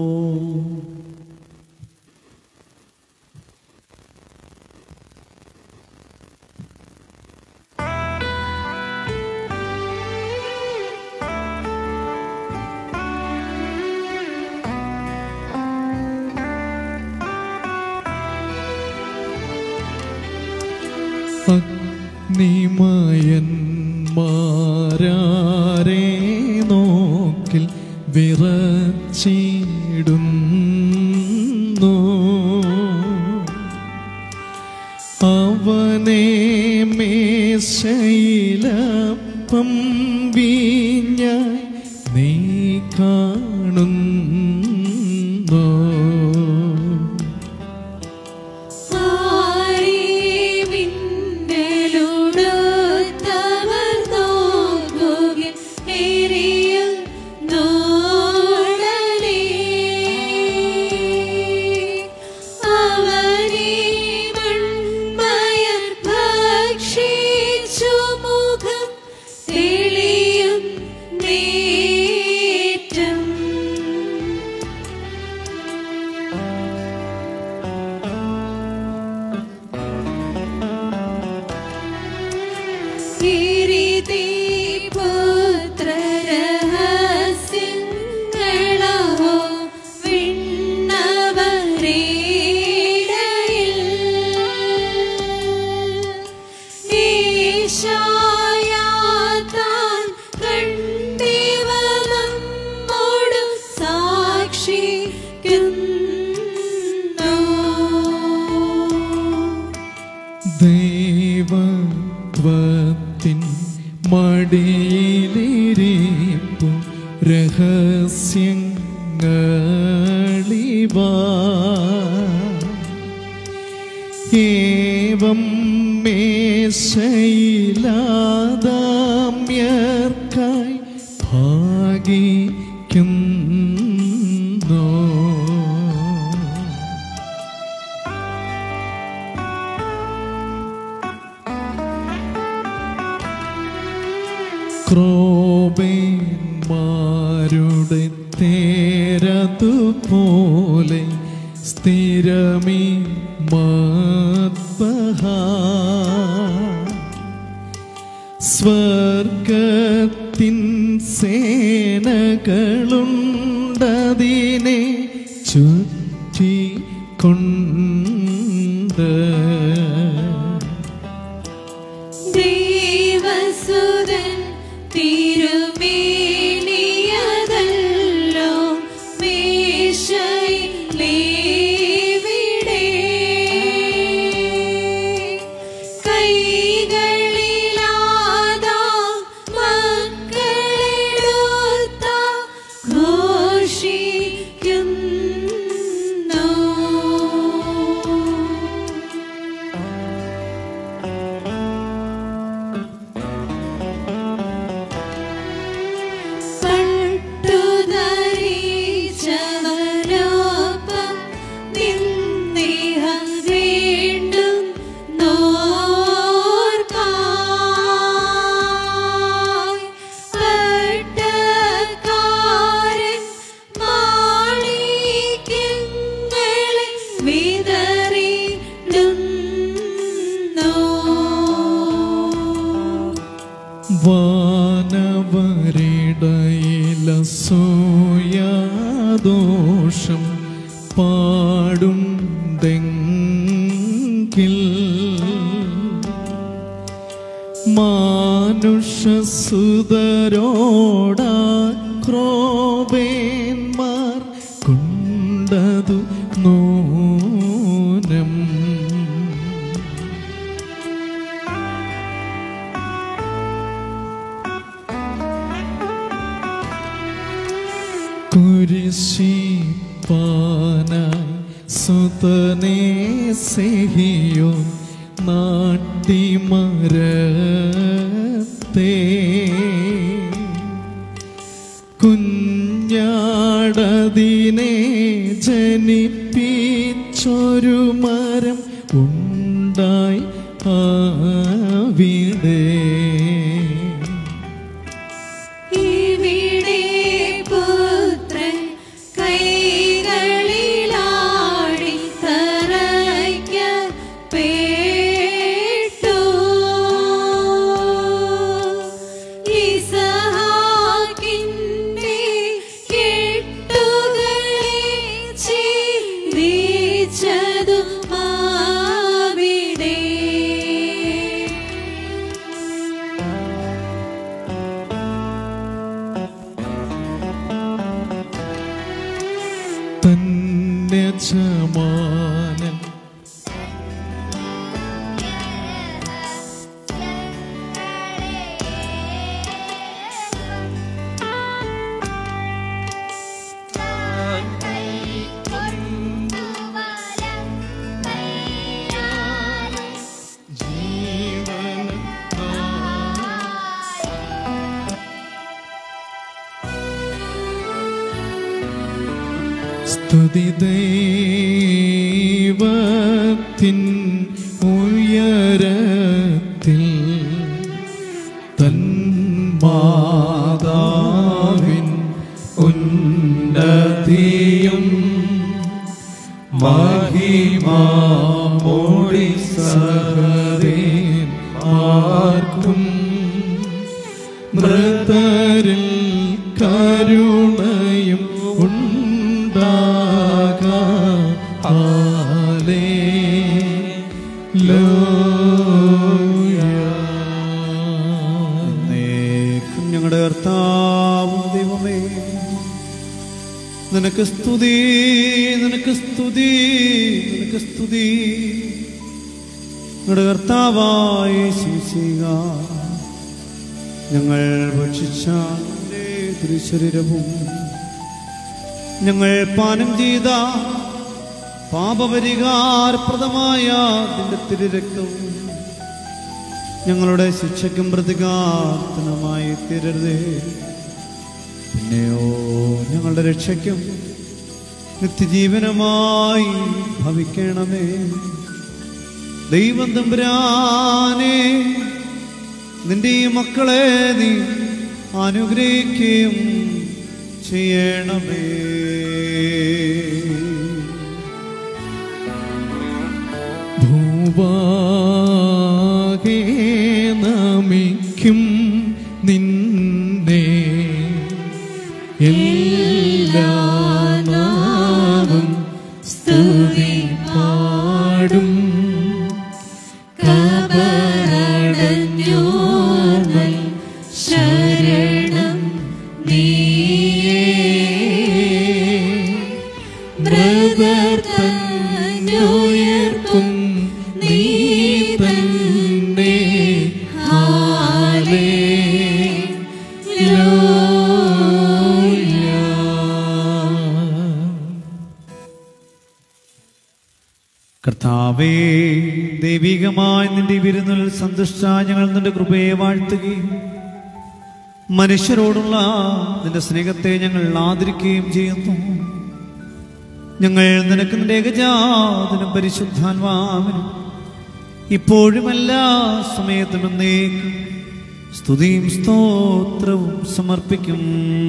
അഗ്നിമയന്മാരാരെ നോക്കിൽ വിറച്ചിടുന്നു അവനെ മേശയിലപ്പം വീഞ്ഞായി നീ കാണുന്നു ആരിവിന്നലുടുത്തവർ നോക്കുകിൽ ഏറിയ നോടലേ. അവനീ മൺമയം ഭക്ഷിച്ചു മുഖം തെളിയും നേരമേ ദൈവത്വത്തിൻ മടിയിലിരിപ്പു രഹസ്യങ്ങളിവാ ഏവം മേശയിലാദാമ്യർക്കായി ഭാഗിക്കുന്നു ക്രോബന്മാരുടെ തേരതുപോലെ സ്ഥിരമീ മത്ബഹ സ്വർഗത്തിൻ സേനകളുണ്ടതിനെ ചുറ്റി കൊണ്ട് ദൈവസുതൻ തിരുമേനിയതല്ലോ മേശയിലേവിടെ കൈകളിലാദാ മക്കളെടുത്ത ഘോഷിക്കുന്നു പട്ടുധരിച്ചവരോപ്പം നിന്നിഹം വീണ്ടും നോർക്കായി പട്ടക്കാരൻ മാണിക്യങ്ങളെ വിതറിടുന്നു വാനവരിടയിലസൂയാദോഷം പാടുണ്ടെങ്കിൽ മാനുഷസുതരോട ക്രോബേന്മാർ കൊണ്ടതു നൂനം കുരിശിപ്പാനായി സുതനെ സെഹിയോ നാട്ടിമരത്തെ കുഞ്ഞാടതിനെ ജനിപ്പിച്ചൊരു മരം ഉണ്ടായി ആവിടെ ഇവിടെ പുത്രൻ കൈകളിലാടി തറയ്ക്കപ്പെട്ടു ഇസഹാക്കിന്റെ കെട്ടുകളെ ഛേദിച്ചതും അവിടെ തന്യജമാനൻ സ്തുതി ദൈവത്തിൻ ഉയരത്തിൽ തന്മാതാവിൻ ഉന്നതിയും മഹിമാമോടി സഹദേൻ ആർക്കും മൃതരിൽ കരുണയും ഉണ്ടാക എന്നേക്കും ഞങ്ങളുടെ കർത്താവും ദൈവമേ നിനക്ക് സ്തുതി നിനക്ക് സ്തുതി നിനക്ക് സ്തുതി ഞങ്ങളുടെ കർത്താവായ ശിശിക ഞങ്ങൾ ഭക്ഷിച്ച നിന്റെ തിരുശരീരവും ഞങ്ങൾ പാനം ചെയ്ത പാപപരിഹാരപ്രദമായ നിന്റെ തിരുരക്തവും ഞങ്ങളുടെ ശിക്ഷയ്ക്കും പ്രതികാരത്തിനുമായി തീരരുതേ പിന്നെയോ ഞങ്ങളുടെ രക്ഷയ്ക്കും നിത്യജീവനമായി ഭവിക്കണമേ ദൈവം തമ്പുരാനെ നിന്റെ ഈ മക്കളെ നീ അനുഗ്രഹിക്കുകയും ചെയ്യണമേ ഭൂവാകെ നമിക്കും നിന്നെ എല്ലാ നാമം സ്തുതി പാടും കബറടഞ്ഞോർമ്മൽ ശരണം നീയേ ബ്രദർ തന്നുയർക്കും നീ തന്നെ കർത്താവേ ദൈവികമായ നിന്റെ വിരുന്നിൽ സന്തുഷ്ട ഞങ്ങൾ നിന്റെ കൃപയെ വാഴ്ത്തുകയും മനുഷ്യരോടുള്ള നിന്റെ സ്നേഹത്തെ ഞങ്ങൾ ആദരിക്കുകയും ചെയ്യുന്നു ഞങ്ങൾ നിനക്ക് നിന്റെ ഏകജാതനും പരിശുദ്ധാത്മാവിനും ഇപ്പോഴും എല്ലാ സമയത്തും എന്നേക്കും സ്തുതിയും സ്തോത്രവും സമർപ്പിക്കും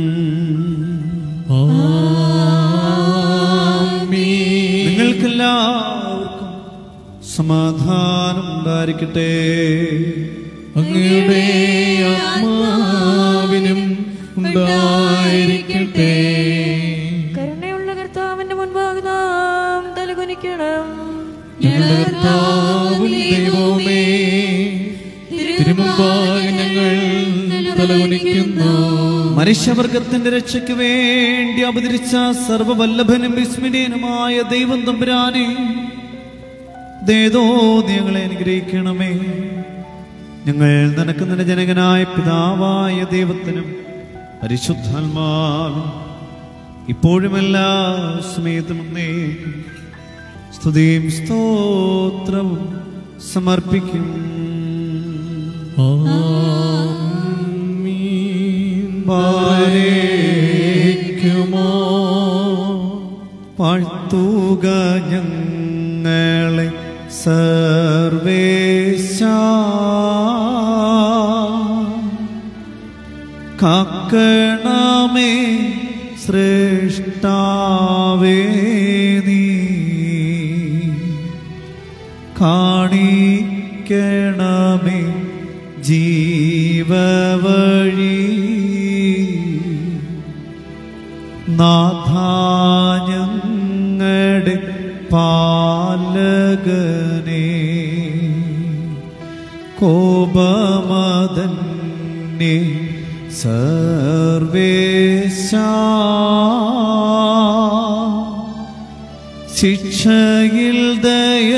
നിങ്ങൾക്കെല്ലാവർക്കും സമാധാനം ഉണ്ടായിരിക്കട്ടെ അങ്ങയുടെ ആത്മാവിനും ഉണ്ടായിരിക്കട്ടെ കരുണയുള്ള കർത്താവിന്റെ മുൻപാകെ നാം തലകുനിക്കണം ഞങ്ങളുടെ കർത്താവും ദൈവവുമേ തിരുമുമ്പാകെ ഞങ്ങൾ തലകുനിക്കുന്നു മനുഷ്യവർഗത്തിന്റെ രക്ഷയ്ക്ക് വേണ്ടി അവതരിച്ച സർവവല്ലഭനും വിസ്മരണീയനുമായ ദൈവം തമ്പുരാനെ ദേതോ ഞങ്ങളെ അനുഗ്രഹിക്കണമേ ഞങ്ങൾ നിനക്ക് നിന്റെ ജനകനായ പിതാവായ ദൈവത്തിനും പരിശുദ്ധാത്മാവിനും ഇപ്പോഴും എല്ലാ സമയത്തും എന്നേക്കും സ്തുതിയും സ്തോത്രവും സമർപ്പിക്കും പാരേക്കുമോ പാഴ്ത്തുക ഞങ്ങളെ സർവേശ കാക്കണമേ സൃഷ്ടാവേ നീ കാണിക്കണമേ ജീവവഴി നാഥാഞ്ഞങ്ങളുടെ പാലകനെ കോപമതന്നെ സർവേശ ശിക്ഷയിൽ ദയ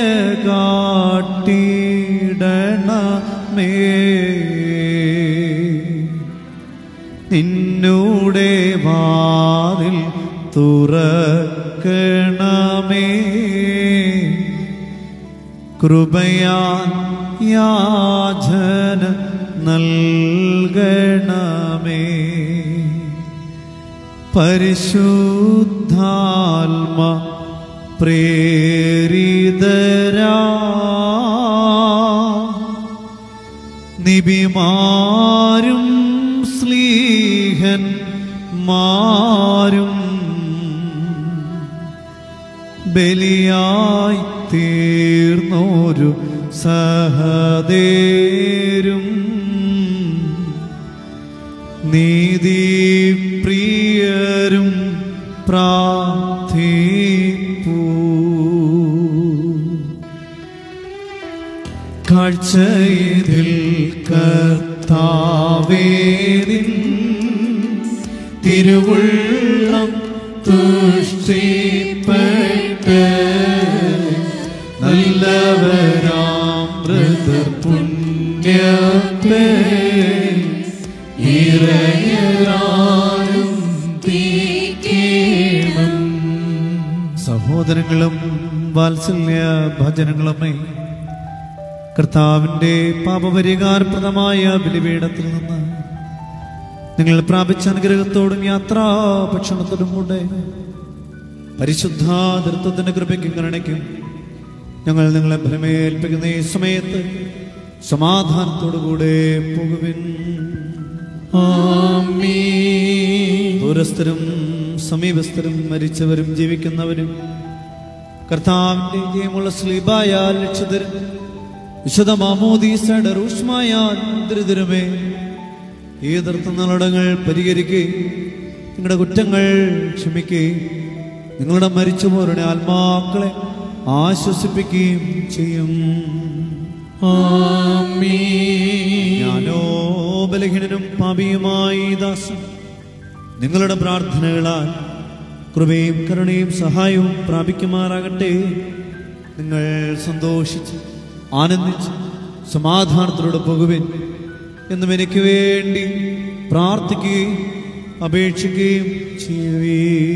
കാട്ടിടണമേ നിന്നൂടെ വാതിൽ തുറക്കണമേ കൃപയാൻ യാചന നൽകണമേ പരിശുദ്ധാത്മ പ്രേരിതരാ നിബിമാരും സ്ലീഹൻ മാരും ബലിയായി തീർന്നോരു സഹദേരും നീതിപ്രിയരും പ്രാർത്ഥിപ്പൂ കാഴ്ചയിൽ കർത്താവേരിൻ തിരുവുള്ളം തുഷ്ടിപ്പെട്ട് നല്ലവരാം മൃതർ പുണ്യത്തെ ഇറയറാനും തീക്കേണം സഹോദരങ്ങളും വാത്സല്യ ഭജനങ്ങളുമേ കർത്താവിന്റെ പാപപരിഹാരപ്രദമായ ബലിപീഠത്തിൽ നിന്ന് നിങ്ങൾ പ്രാപിച്ച അനുഗ്രഹത്തോടും യാത്രാ ഭക്ഷണത്തോടും കൂടെ പരിശുദ്ധാതൃത്വത്തിന്റെ കൃപയ്ക്കും കരുണയ്ക്കും ഞങ്ങൾ നിങ്ങളെ ഫലമേൽപ്പിക്കുന്ന ഈ സമയത്ത് സമാധാനത്തോടുകൂടെ പോകുവിൻ ദൂരസ്ഥരും സമീപസ്ഥരും മരിച്ചവരും ജീവിക്കുന്നവരും കർത്താവിന്റെ ജയമുള്ള സ്ലീബായാൽ രക്ഷിതരും വിശുദ്ധ മാമോദീസയുടെ റൂഷ്മായാൽ ദരിദ്രമേ ഈ ദർത്തനടങ്ങൾ പരിഹരിക്കുകയും നിങ്ങളുടെ കുറ്റങ്ങൾ ക്ഷമിക്കുകയും നിങ്ങളുടെ മരിച്ചുപോരുടെ ആത്മാക്കളെ ആശ്വസിപ്പിക്കുകയും ചെയ്യും ഞാനോ ബലഹീനനും പാപിയുമായി ദാസൻ നിങ്ങളുടെ പ്രാർത്ഥനകളാൽ കൃപയും കരുണയും സഹായവും പ്രാപിക്കുമാറാകട്ടെ നിങ്ങൾ സന്തോഷിച്ച് ആനന്ദിച്ച് സമാധാനത്തിലൂടെ പോകുവിൻ എന്നും എനിക്ക് വേണ്ടി പ്രാർത്ഥിക്കുകയും അപേക്ഷിക്കുകയും ചെയ്യുവീ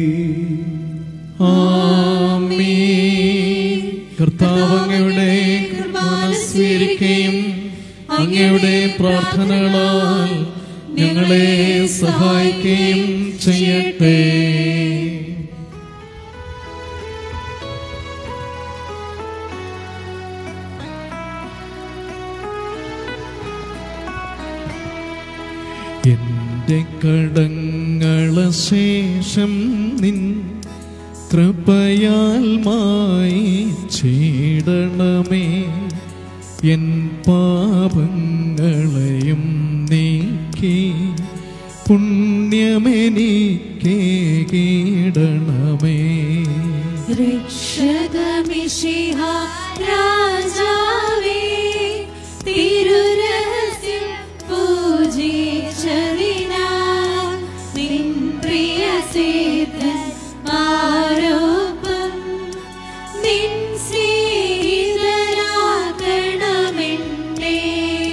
കർത്താവ് അങ്ങയുടെ മനസ്വീകരിക്കുകയും അങ്ങയുടെ പ്രാർത്ഥനകളാൽ ഞങ്ങളെ സഹായിക്കുകയും ചെയ്യട്ടെ എന്റെ കടങ്ങള ശേഷം നിൻ കൃപയാൽ മായി ചീടണമേ എൻ പാപങ്ങളെയും നീക്കി പുണ്യമെനിക്കേ കീടണമേ രക്ഷകമിഷിഹ രാജാവേ തിരുരഹസ്യം പൂജിച്ചതിനാൽ നിൻ പ്രിയ സേതൻ ആരോപം നിൻ സ്നേഹിതരാകണമെന്നേ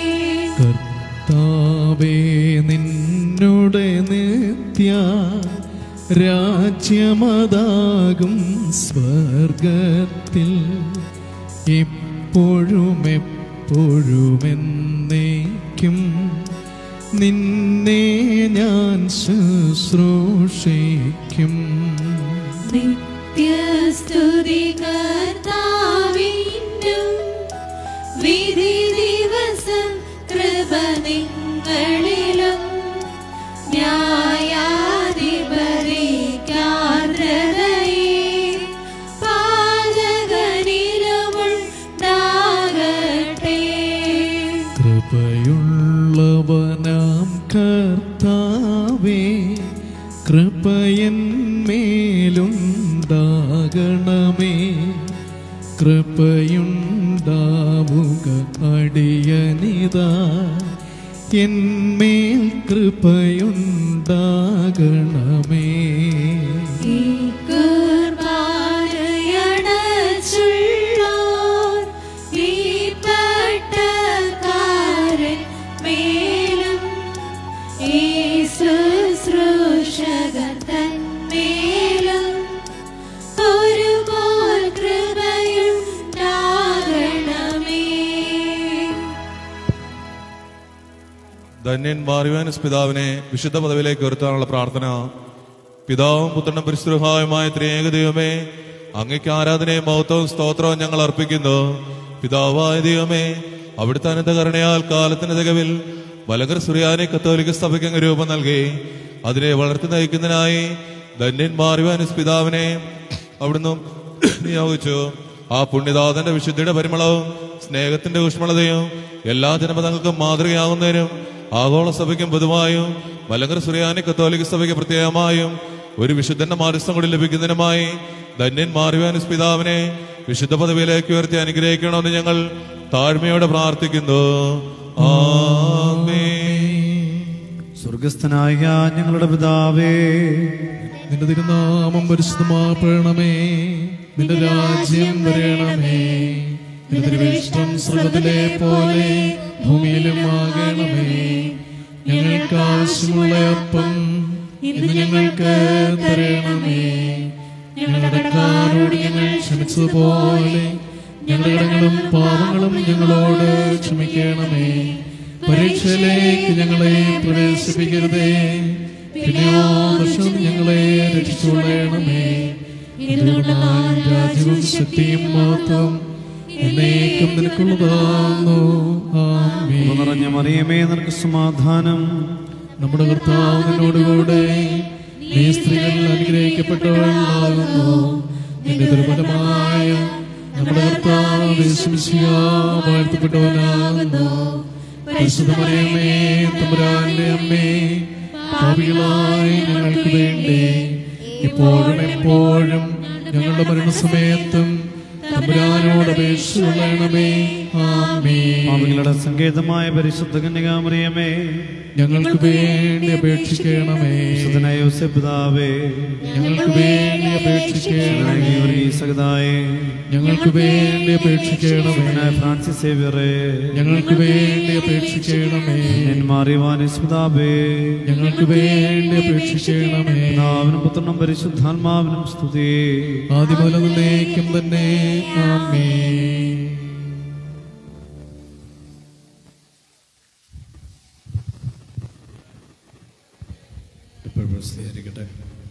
കർത്താവേ നിന്നുടെ നിത്യ രാജ്യമതാകും സ്വർഗത്തിൽ ഇപ്പോഴും എപ്പോഴും എന്നേക്കും നിന്നെ ഞാൻ ശുശ്രൂഷിക്കും നിത്യസ്തുതി കർത്താവിനും വിധി ദിവസം കൃപ നിങ്ങളിലും ന്യായാധിപതിക്കാർദ്രതയെ പാചകനിലുമുണ്ടാകട്ടെ കൃപയുള്ളവനാം കർത്താവേ കൃപയന്മേലുണ്ടാകണമേ കൃപയുണ്ടാവുക അടിയനിതാ എന്മേൽ കൃപയുണ്ടാകണമേ ഈ കുർബാനയടച്ചുള്ളോർ ഈ പട്ടക്കാരൻ മേലും ഈ ശുശ്രൂഷകർ തന്മേലും ഒരുപോൽ കൃപയുണ്ടാകണമേ ധന്യൻ മാറിവാനസ് പിതാവിനെ വിശുദ്ധ പദവിയിലേക്ക് ഉയർത്താനുള്ള പ്രാർത്ഥന പിതാവും പുത്രനും പരിശുദ്ധമായ ത്രിയേക ദൈവമേ അങ്ങയ്ക്ക് ആരാധനയും മഹത്വവും സ്തോത്രവും ഞങ്ങൾ അർപ്പിക്കുന്നു പിതാവായ ദൈവമേ അവിടുത്തെ അനന്തകരണയാൽ കാലത്തിന് തികവിൽ വലകർ സുറിയാനി കത്തോലിക്ക സഭയ്ക്ക് അങ്ങ് രൂപം നൽകി അതിനെ വളർത്തി നയിക്കുന്നതിനായി ധന്യൻ മാറിവാനസ് പിതാവിനെ അവിടുന്ന് നിയോഗിച്ചു ആ പുണ്യദാതന്റെ വിശുദ്ധിയുടെ പരിമളവും സ്നേഹത്തിന്റെ ഊഷ്മളതയും എല്ലാ ജനപദങ്ങൾക്കും മാതൃകയാകുന്നതിനും ആഗോള സഭയ്ക്കും പൊതുവായും മലങ്കര സുറിയാനി കത്തോലിക്ക സഭയ്ക്ക് പ്രത്യേകമായും ഒരു വിശുദ്ധന്റെ മാധ്യസ്ഥം കൂടി ലഭിക്കുന്നതിനുമായി ധന്യൻ മാറിവാനിസ് പിതാവിനെ വിശുദ്ധ പദവിയിലേക്ക് ഉയർത്തി അനുഗ്രഹിക്കണമെന്ന് ഞങ്ങൾ താഴ്മയോടെ പ്രാർത്ഥിക്കുന്നു ആമേൻ സ്വർഗസ്ഥനായ ഞങ്ങളുടെ പിതാവേ നിന്റെ തിരുനാമം പരിശുദ്ധമാപ്പെടണമേ നിന്റെ രാജ്യം വരണമേ നിന്റെ തിരുവിഷ്ടം സ്വർഗത്തിലെ പോലെ ഭൂമിയിലും ആകണമേ ഞങ്ങൾക്ക് ആവശ്യമുള്ള അപ്പം ഇന്ന് ഞങ്ങൾക്ക് തരണമേ ഞങ്ങളുടെ കടക്കാരോട് ഞങ്ങൾ ക്ഷമിച്ചതുപോലെ ഞങ്ങളുടെ കടങ്ങളും പാപങ്ങളും ഞങ്ങളോട് ക്ഷമിക്കണമേ പരീക്ഷയിലേക്ക് ഞങ്ങളെ പ്രവേശിപ്പിക്കരുതേ പിന്നെയോ ദർശനം ഞങ്ങളെ രക്ഷിച്ചുകൊള്ളണമേ എന്തുകൊണ്ടാൽ രാജ്യവും ശക്തിയും മാത്രം എന്നേക്കും നിനക്കുള്ളതാകുന്നു ആമേൻ നിറഞ്ഞ മറിയമേ നിനക്ക് സമാധാനം നമ്മുടെ കർത്താവ് നിന്നോടുകൂടെ നീ സ്ത്രീകൾ അനുഗ്രഹിക്കപ്പെട്ടവളാകുന്നു നിന്റെ ദുർബലമായ നമ്മുടെ കർത്താവ് യേശുമിശിഹ വാഴ്ത്തപ്പെട്ടവനാകുന്നു പരിശുദ്ധ മറിയമേ തമ്പുരാന്റെ അമ്മേ പാപികളായി ഞങ്ങൾക്ക് വേണ്ടി ഇപ്പോഴും എപ്പോഴും ഞങ്ങളുടെ മരണസമയത്തും തമ്പുരാനോട് അപേക്ഷിച്ചുകൊള്ളണമേ ആമേ പാപികളുടെ സങ്കേതമായ പരിശുദ്ധ കന്യകാമറിയമേ ഞങ്ങൾക്ക് വേണ്ടി അപേക്ഷിക്കണമേ വിശുദ്ധനായ യോസേഫ് പിതാവേ ഞങ്ങൾക്ക് വേണ്ടി അപേക്ഷിക്കണമേ സഗതായേ ഞങ്ങൾക്ക് വേണ്ടി അപേക്ഷിക്കണമേ വിശുദ്ധനായ ഫ്രാൻസിസ് സേവിയറേ ഞങ്ങൾക്ക് വേണ്ടി അപേക്ഷിക്കണമേ ഞാൻ മാറിവാനിസ് പിതാവേ ഞങ്ങൾക്ക് വേണ്ടി അപേക്ഷിക്കണമേ പിതാവിനും പുത്രനും പരിശുദ്ധാത്മാവിനും സ്തുതി ആദ്യമൂലനിലേക്കും തന്നെ ആമേ ഇപ്പോൾ പ്രസിദ്ധീകരിക്കട്ടെ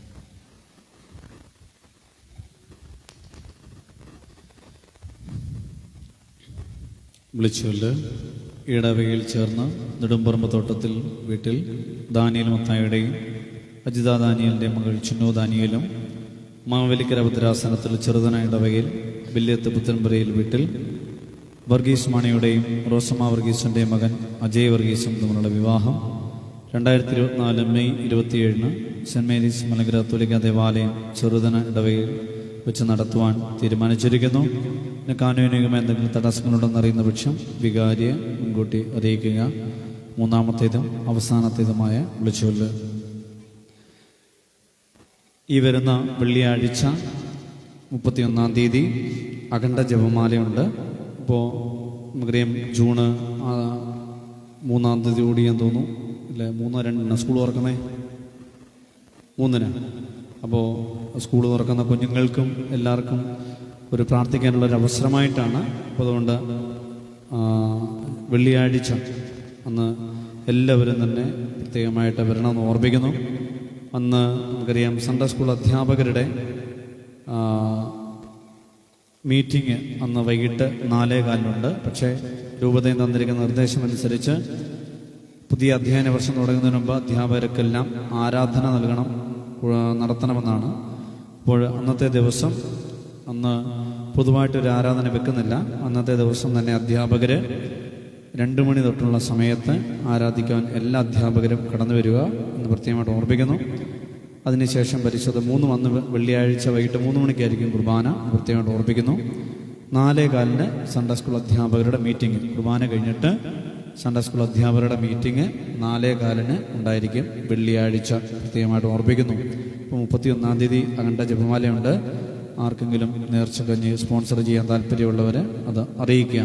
വിളിച്ചുകൊണ്ട് ഇടവകയിൽ ചേർന്ന് നെടുമ്പറമ്പ് തോട്ടത്തിൽ വീട്ടിൽ ദാനിയൽ മത്തായുടെയും അജിത ദാനിയലിൻ്റെ മകൾ ചിന്നു ദാനിയലും മാവേലിക്കര ഭദ്രാസനത്തിൽ ചെറുതന ഇടവകയിൽ ബില്യത്ത് പുത്തൻപുരയിൽ വീട്ടിൽ വർഗീസ് മാണിയുടെയും റോസമ്മ വർഗീസിൻ്റെയും മകൻ അജയ് വർഗീസും തമ്മിലുള്ള വിവാഹം രണ്ടായിരത്തി ഇരുപത്തിനാല് മെയ് ഇരുപത്തിയേഴിന് സെൻറ് മേരീസ് മലങ്കര തുലിക ദേവാലയം ചെറുതന ഇടവയിൽ വെച്ച് നടത്തുവാൻ തീരുമാനിച്ചിരിക്കുന്നു പിന്നെ കാനൂനികമായ എന്തെങ്കിലും തടസ്സങ്ങളുണ്ടെന്ന് അറിയുന്ന പക്ഷം വികാരിയെ മുൻകൂട്ടി അറിയിക്കുക മൂന്നാമത്തേതും അവസാനത്തേതുമായ വിളിച്ചുകൊല്ല് ഈ വരുന്ന വെള്ളിയാഴ്ച മുപ്പത്തിയൊന്നാം തീയതി അഖണ്ഡ ജപമാലയുണ്ട് അപ്പോൾ നമുക്കറിയാം ജൂണ് ആ, മൂന്നാം തീയതി കൂടി ഞാൻ തോന്നുന്നു ഇല്ല മൂന്നോ രണ്ടിന് സ്കൂൾ തുറക്കുന്നേ മൂന്നിന് അപ്പോൾ സ്കൂൾ തുറക്കുന്ന കുഞ്ഞുങ്ങൾക്കും എല്ലാവർക്കും ഒരു പ്രാർത്ഥിക്കാനുള്ള ഒരു അവസരമായിട്ടാണ് അപ്പോൾ അതുകൊണ്ട് ആ, വെള്ളിയാഴ്ച അന്ന് എല്ലാവരും തന്നെ പ്രത്യേകമായിട്ട് വരണമെന്ന് ഓർമ്മിക്കുന്നു അന്ന് നമുക്കറിയാം സൺഡേ സ്കൂൾ അധ്യാപകരുടെ ആ, മീറ്റിംഗ് അന്ന് വൈകിട്ട് നാലേ കാലിനുണ്ട് പക്ഷേ രൂപതയിൽ തന്നിരിക്കുന്ന നിർദ്ദേശമനുസരിച്ച് പുതിയ അധ്യയന വർഷം തുടങ്ങുന്നതിന് മുമ്പ് അധ്യാപകർക്കെല്ലാം ആരാധന നൽകണം ഉ- നടത്തണമെന്നാണ് അപ്പോൾ അന്നത്തെ ദിവസം അന്ന് പൊതുവായിട്ടൊരു ആരാധന വെക്കുന്നില്ല അന്നത്തെ ദിവസം തന്നെ അധ്യാപകർ രണ്ട് മണി തൊട്ടുള്ള സമയത്ത് ആരാധിക്കാൻ എല്ലാ അധ്യാപകരും കടന്നു വരിക എന്ന് പ്രത്യേകമായിട്ട് ഓർമ്മിക്കുന്നു അതിനുശേഷം പരിശുദ്ധ മൂന്ന് വന്ന് വെള്ളിയാഴ്ച വൈകിട്ട് മൂന്ന് മണിക്കായിരിക്കും കുർബാന പ്രത്യേകമായിട്ട് ഓർമ്മിക്കുന്നു നാലേ കാലിന് സൺഡേ സ്കൂൾ അധ്യാപകരുടെ മീറ്റിംഗ് കുർബാന കഴിഞ്ഞിട്ട് സൺഡേ സ്കൂൾ അധ്യാപകരുടെ മീറ്റിംഗ് നാലേ കാലിന് ഉണ്ടായിരിക്കും വെള്ളിയാഴ്ച പ്രത്യേകമായിട്ട് ഓർമ്മിക്കുന്നു ഇപ്പോൾ മുപ്പത്തിയൊന്നാം തീയതി അഖണ്ഡ ജപമാലയുണ്ട് ആർക്കെങ്കിലും നേർച്ചക്കഞ്ഞ് സ്പോൺസർ ചെയ്യാൻ താല്പര്യമുള്ളവർ അത് അറിയിക്കുക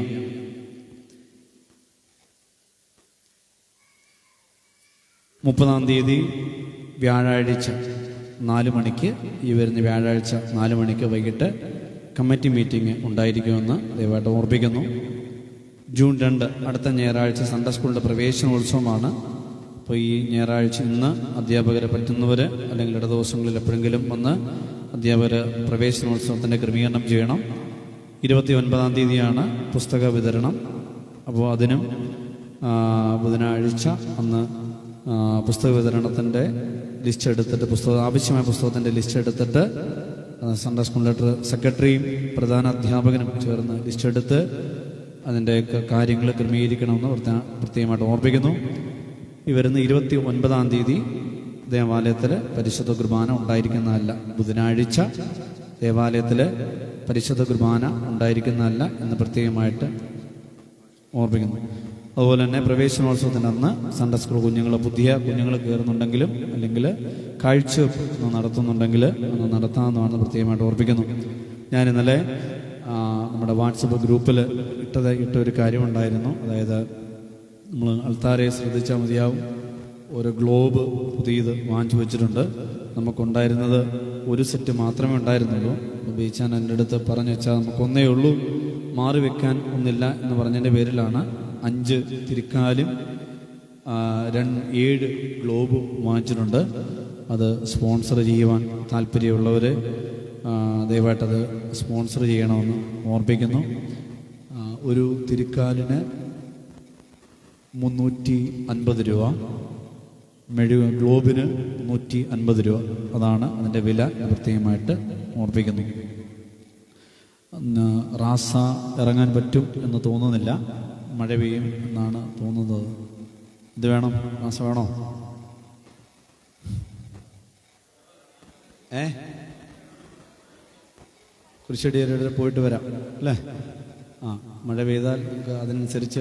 മുപ്പതാം തീയതി വ്യാഴാഴ്ച നാല് മണിക്ക് ഈ വരുന്ന വ്യാഴാഴ്ച നാല് മണിക്ക് വൈകിട്ട് കമ്മിറ്റി മീറ്റിംഗ് ഉണ്ടായിരിക്കുമെന്ന് ദയവായിട്ട് ഓർപ്പിക്കുന്നു ജൂൺ രണ്ട് അടുത്ത ഞായറാഴ്ച സൺഡേ സ്കൂളിൻ്റെ പ്രവേശനോത്സവമാണ് അപ്പോൾ ഈ ഞായറാഴ്ച ഇന്ന് അധ്യാപകരെ പറ്റുന്നവർ അല്ലെങ്കിൽ ഇട ദിവസങ്ങളിൽ എപ്പോഴെങ്കിലും വന്ന് അധ്യാപകർ പ്രവേശനോത്സവത്തിൻ്റെ ക്രമീകരണം ചെയ്യണം ഇരുപത്തി ഒൻപതാം തീയതിയാണ് പുസ്തക വിതരണം അപ്പോൾ അതിനും ആ, ബുധനാഴ്ച അന്ന് ആ, പുസ്തക വിതരണത്തിൻ്റെ ലിസ്റ്റ് എടുത്തിട്ട് പുസ്തകം ആവശ്യമായ പുസ്തകത്തിൻ്റെ ലിസ്റ്റ് എടുത്തിട്ട് ആ, സൺഡേ സ്കൂൾ ലെറ്റർ സെക്രട്ടറിയും പ്രധാന അധ്യാപകനും ചേർന്ന് ലിസ്റ്റ് എടുത്ത് അതിൻ്റെ കാര്യങ്ങൾ ക്രമീകരിക്കണമെന്ന് പ്രത്യേക പ്രത്യേകമായിട്ട് ഓർപ്പിക്കുന്നു ഈ വരുന്ന ഇരുപത്തി ഒൻപതാം തീയതി ദേവാലയത്തിൽ പരിശുദ്ധ കുർബാന ഉണ്ടായിരിക്കുന്നതല്ല ബുധനാഴ്ച ദേവാലയത്തിൽ പരിശുദ്ധ കുർബാന ഉണ്ടായിരിക്കുന്നതല്ല എന്ന് പ്രത്യേകമായിട്ട് ഓർമ്മിക്കുന്നു അതുപോലെ തന്നെ പ്രവേശനോത്സവത്തിൻ്റെ അന്ന് സൺഡേ സ്കൂൾ കുഞ്ഞുങ്ങൾ പുതിയ കുഞ്ഞുങ്ങൾ കയറുന്നുണ്ടെങ്കിലും അല്ലെങ്കിൽ കാഴ്ച നടത്തുന്നുണ്ടെങ്കിൽ അന്ന് നടത്താമെന്നാണ് പ്രത്യേകമായിട്ട് ഓർപ്പിക്കുന്നു ഞാൻ ഇന്നലെ ആ, നമ്മുടെ വാട്സപ്പ് ഗ്രൂപ്പിൽ ഇട്ടത് ഇട്ട ഒരു കാര്യമുണ്ടായിരുന്നു അതായത് നമ്മൾ അൾത്താരെ ശ്രദ്ധിച്ചാൽ മതിയാവും ഒരു ഗ്ലോബ് പുതിയത് വാങ്ങിച്ചു വെച്ചിട്ടുണ്ട് നമുക്കുണ്ടായിരുന്നത് ഒരു സെറ്റ് മാത്രമേ ഉണ്ടായിരുന്നുള്ളൂ അപ്പോൾ ബീച്ചാൻ എൻ്റെ അടുത്ത് പറഞ്ഞു വെച്ചാൽ നമുക്കൊന്നേ ഉള്ളൂ മാറി വെക്കാൻ ഒന്നില്ല എന്ന് പറഞ്ഞതിൻ്റെ പേരിലാണ് അഞ്ച് തിരിക്കാലും ആ, രണ്ട് ഏഴ് ഗ്ലോബ് വാങ്ങിച്ചിട്ടുണ്ട് അത് സ്പോൺസർ ചെയ്യുവാൻ താല്പര്യമുള്ളവർ ദയവായിട്ടത് സ്പോൺസർ ചെയ്യണമെന്ന് ഓർപ്പിക്കുന്നു ആ, ഒരു തിരിക്കാലിന് മുന്നൂറ്റി അൻപത് രൂപ മെഴു ഗ്ലോബിന് നൂറ്റി അൻപത് രൂപ അതാണ് അതിൻ്റെ വില ഞാൻ പ്രത്യേകമായിട്ട് ഓർപ്പിക്കുന്നു ഇന്ന് റാസ ഇറങ്ങാൻ പറ്റും എന്ന് തോന്നുന്നില്ല മഴ പെയ്യും എന്നാണ് തോന്നുന്നത് ഇത് വേണം റാസ വേണോ ഏ കുരിശടിയുടെ പോയിട്ട് വരാം അല്ലേ ആ മഴ പെയ്താൽ നമുക്ക് അതിനനുസരിച്ച്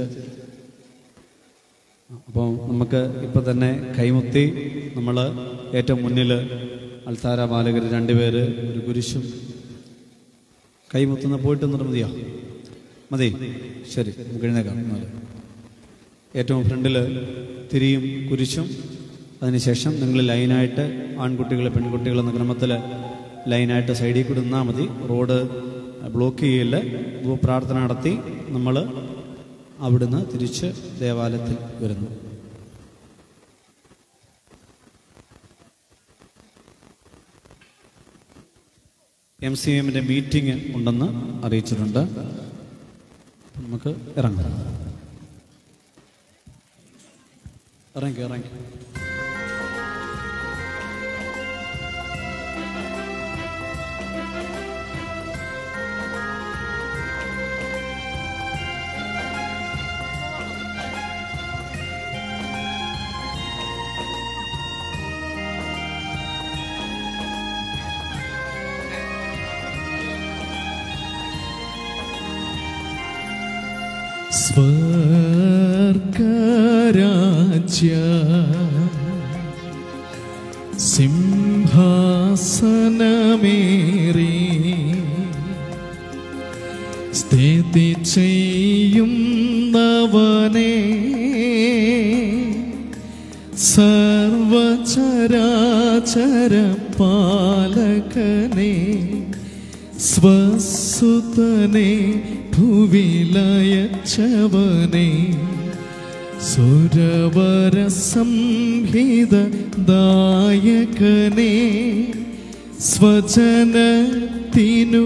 അപ്പോൾ നമുക്ക് ഇപ്പം തന്നെ കൈമുത്തി നമ്മൾ ഏറ്റവും മുന്നിൽ അൽത്താര ബാലകർ രണ്ടുപേര് ഒരു കുരിശും കൈമുത്തുന്ന പോയിട്ട് എന്നിട്ട് മതിയോ മതി ശരി നമുക്ക് എഴുന്നേക്കാം എന്നാൽ ഏറ്റവും ഫ്രണ്ടിൽ തിരിയും കുരിശും അതിനുശേഷം നിങ്ങൾ ലൈനായിട്ട് ആൺകുട്ടികൾ പെൺകുട്ടികൾ എന്ന ക്രമത്തിൽ ലൈനായിട്ട് സൈഡിൽ കൂടി നിന്നാൽ മതി റോഡ് ബ്ലോക്ക് ചെയ്യില്ല പ്രാർത്ഥന നടത്തി നമ്മൾ അവിടുന്ന് തിരിച്ച് ദേവാലയത്തിൽ വരുന്നു എം സി എമ്മിൻ്റെ മീറ്റിംഗ് ഉണ്ടെന്ന് അറിയിച്ചിട്ടുണ്ട് നമുക്ക് ഇറങ്ങാം ഇറങ്ങി ഇറങ്ങി സ്വർഗരാജ്യ സിംഹാസനമേറി സ്ഥിതി ചെയ്യുന്നവനെ സർവചരാചര പാലകനെ സ്വസുതനെ ഭുവിലയച്ചവനെ സുരവര സംഹിത ദായകനെ സ്വജനത്തിനു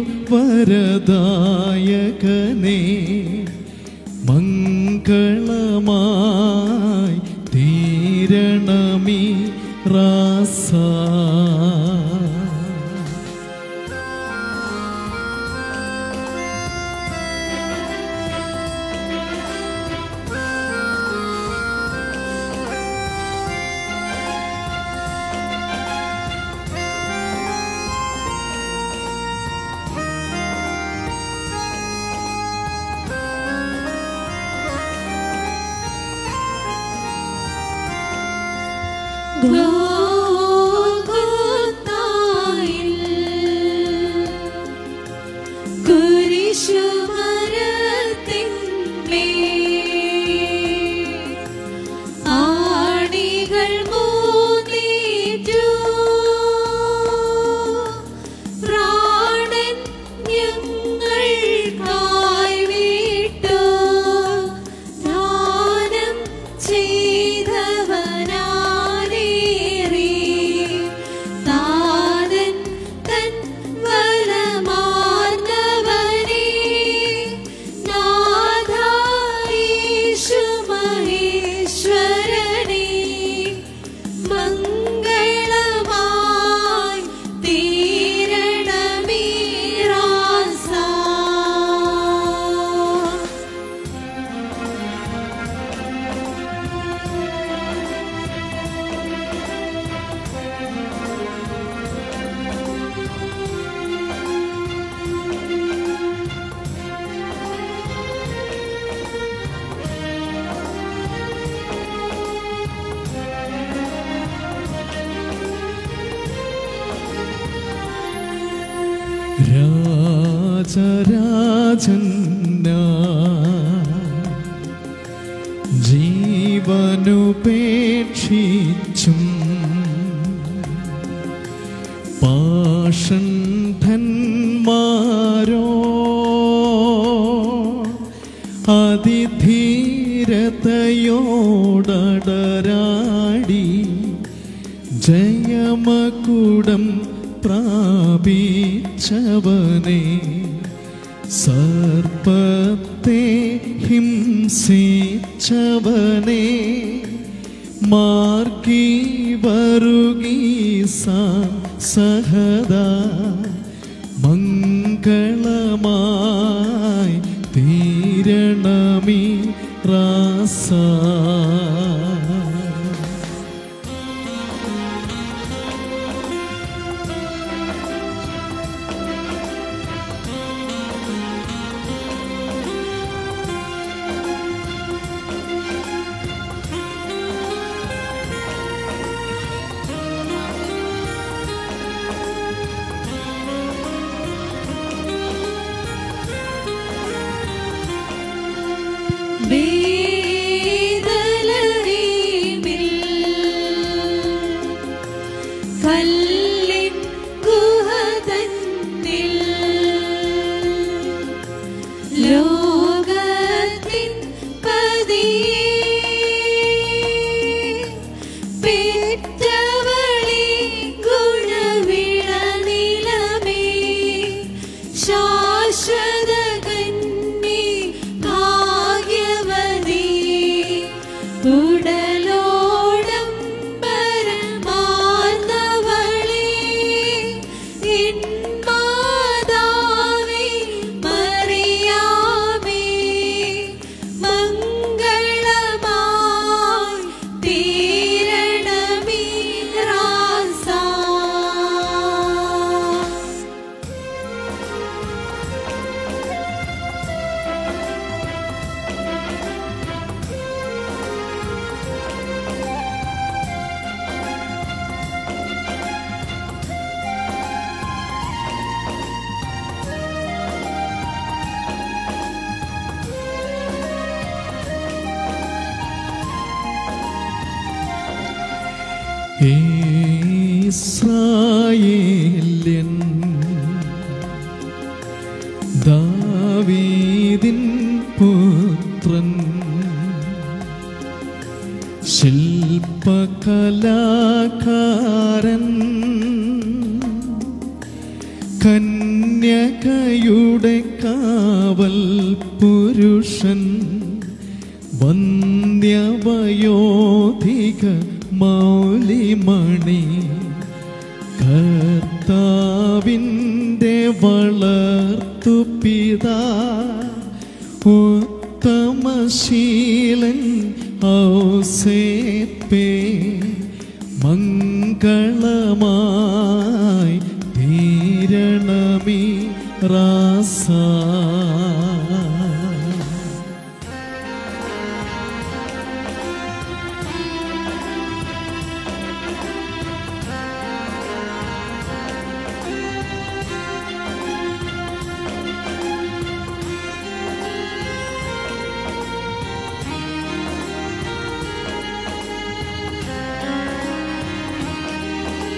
വരദായകനെ മംഗളമായി തീരണമീ റാസ ഗോഗോത്തായിൽ കുരിശുമരത്തിന്മേൽ ആണികൾ മൂന്നേറ്റു പ്രാണൻ ഞങ്ങൾക്കായി വിട്ടു ദാനം ചെയ്തവനാരേറി താതൻ തൻ വലമാർന്നവനെ നാഥായേശു മഹേശ്വരനെ മംഗളമായി തീരണമീ റാസ രാജരാജൻ ഞാനുപേക്ഷിച്ചും പാഷണ്ഠന്മാരോ അതിധീരതയോടടരാടി ജയമകുടം പ്രാപിച്ചവനെ സർപ്പത്തെ ഹിംസിച്ചവനെ മാർഗി വരുകി സഹദ മംഗളമായി തീരണമി റാസ വേദലഹീമിൽ കല്ലിൻ ഗുഹതന്നിൽ ലോകത്തിൻ പതിയെ പെറ്റവളെ ഗുണവിള നിലമേ ശാശ്വത കന്നി ഭാഗ്യവതി ഉടലോടം പരമാർന്നവളെ എൻ മാതാവേ മറിയാമേ മംഗളമായി തീരണമീ റാസാ ഇസ്രായേല്യൻ ദാവീദിൻ പുത്രൻ ശില്പകലാകാരൻ കന്യകയുടെ കാവൽ പുരുഷൻ വന്ധ്യവയോധിക മൗലിമണി കർത്താവിൻ്റെ വളർത്തു പിതാ ഉത്തമശീലൻ ഔസേപ്പേ മംഗളമായി തീരണമി റാസ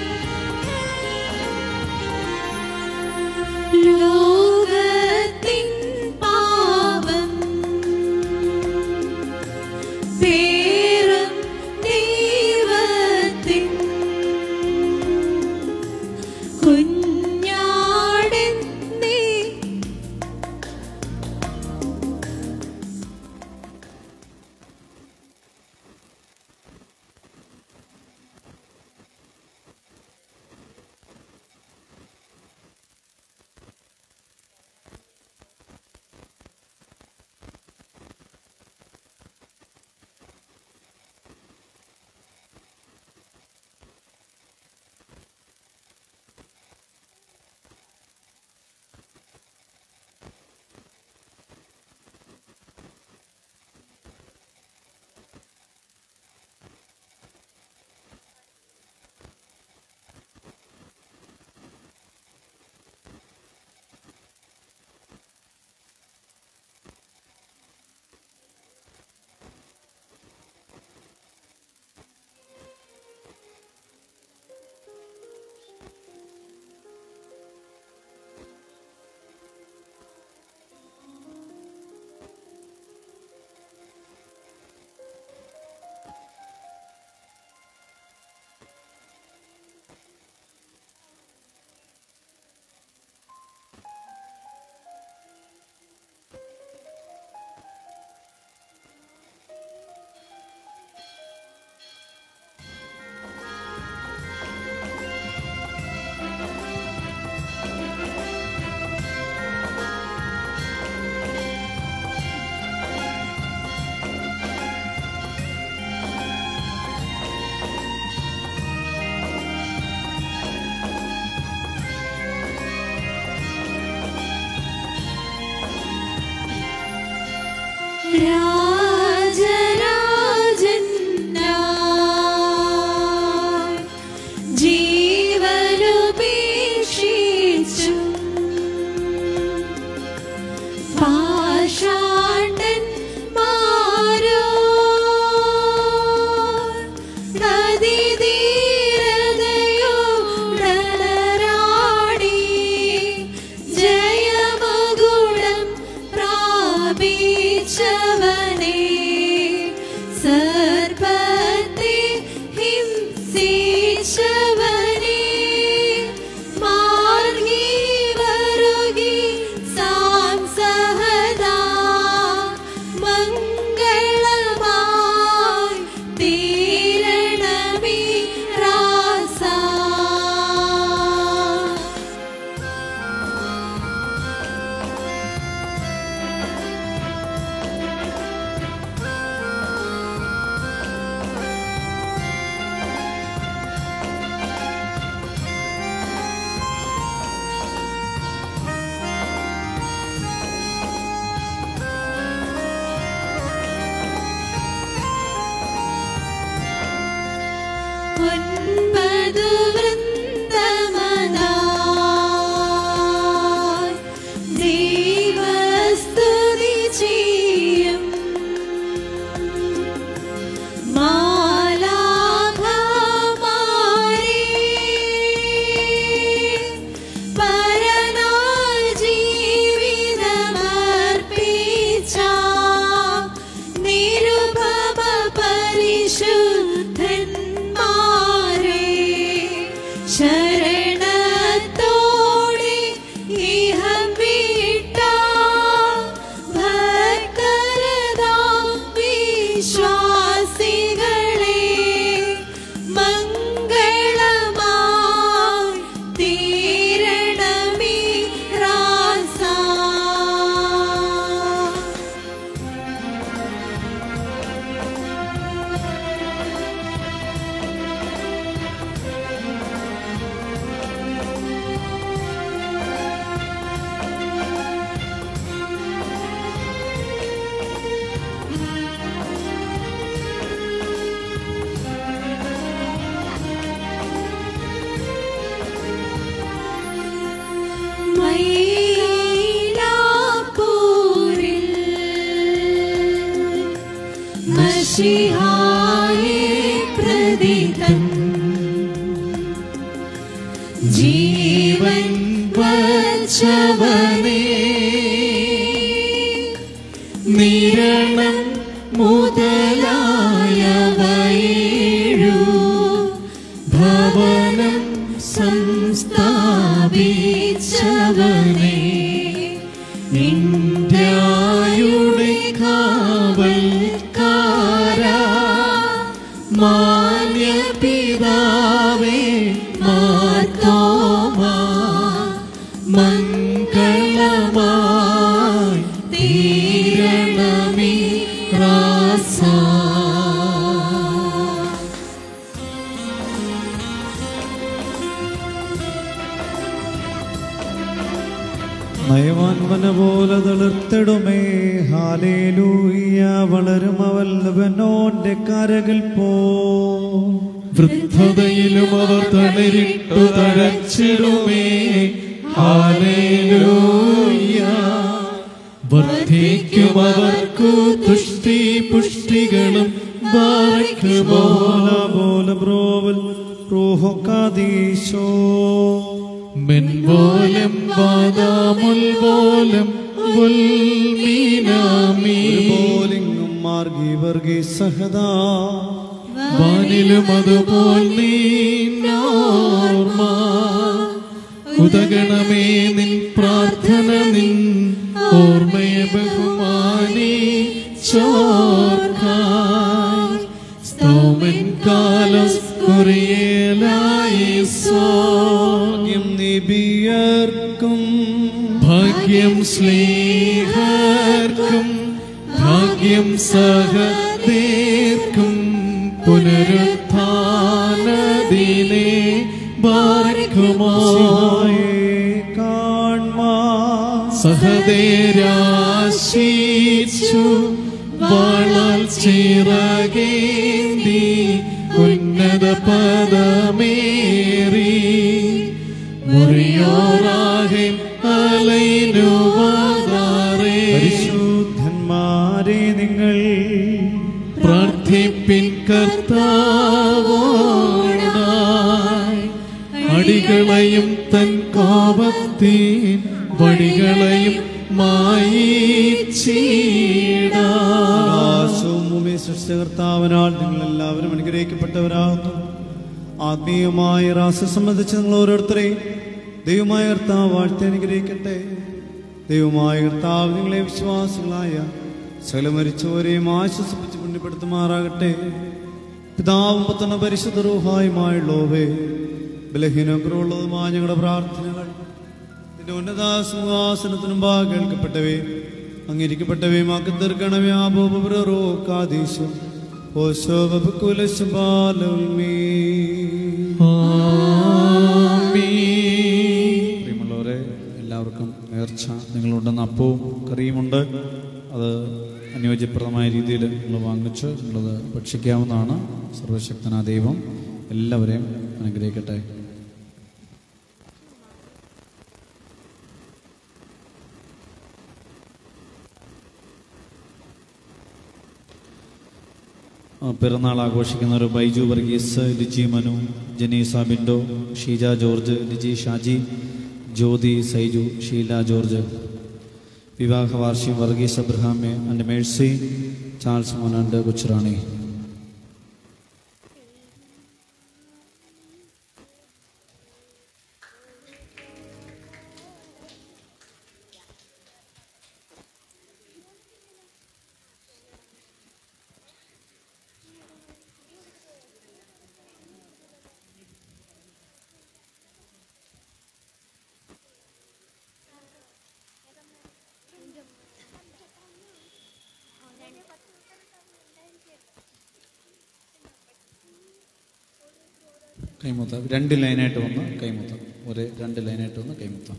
ലോകത്തിൻ ജീവനുപേക്ഷിച്ചു പാഷാണ്ഡൻ മാരോ നദീതീരതയോടലറാടി ജയമകുടം പ്രാപിച്ചവനേ സർപ്പത്തെ ഹിംസിച്ചവനേ മാർഗി വരുകി സാംസഹദാ മംഗളമായി തീരണമേ രാസാ ഒൻപതു വൃന്ദമതായി ദൈവസ്തുതി ചെയ്യും മാലാഖമാരേ പരനാൾ ജീവിതമർപ്പിച്ച നിരുപമ പരിശുദ്ധന്മാരെ ശരണത്തോടെ ഇഹം വിട്ട ഭക്തരതാം വിശ്വാസികളെ മംഗളമായി തീരണമേ രാസാ മൈലാപ്പൂരിൽ മഷിഹായെ പ്രതിതൻ ജീവൻ വച്ചവനേ നിരണം മുതലായവയേഴു ഭവനം സംസ്ഥാപിച്ചവനേ ഇന്ത്യയുടെ കാവൽക്കാരാ മാന്യപിതാവേ മാർത്തോമാ മംഗളമായി തീരണമേ റാസാ നയവാൻവന പോലെ തളിർത്തിടുമേ ഹാലേലൂയ വളരും അവൽ ലബനോന്റെ കരകൾ പോ വൃദ്ധതയിലും അവർ തളിരിട്ടു തഴച്ചിടുമേ ഹാലേലൂയ വർദ്ധിക്കും അവർക്കു തുഷ്ടി പുഷ്ടികളും ബാറയ്ക്കുമോ പോലെ ബ്രോവൽ റൂഹൊക്കാദീശോ മെൻപോലം വാദാമുൽ പോലം മീനാമീ പോലിങ്ങും മാർഗി വർഗി സഹദാ വാനിലും അതുപോൽ നീ നോർമ ഉദഗണമേ നിൻ പ്രാർത്ഥന നിൻ ഓർമ്മയെ ബഹുമാനി ചോർക്കായി സ്തോമൻ കാലം കുറിയേലായി സോ ഭാഗ്യം നിബിയർക്കും ഭാഗ്യം സ്നേഹർക്കും ഭാഗ്യം സഹദേർക്കും പുനരുത്ഥാനദിനെ ബാർക്കുമോ കാൺമാ സഹദേരാശിച്ചു വാളാൽ ചിറകേന്തി ഉന്നത പദമേറി മുറിയോറാകെ അലൈനുവാതാറേ പരിശുദ്ധന്മാരെ നിങ്ങൾ പ്രാർത്ഥിപ്പിൻ കർത്താവോടായി അടികളെയും തൻ കോപത്തിൻ വടികളെയും മായിച്ചീടാ ആകാശവും ഭൂമി സൃഷ്ടികർത്താവിനാൽ നിങ്ങൾ എല്ലാവരും അനുഗ്രഹിക്കപ്പെട്ടവരാകുന്നു ആത്മീയമായ റാസെ സംബന്ധിച്ച് നിങ്ങൾ ഓരോരുത്തരെയും ദൈവമായ കർത്താവ് വാഴ്ത്തി അനുഗ്രഹിക്കട്ടെ ദൈവമായ കർത്താവ് നിങ്ങളെ വിശ്വാസികളായ സകല മരിച്ചവരെയും ആശ്വസിപ്പിച്ച് പുണ്യപ്പെടുത്തുമാറാകട്ടെ പിതാവും പുത്തന പരിശുദ്ധ റൂഹായുമായുള്ളവേ ബലഹീനക്കുറവുള്ളതുമായ ഞങ്ങളുടെ പ്രാർത്ഥനകൾ നിന്റെ ഉന്നത സിംഹാസനത്തിനും ബാ കേൾക്കപ്പെട്ടവേ അങ്ങിരിക്കപ്പെട്ടവയുമാക്കി തീർക്കണമേ ആബോപുരോക്കാദീശം പ്രിയമുള്ളവരെ എല്ലാവർക്കും നേർച്ച നിങ്ങളുണ്ടെന്ന അപ്പവും കറിയുമുണ്ട് അത് അനുയോജ്യപ്രദമായ രീതിയിൽ നിങ്ങൾ വാങ്ങിച്ച് നിങ്ങളത് ഭക്ഷിക്കാവുന്നതാണ് സർവശക്തനാ ദൈവം എല്ലാവരെയും അനുഗ്രഹിക്കട്ടെ ആ, പിറന്നാൾ ആഘോഷിക്കുന്നവർ ബൈജു വർഗീസ് ലിജി മനു ജനീസ ബിൻഡോ ഷീജ ജോർജ് ലിജി ഷാജി ജ്യോതി സൈജു ഷീല ജോർജ് വിവാഹ വാർഷികം Varghese Abraham and Mercy Charles മോനാണ്ട് കൊച്ചുറാണി കൈമുത്താം രണ്ട് ലൈനായിട്ട് വന്ന് കൈമുത്താം ഒരേ രണ്ട് ലൈനായിട്ട് വന്ന് കൈമുത്താം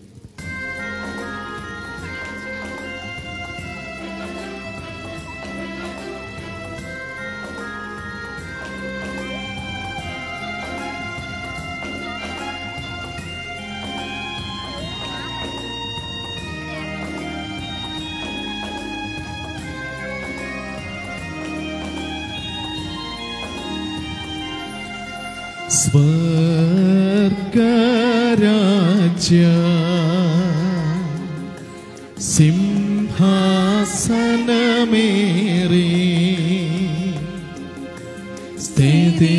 സ്വർഗരാജ്യ സിംഹാസനമേറി സ്ഥിതി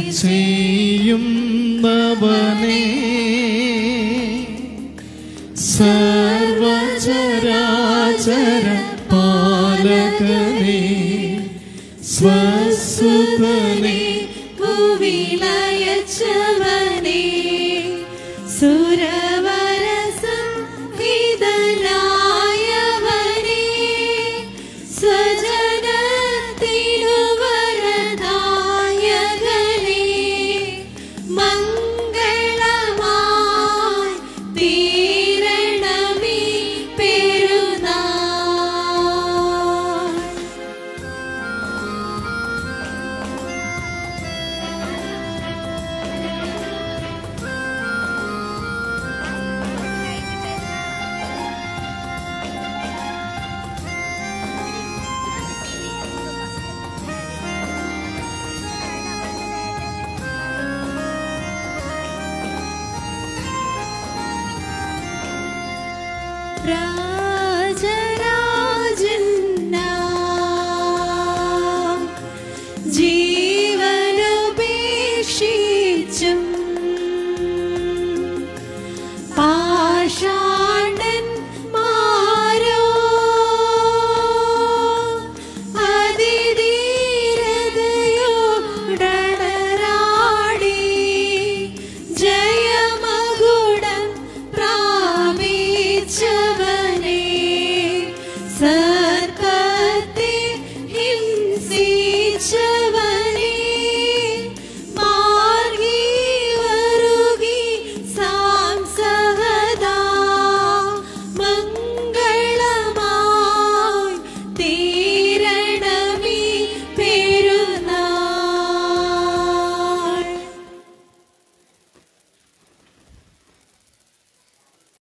ചെയ്യുന്നവനെ സർവചരാചര പാലകനെ സ്വസുതനെ ഭൂവിലയച്ചവനേ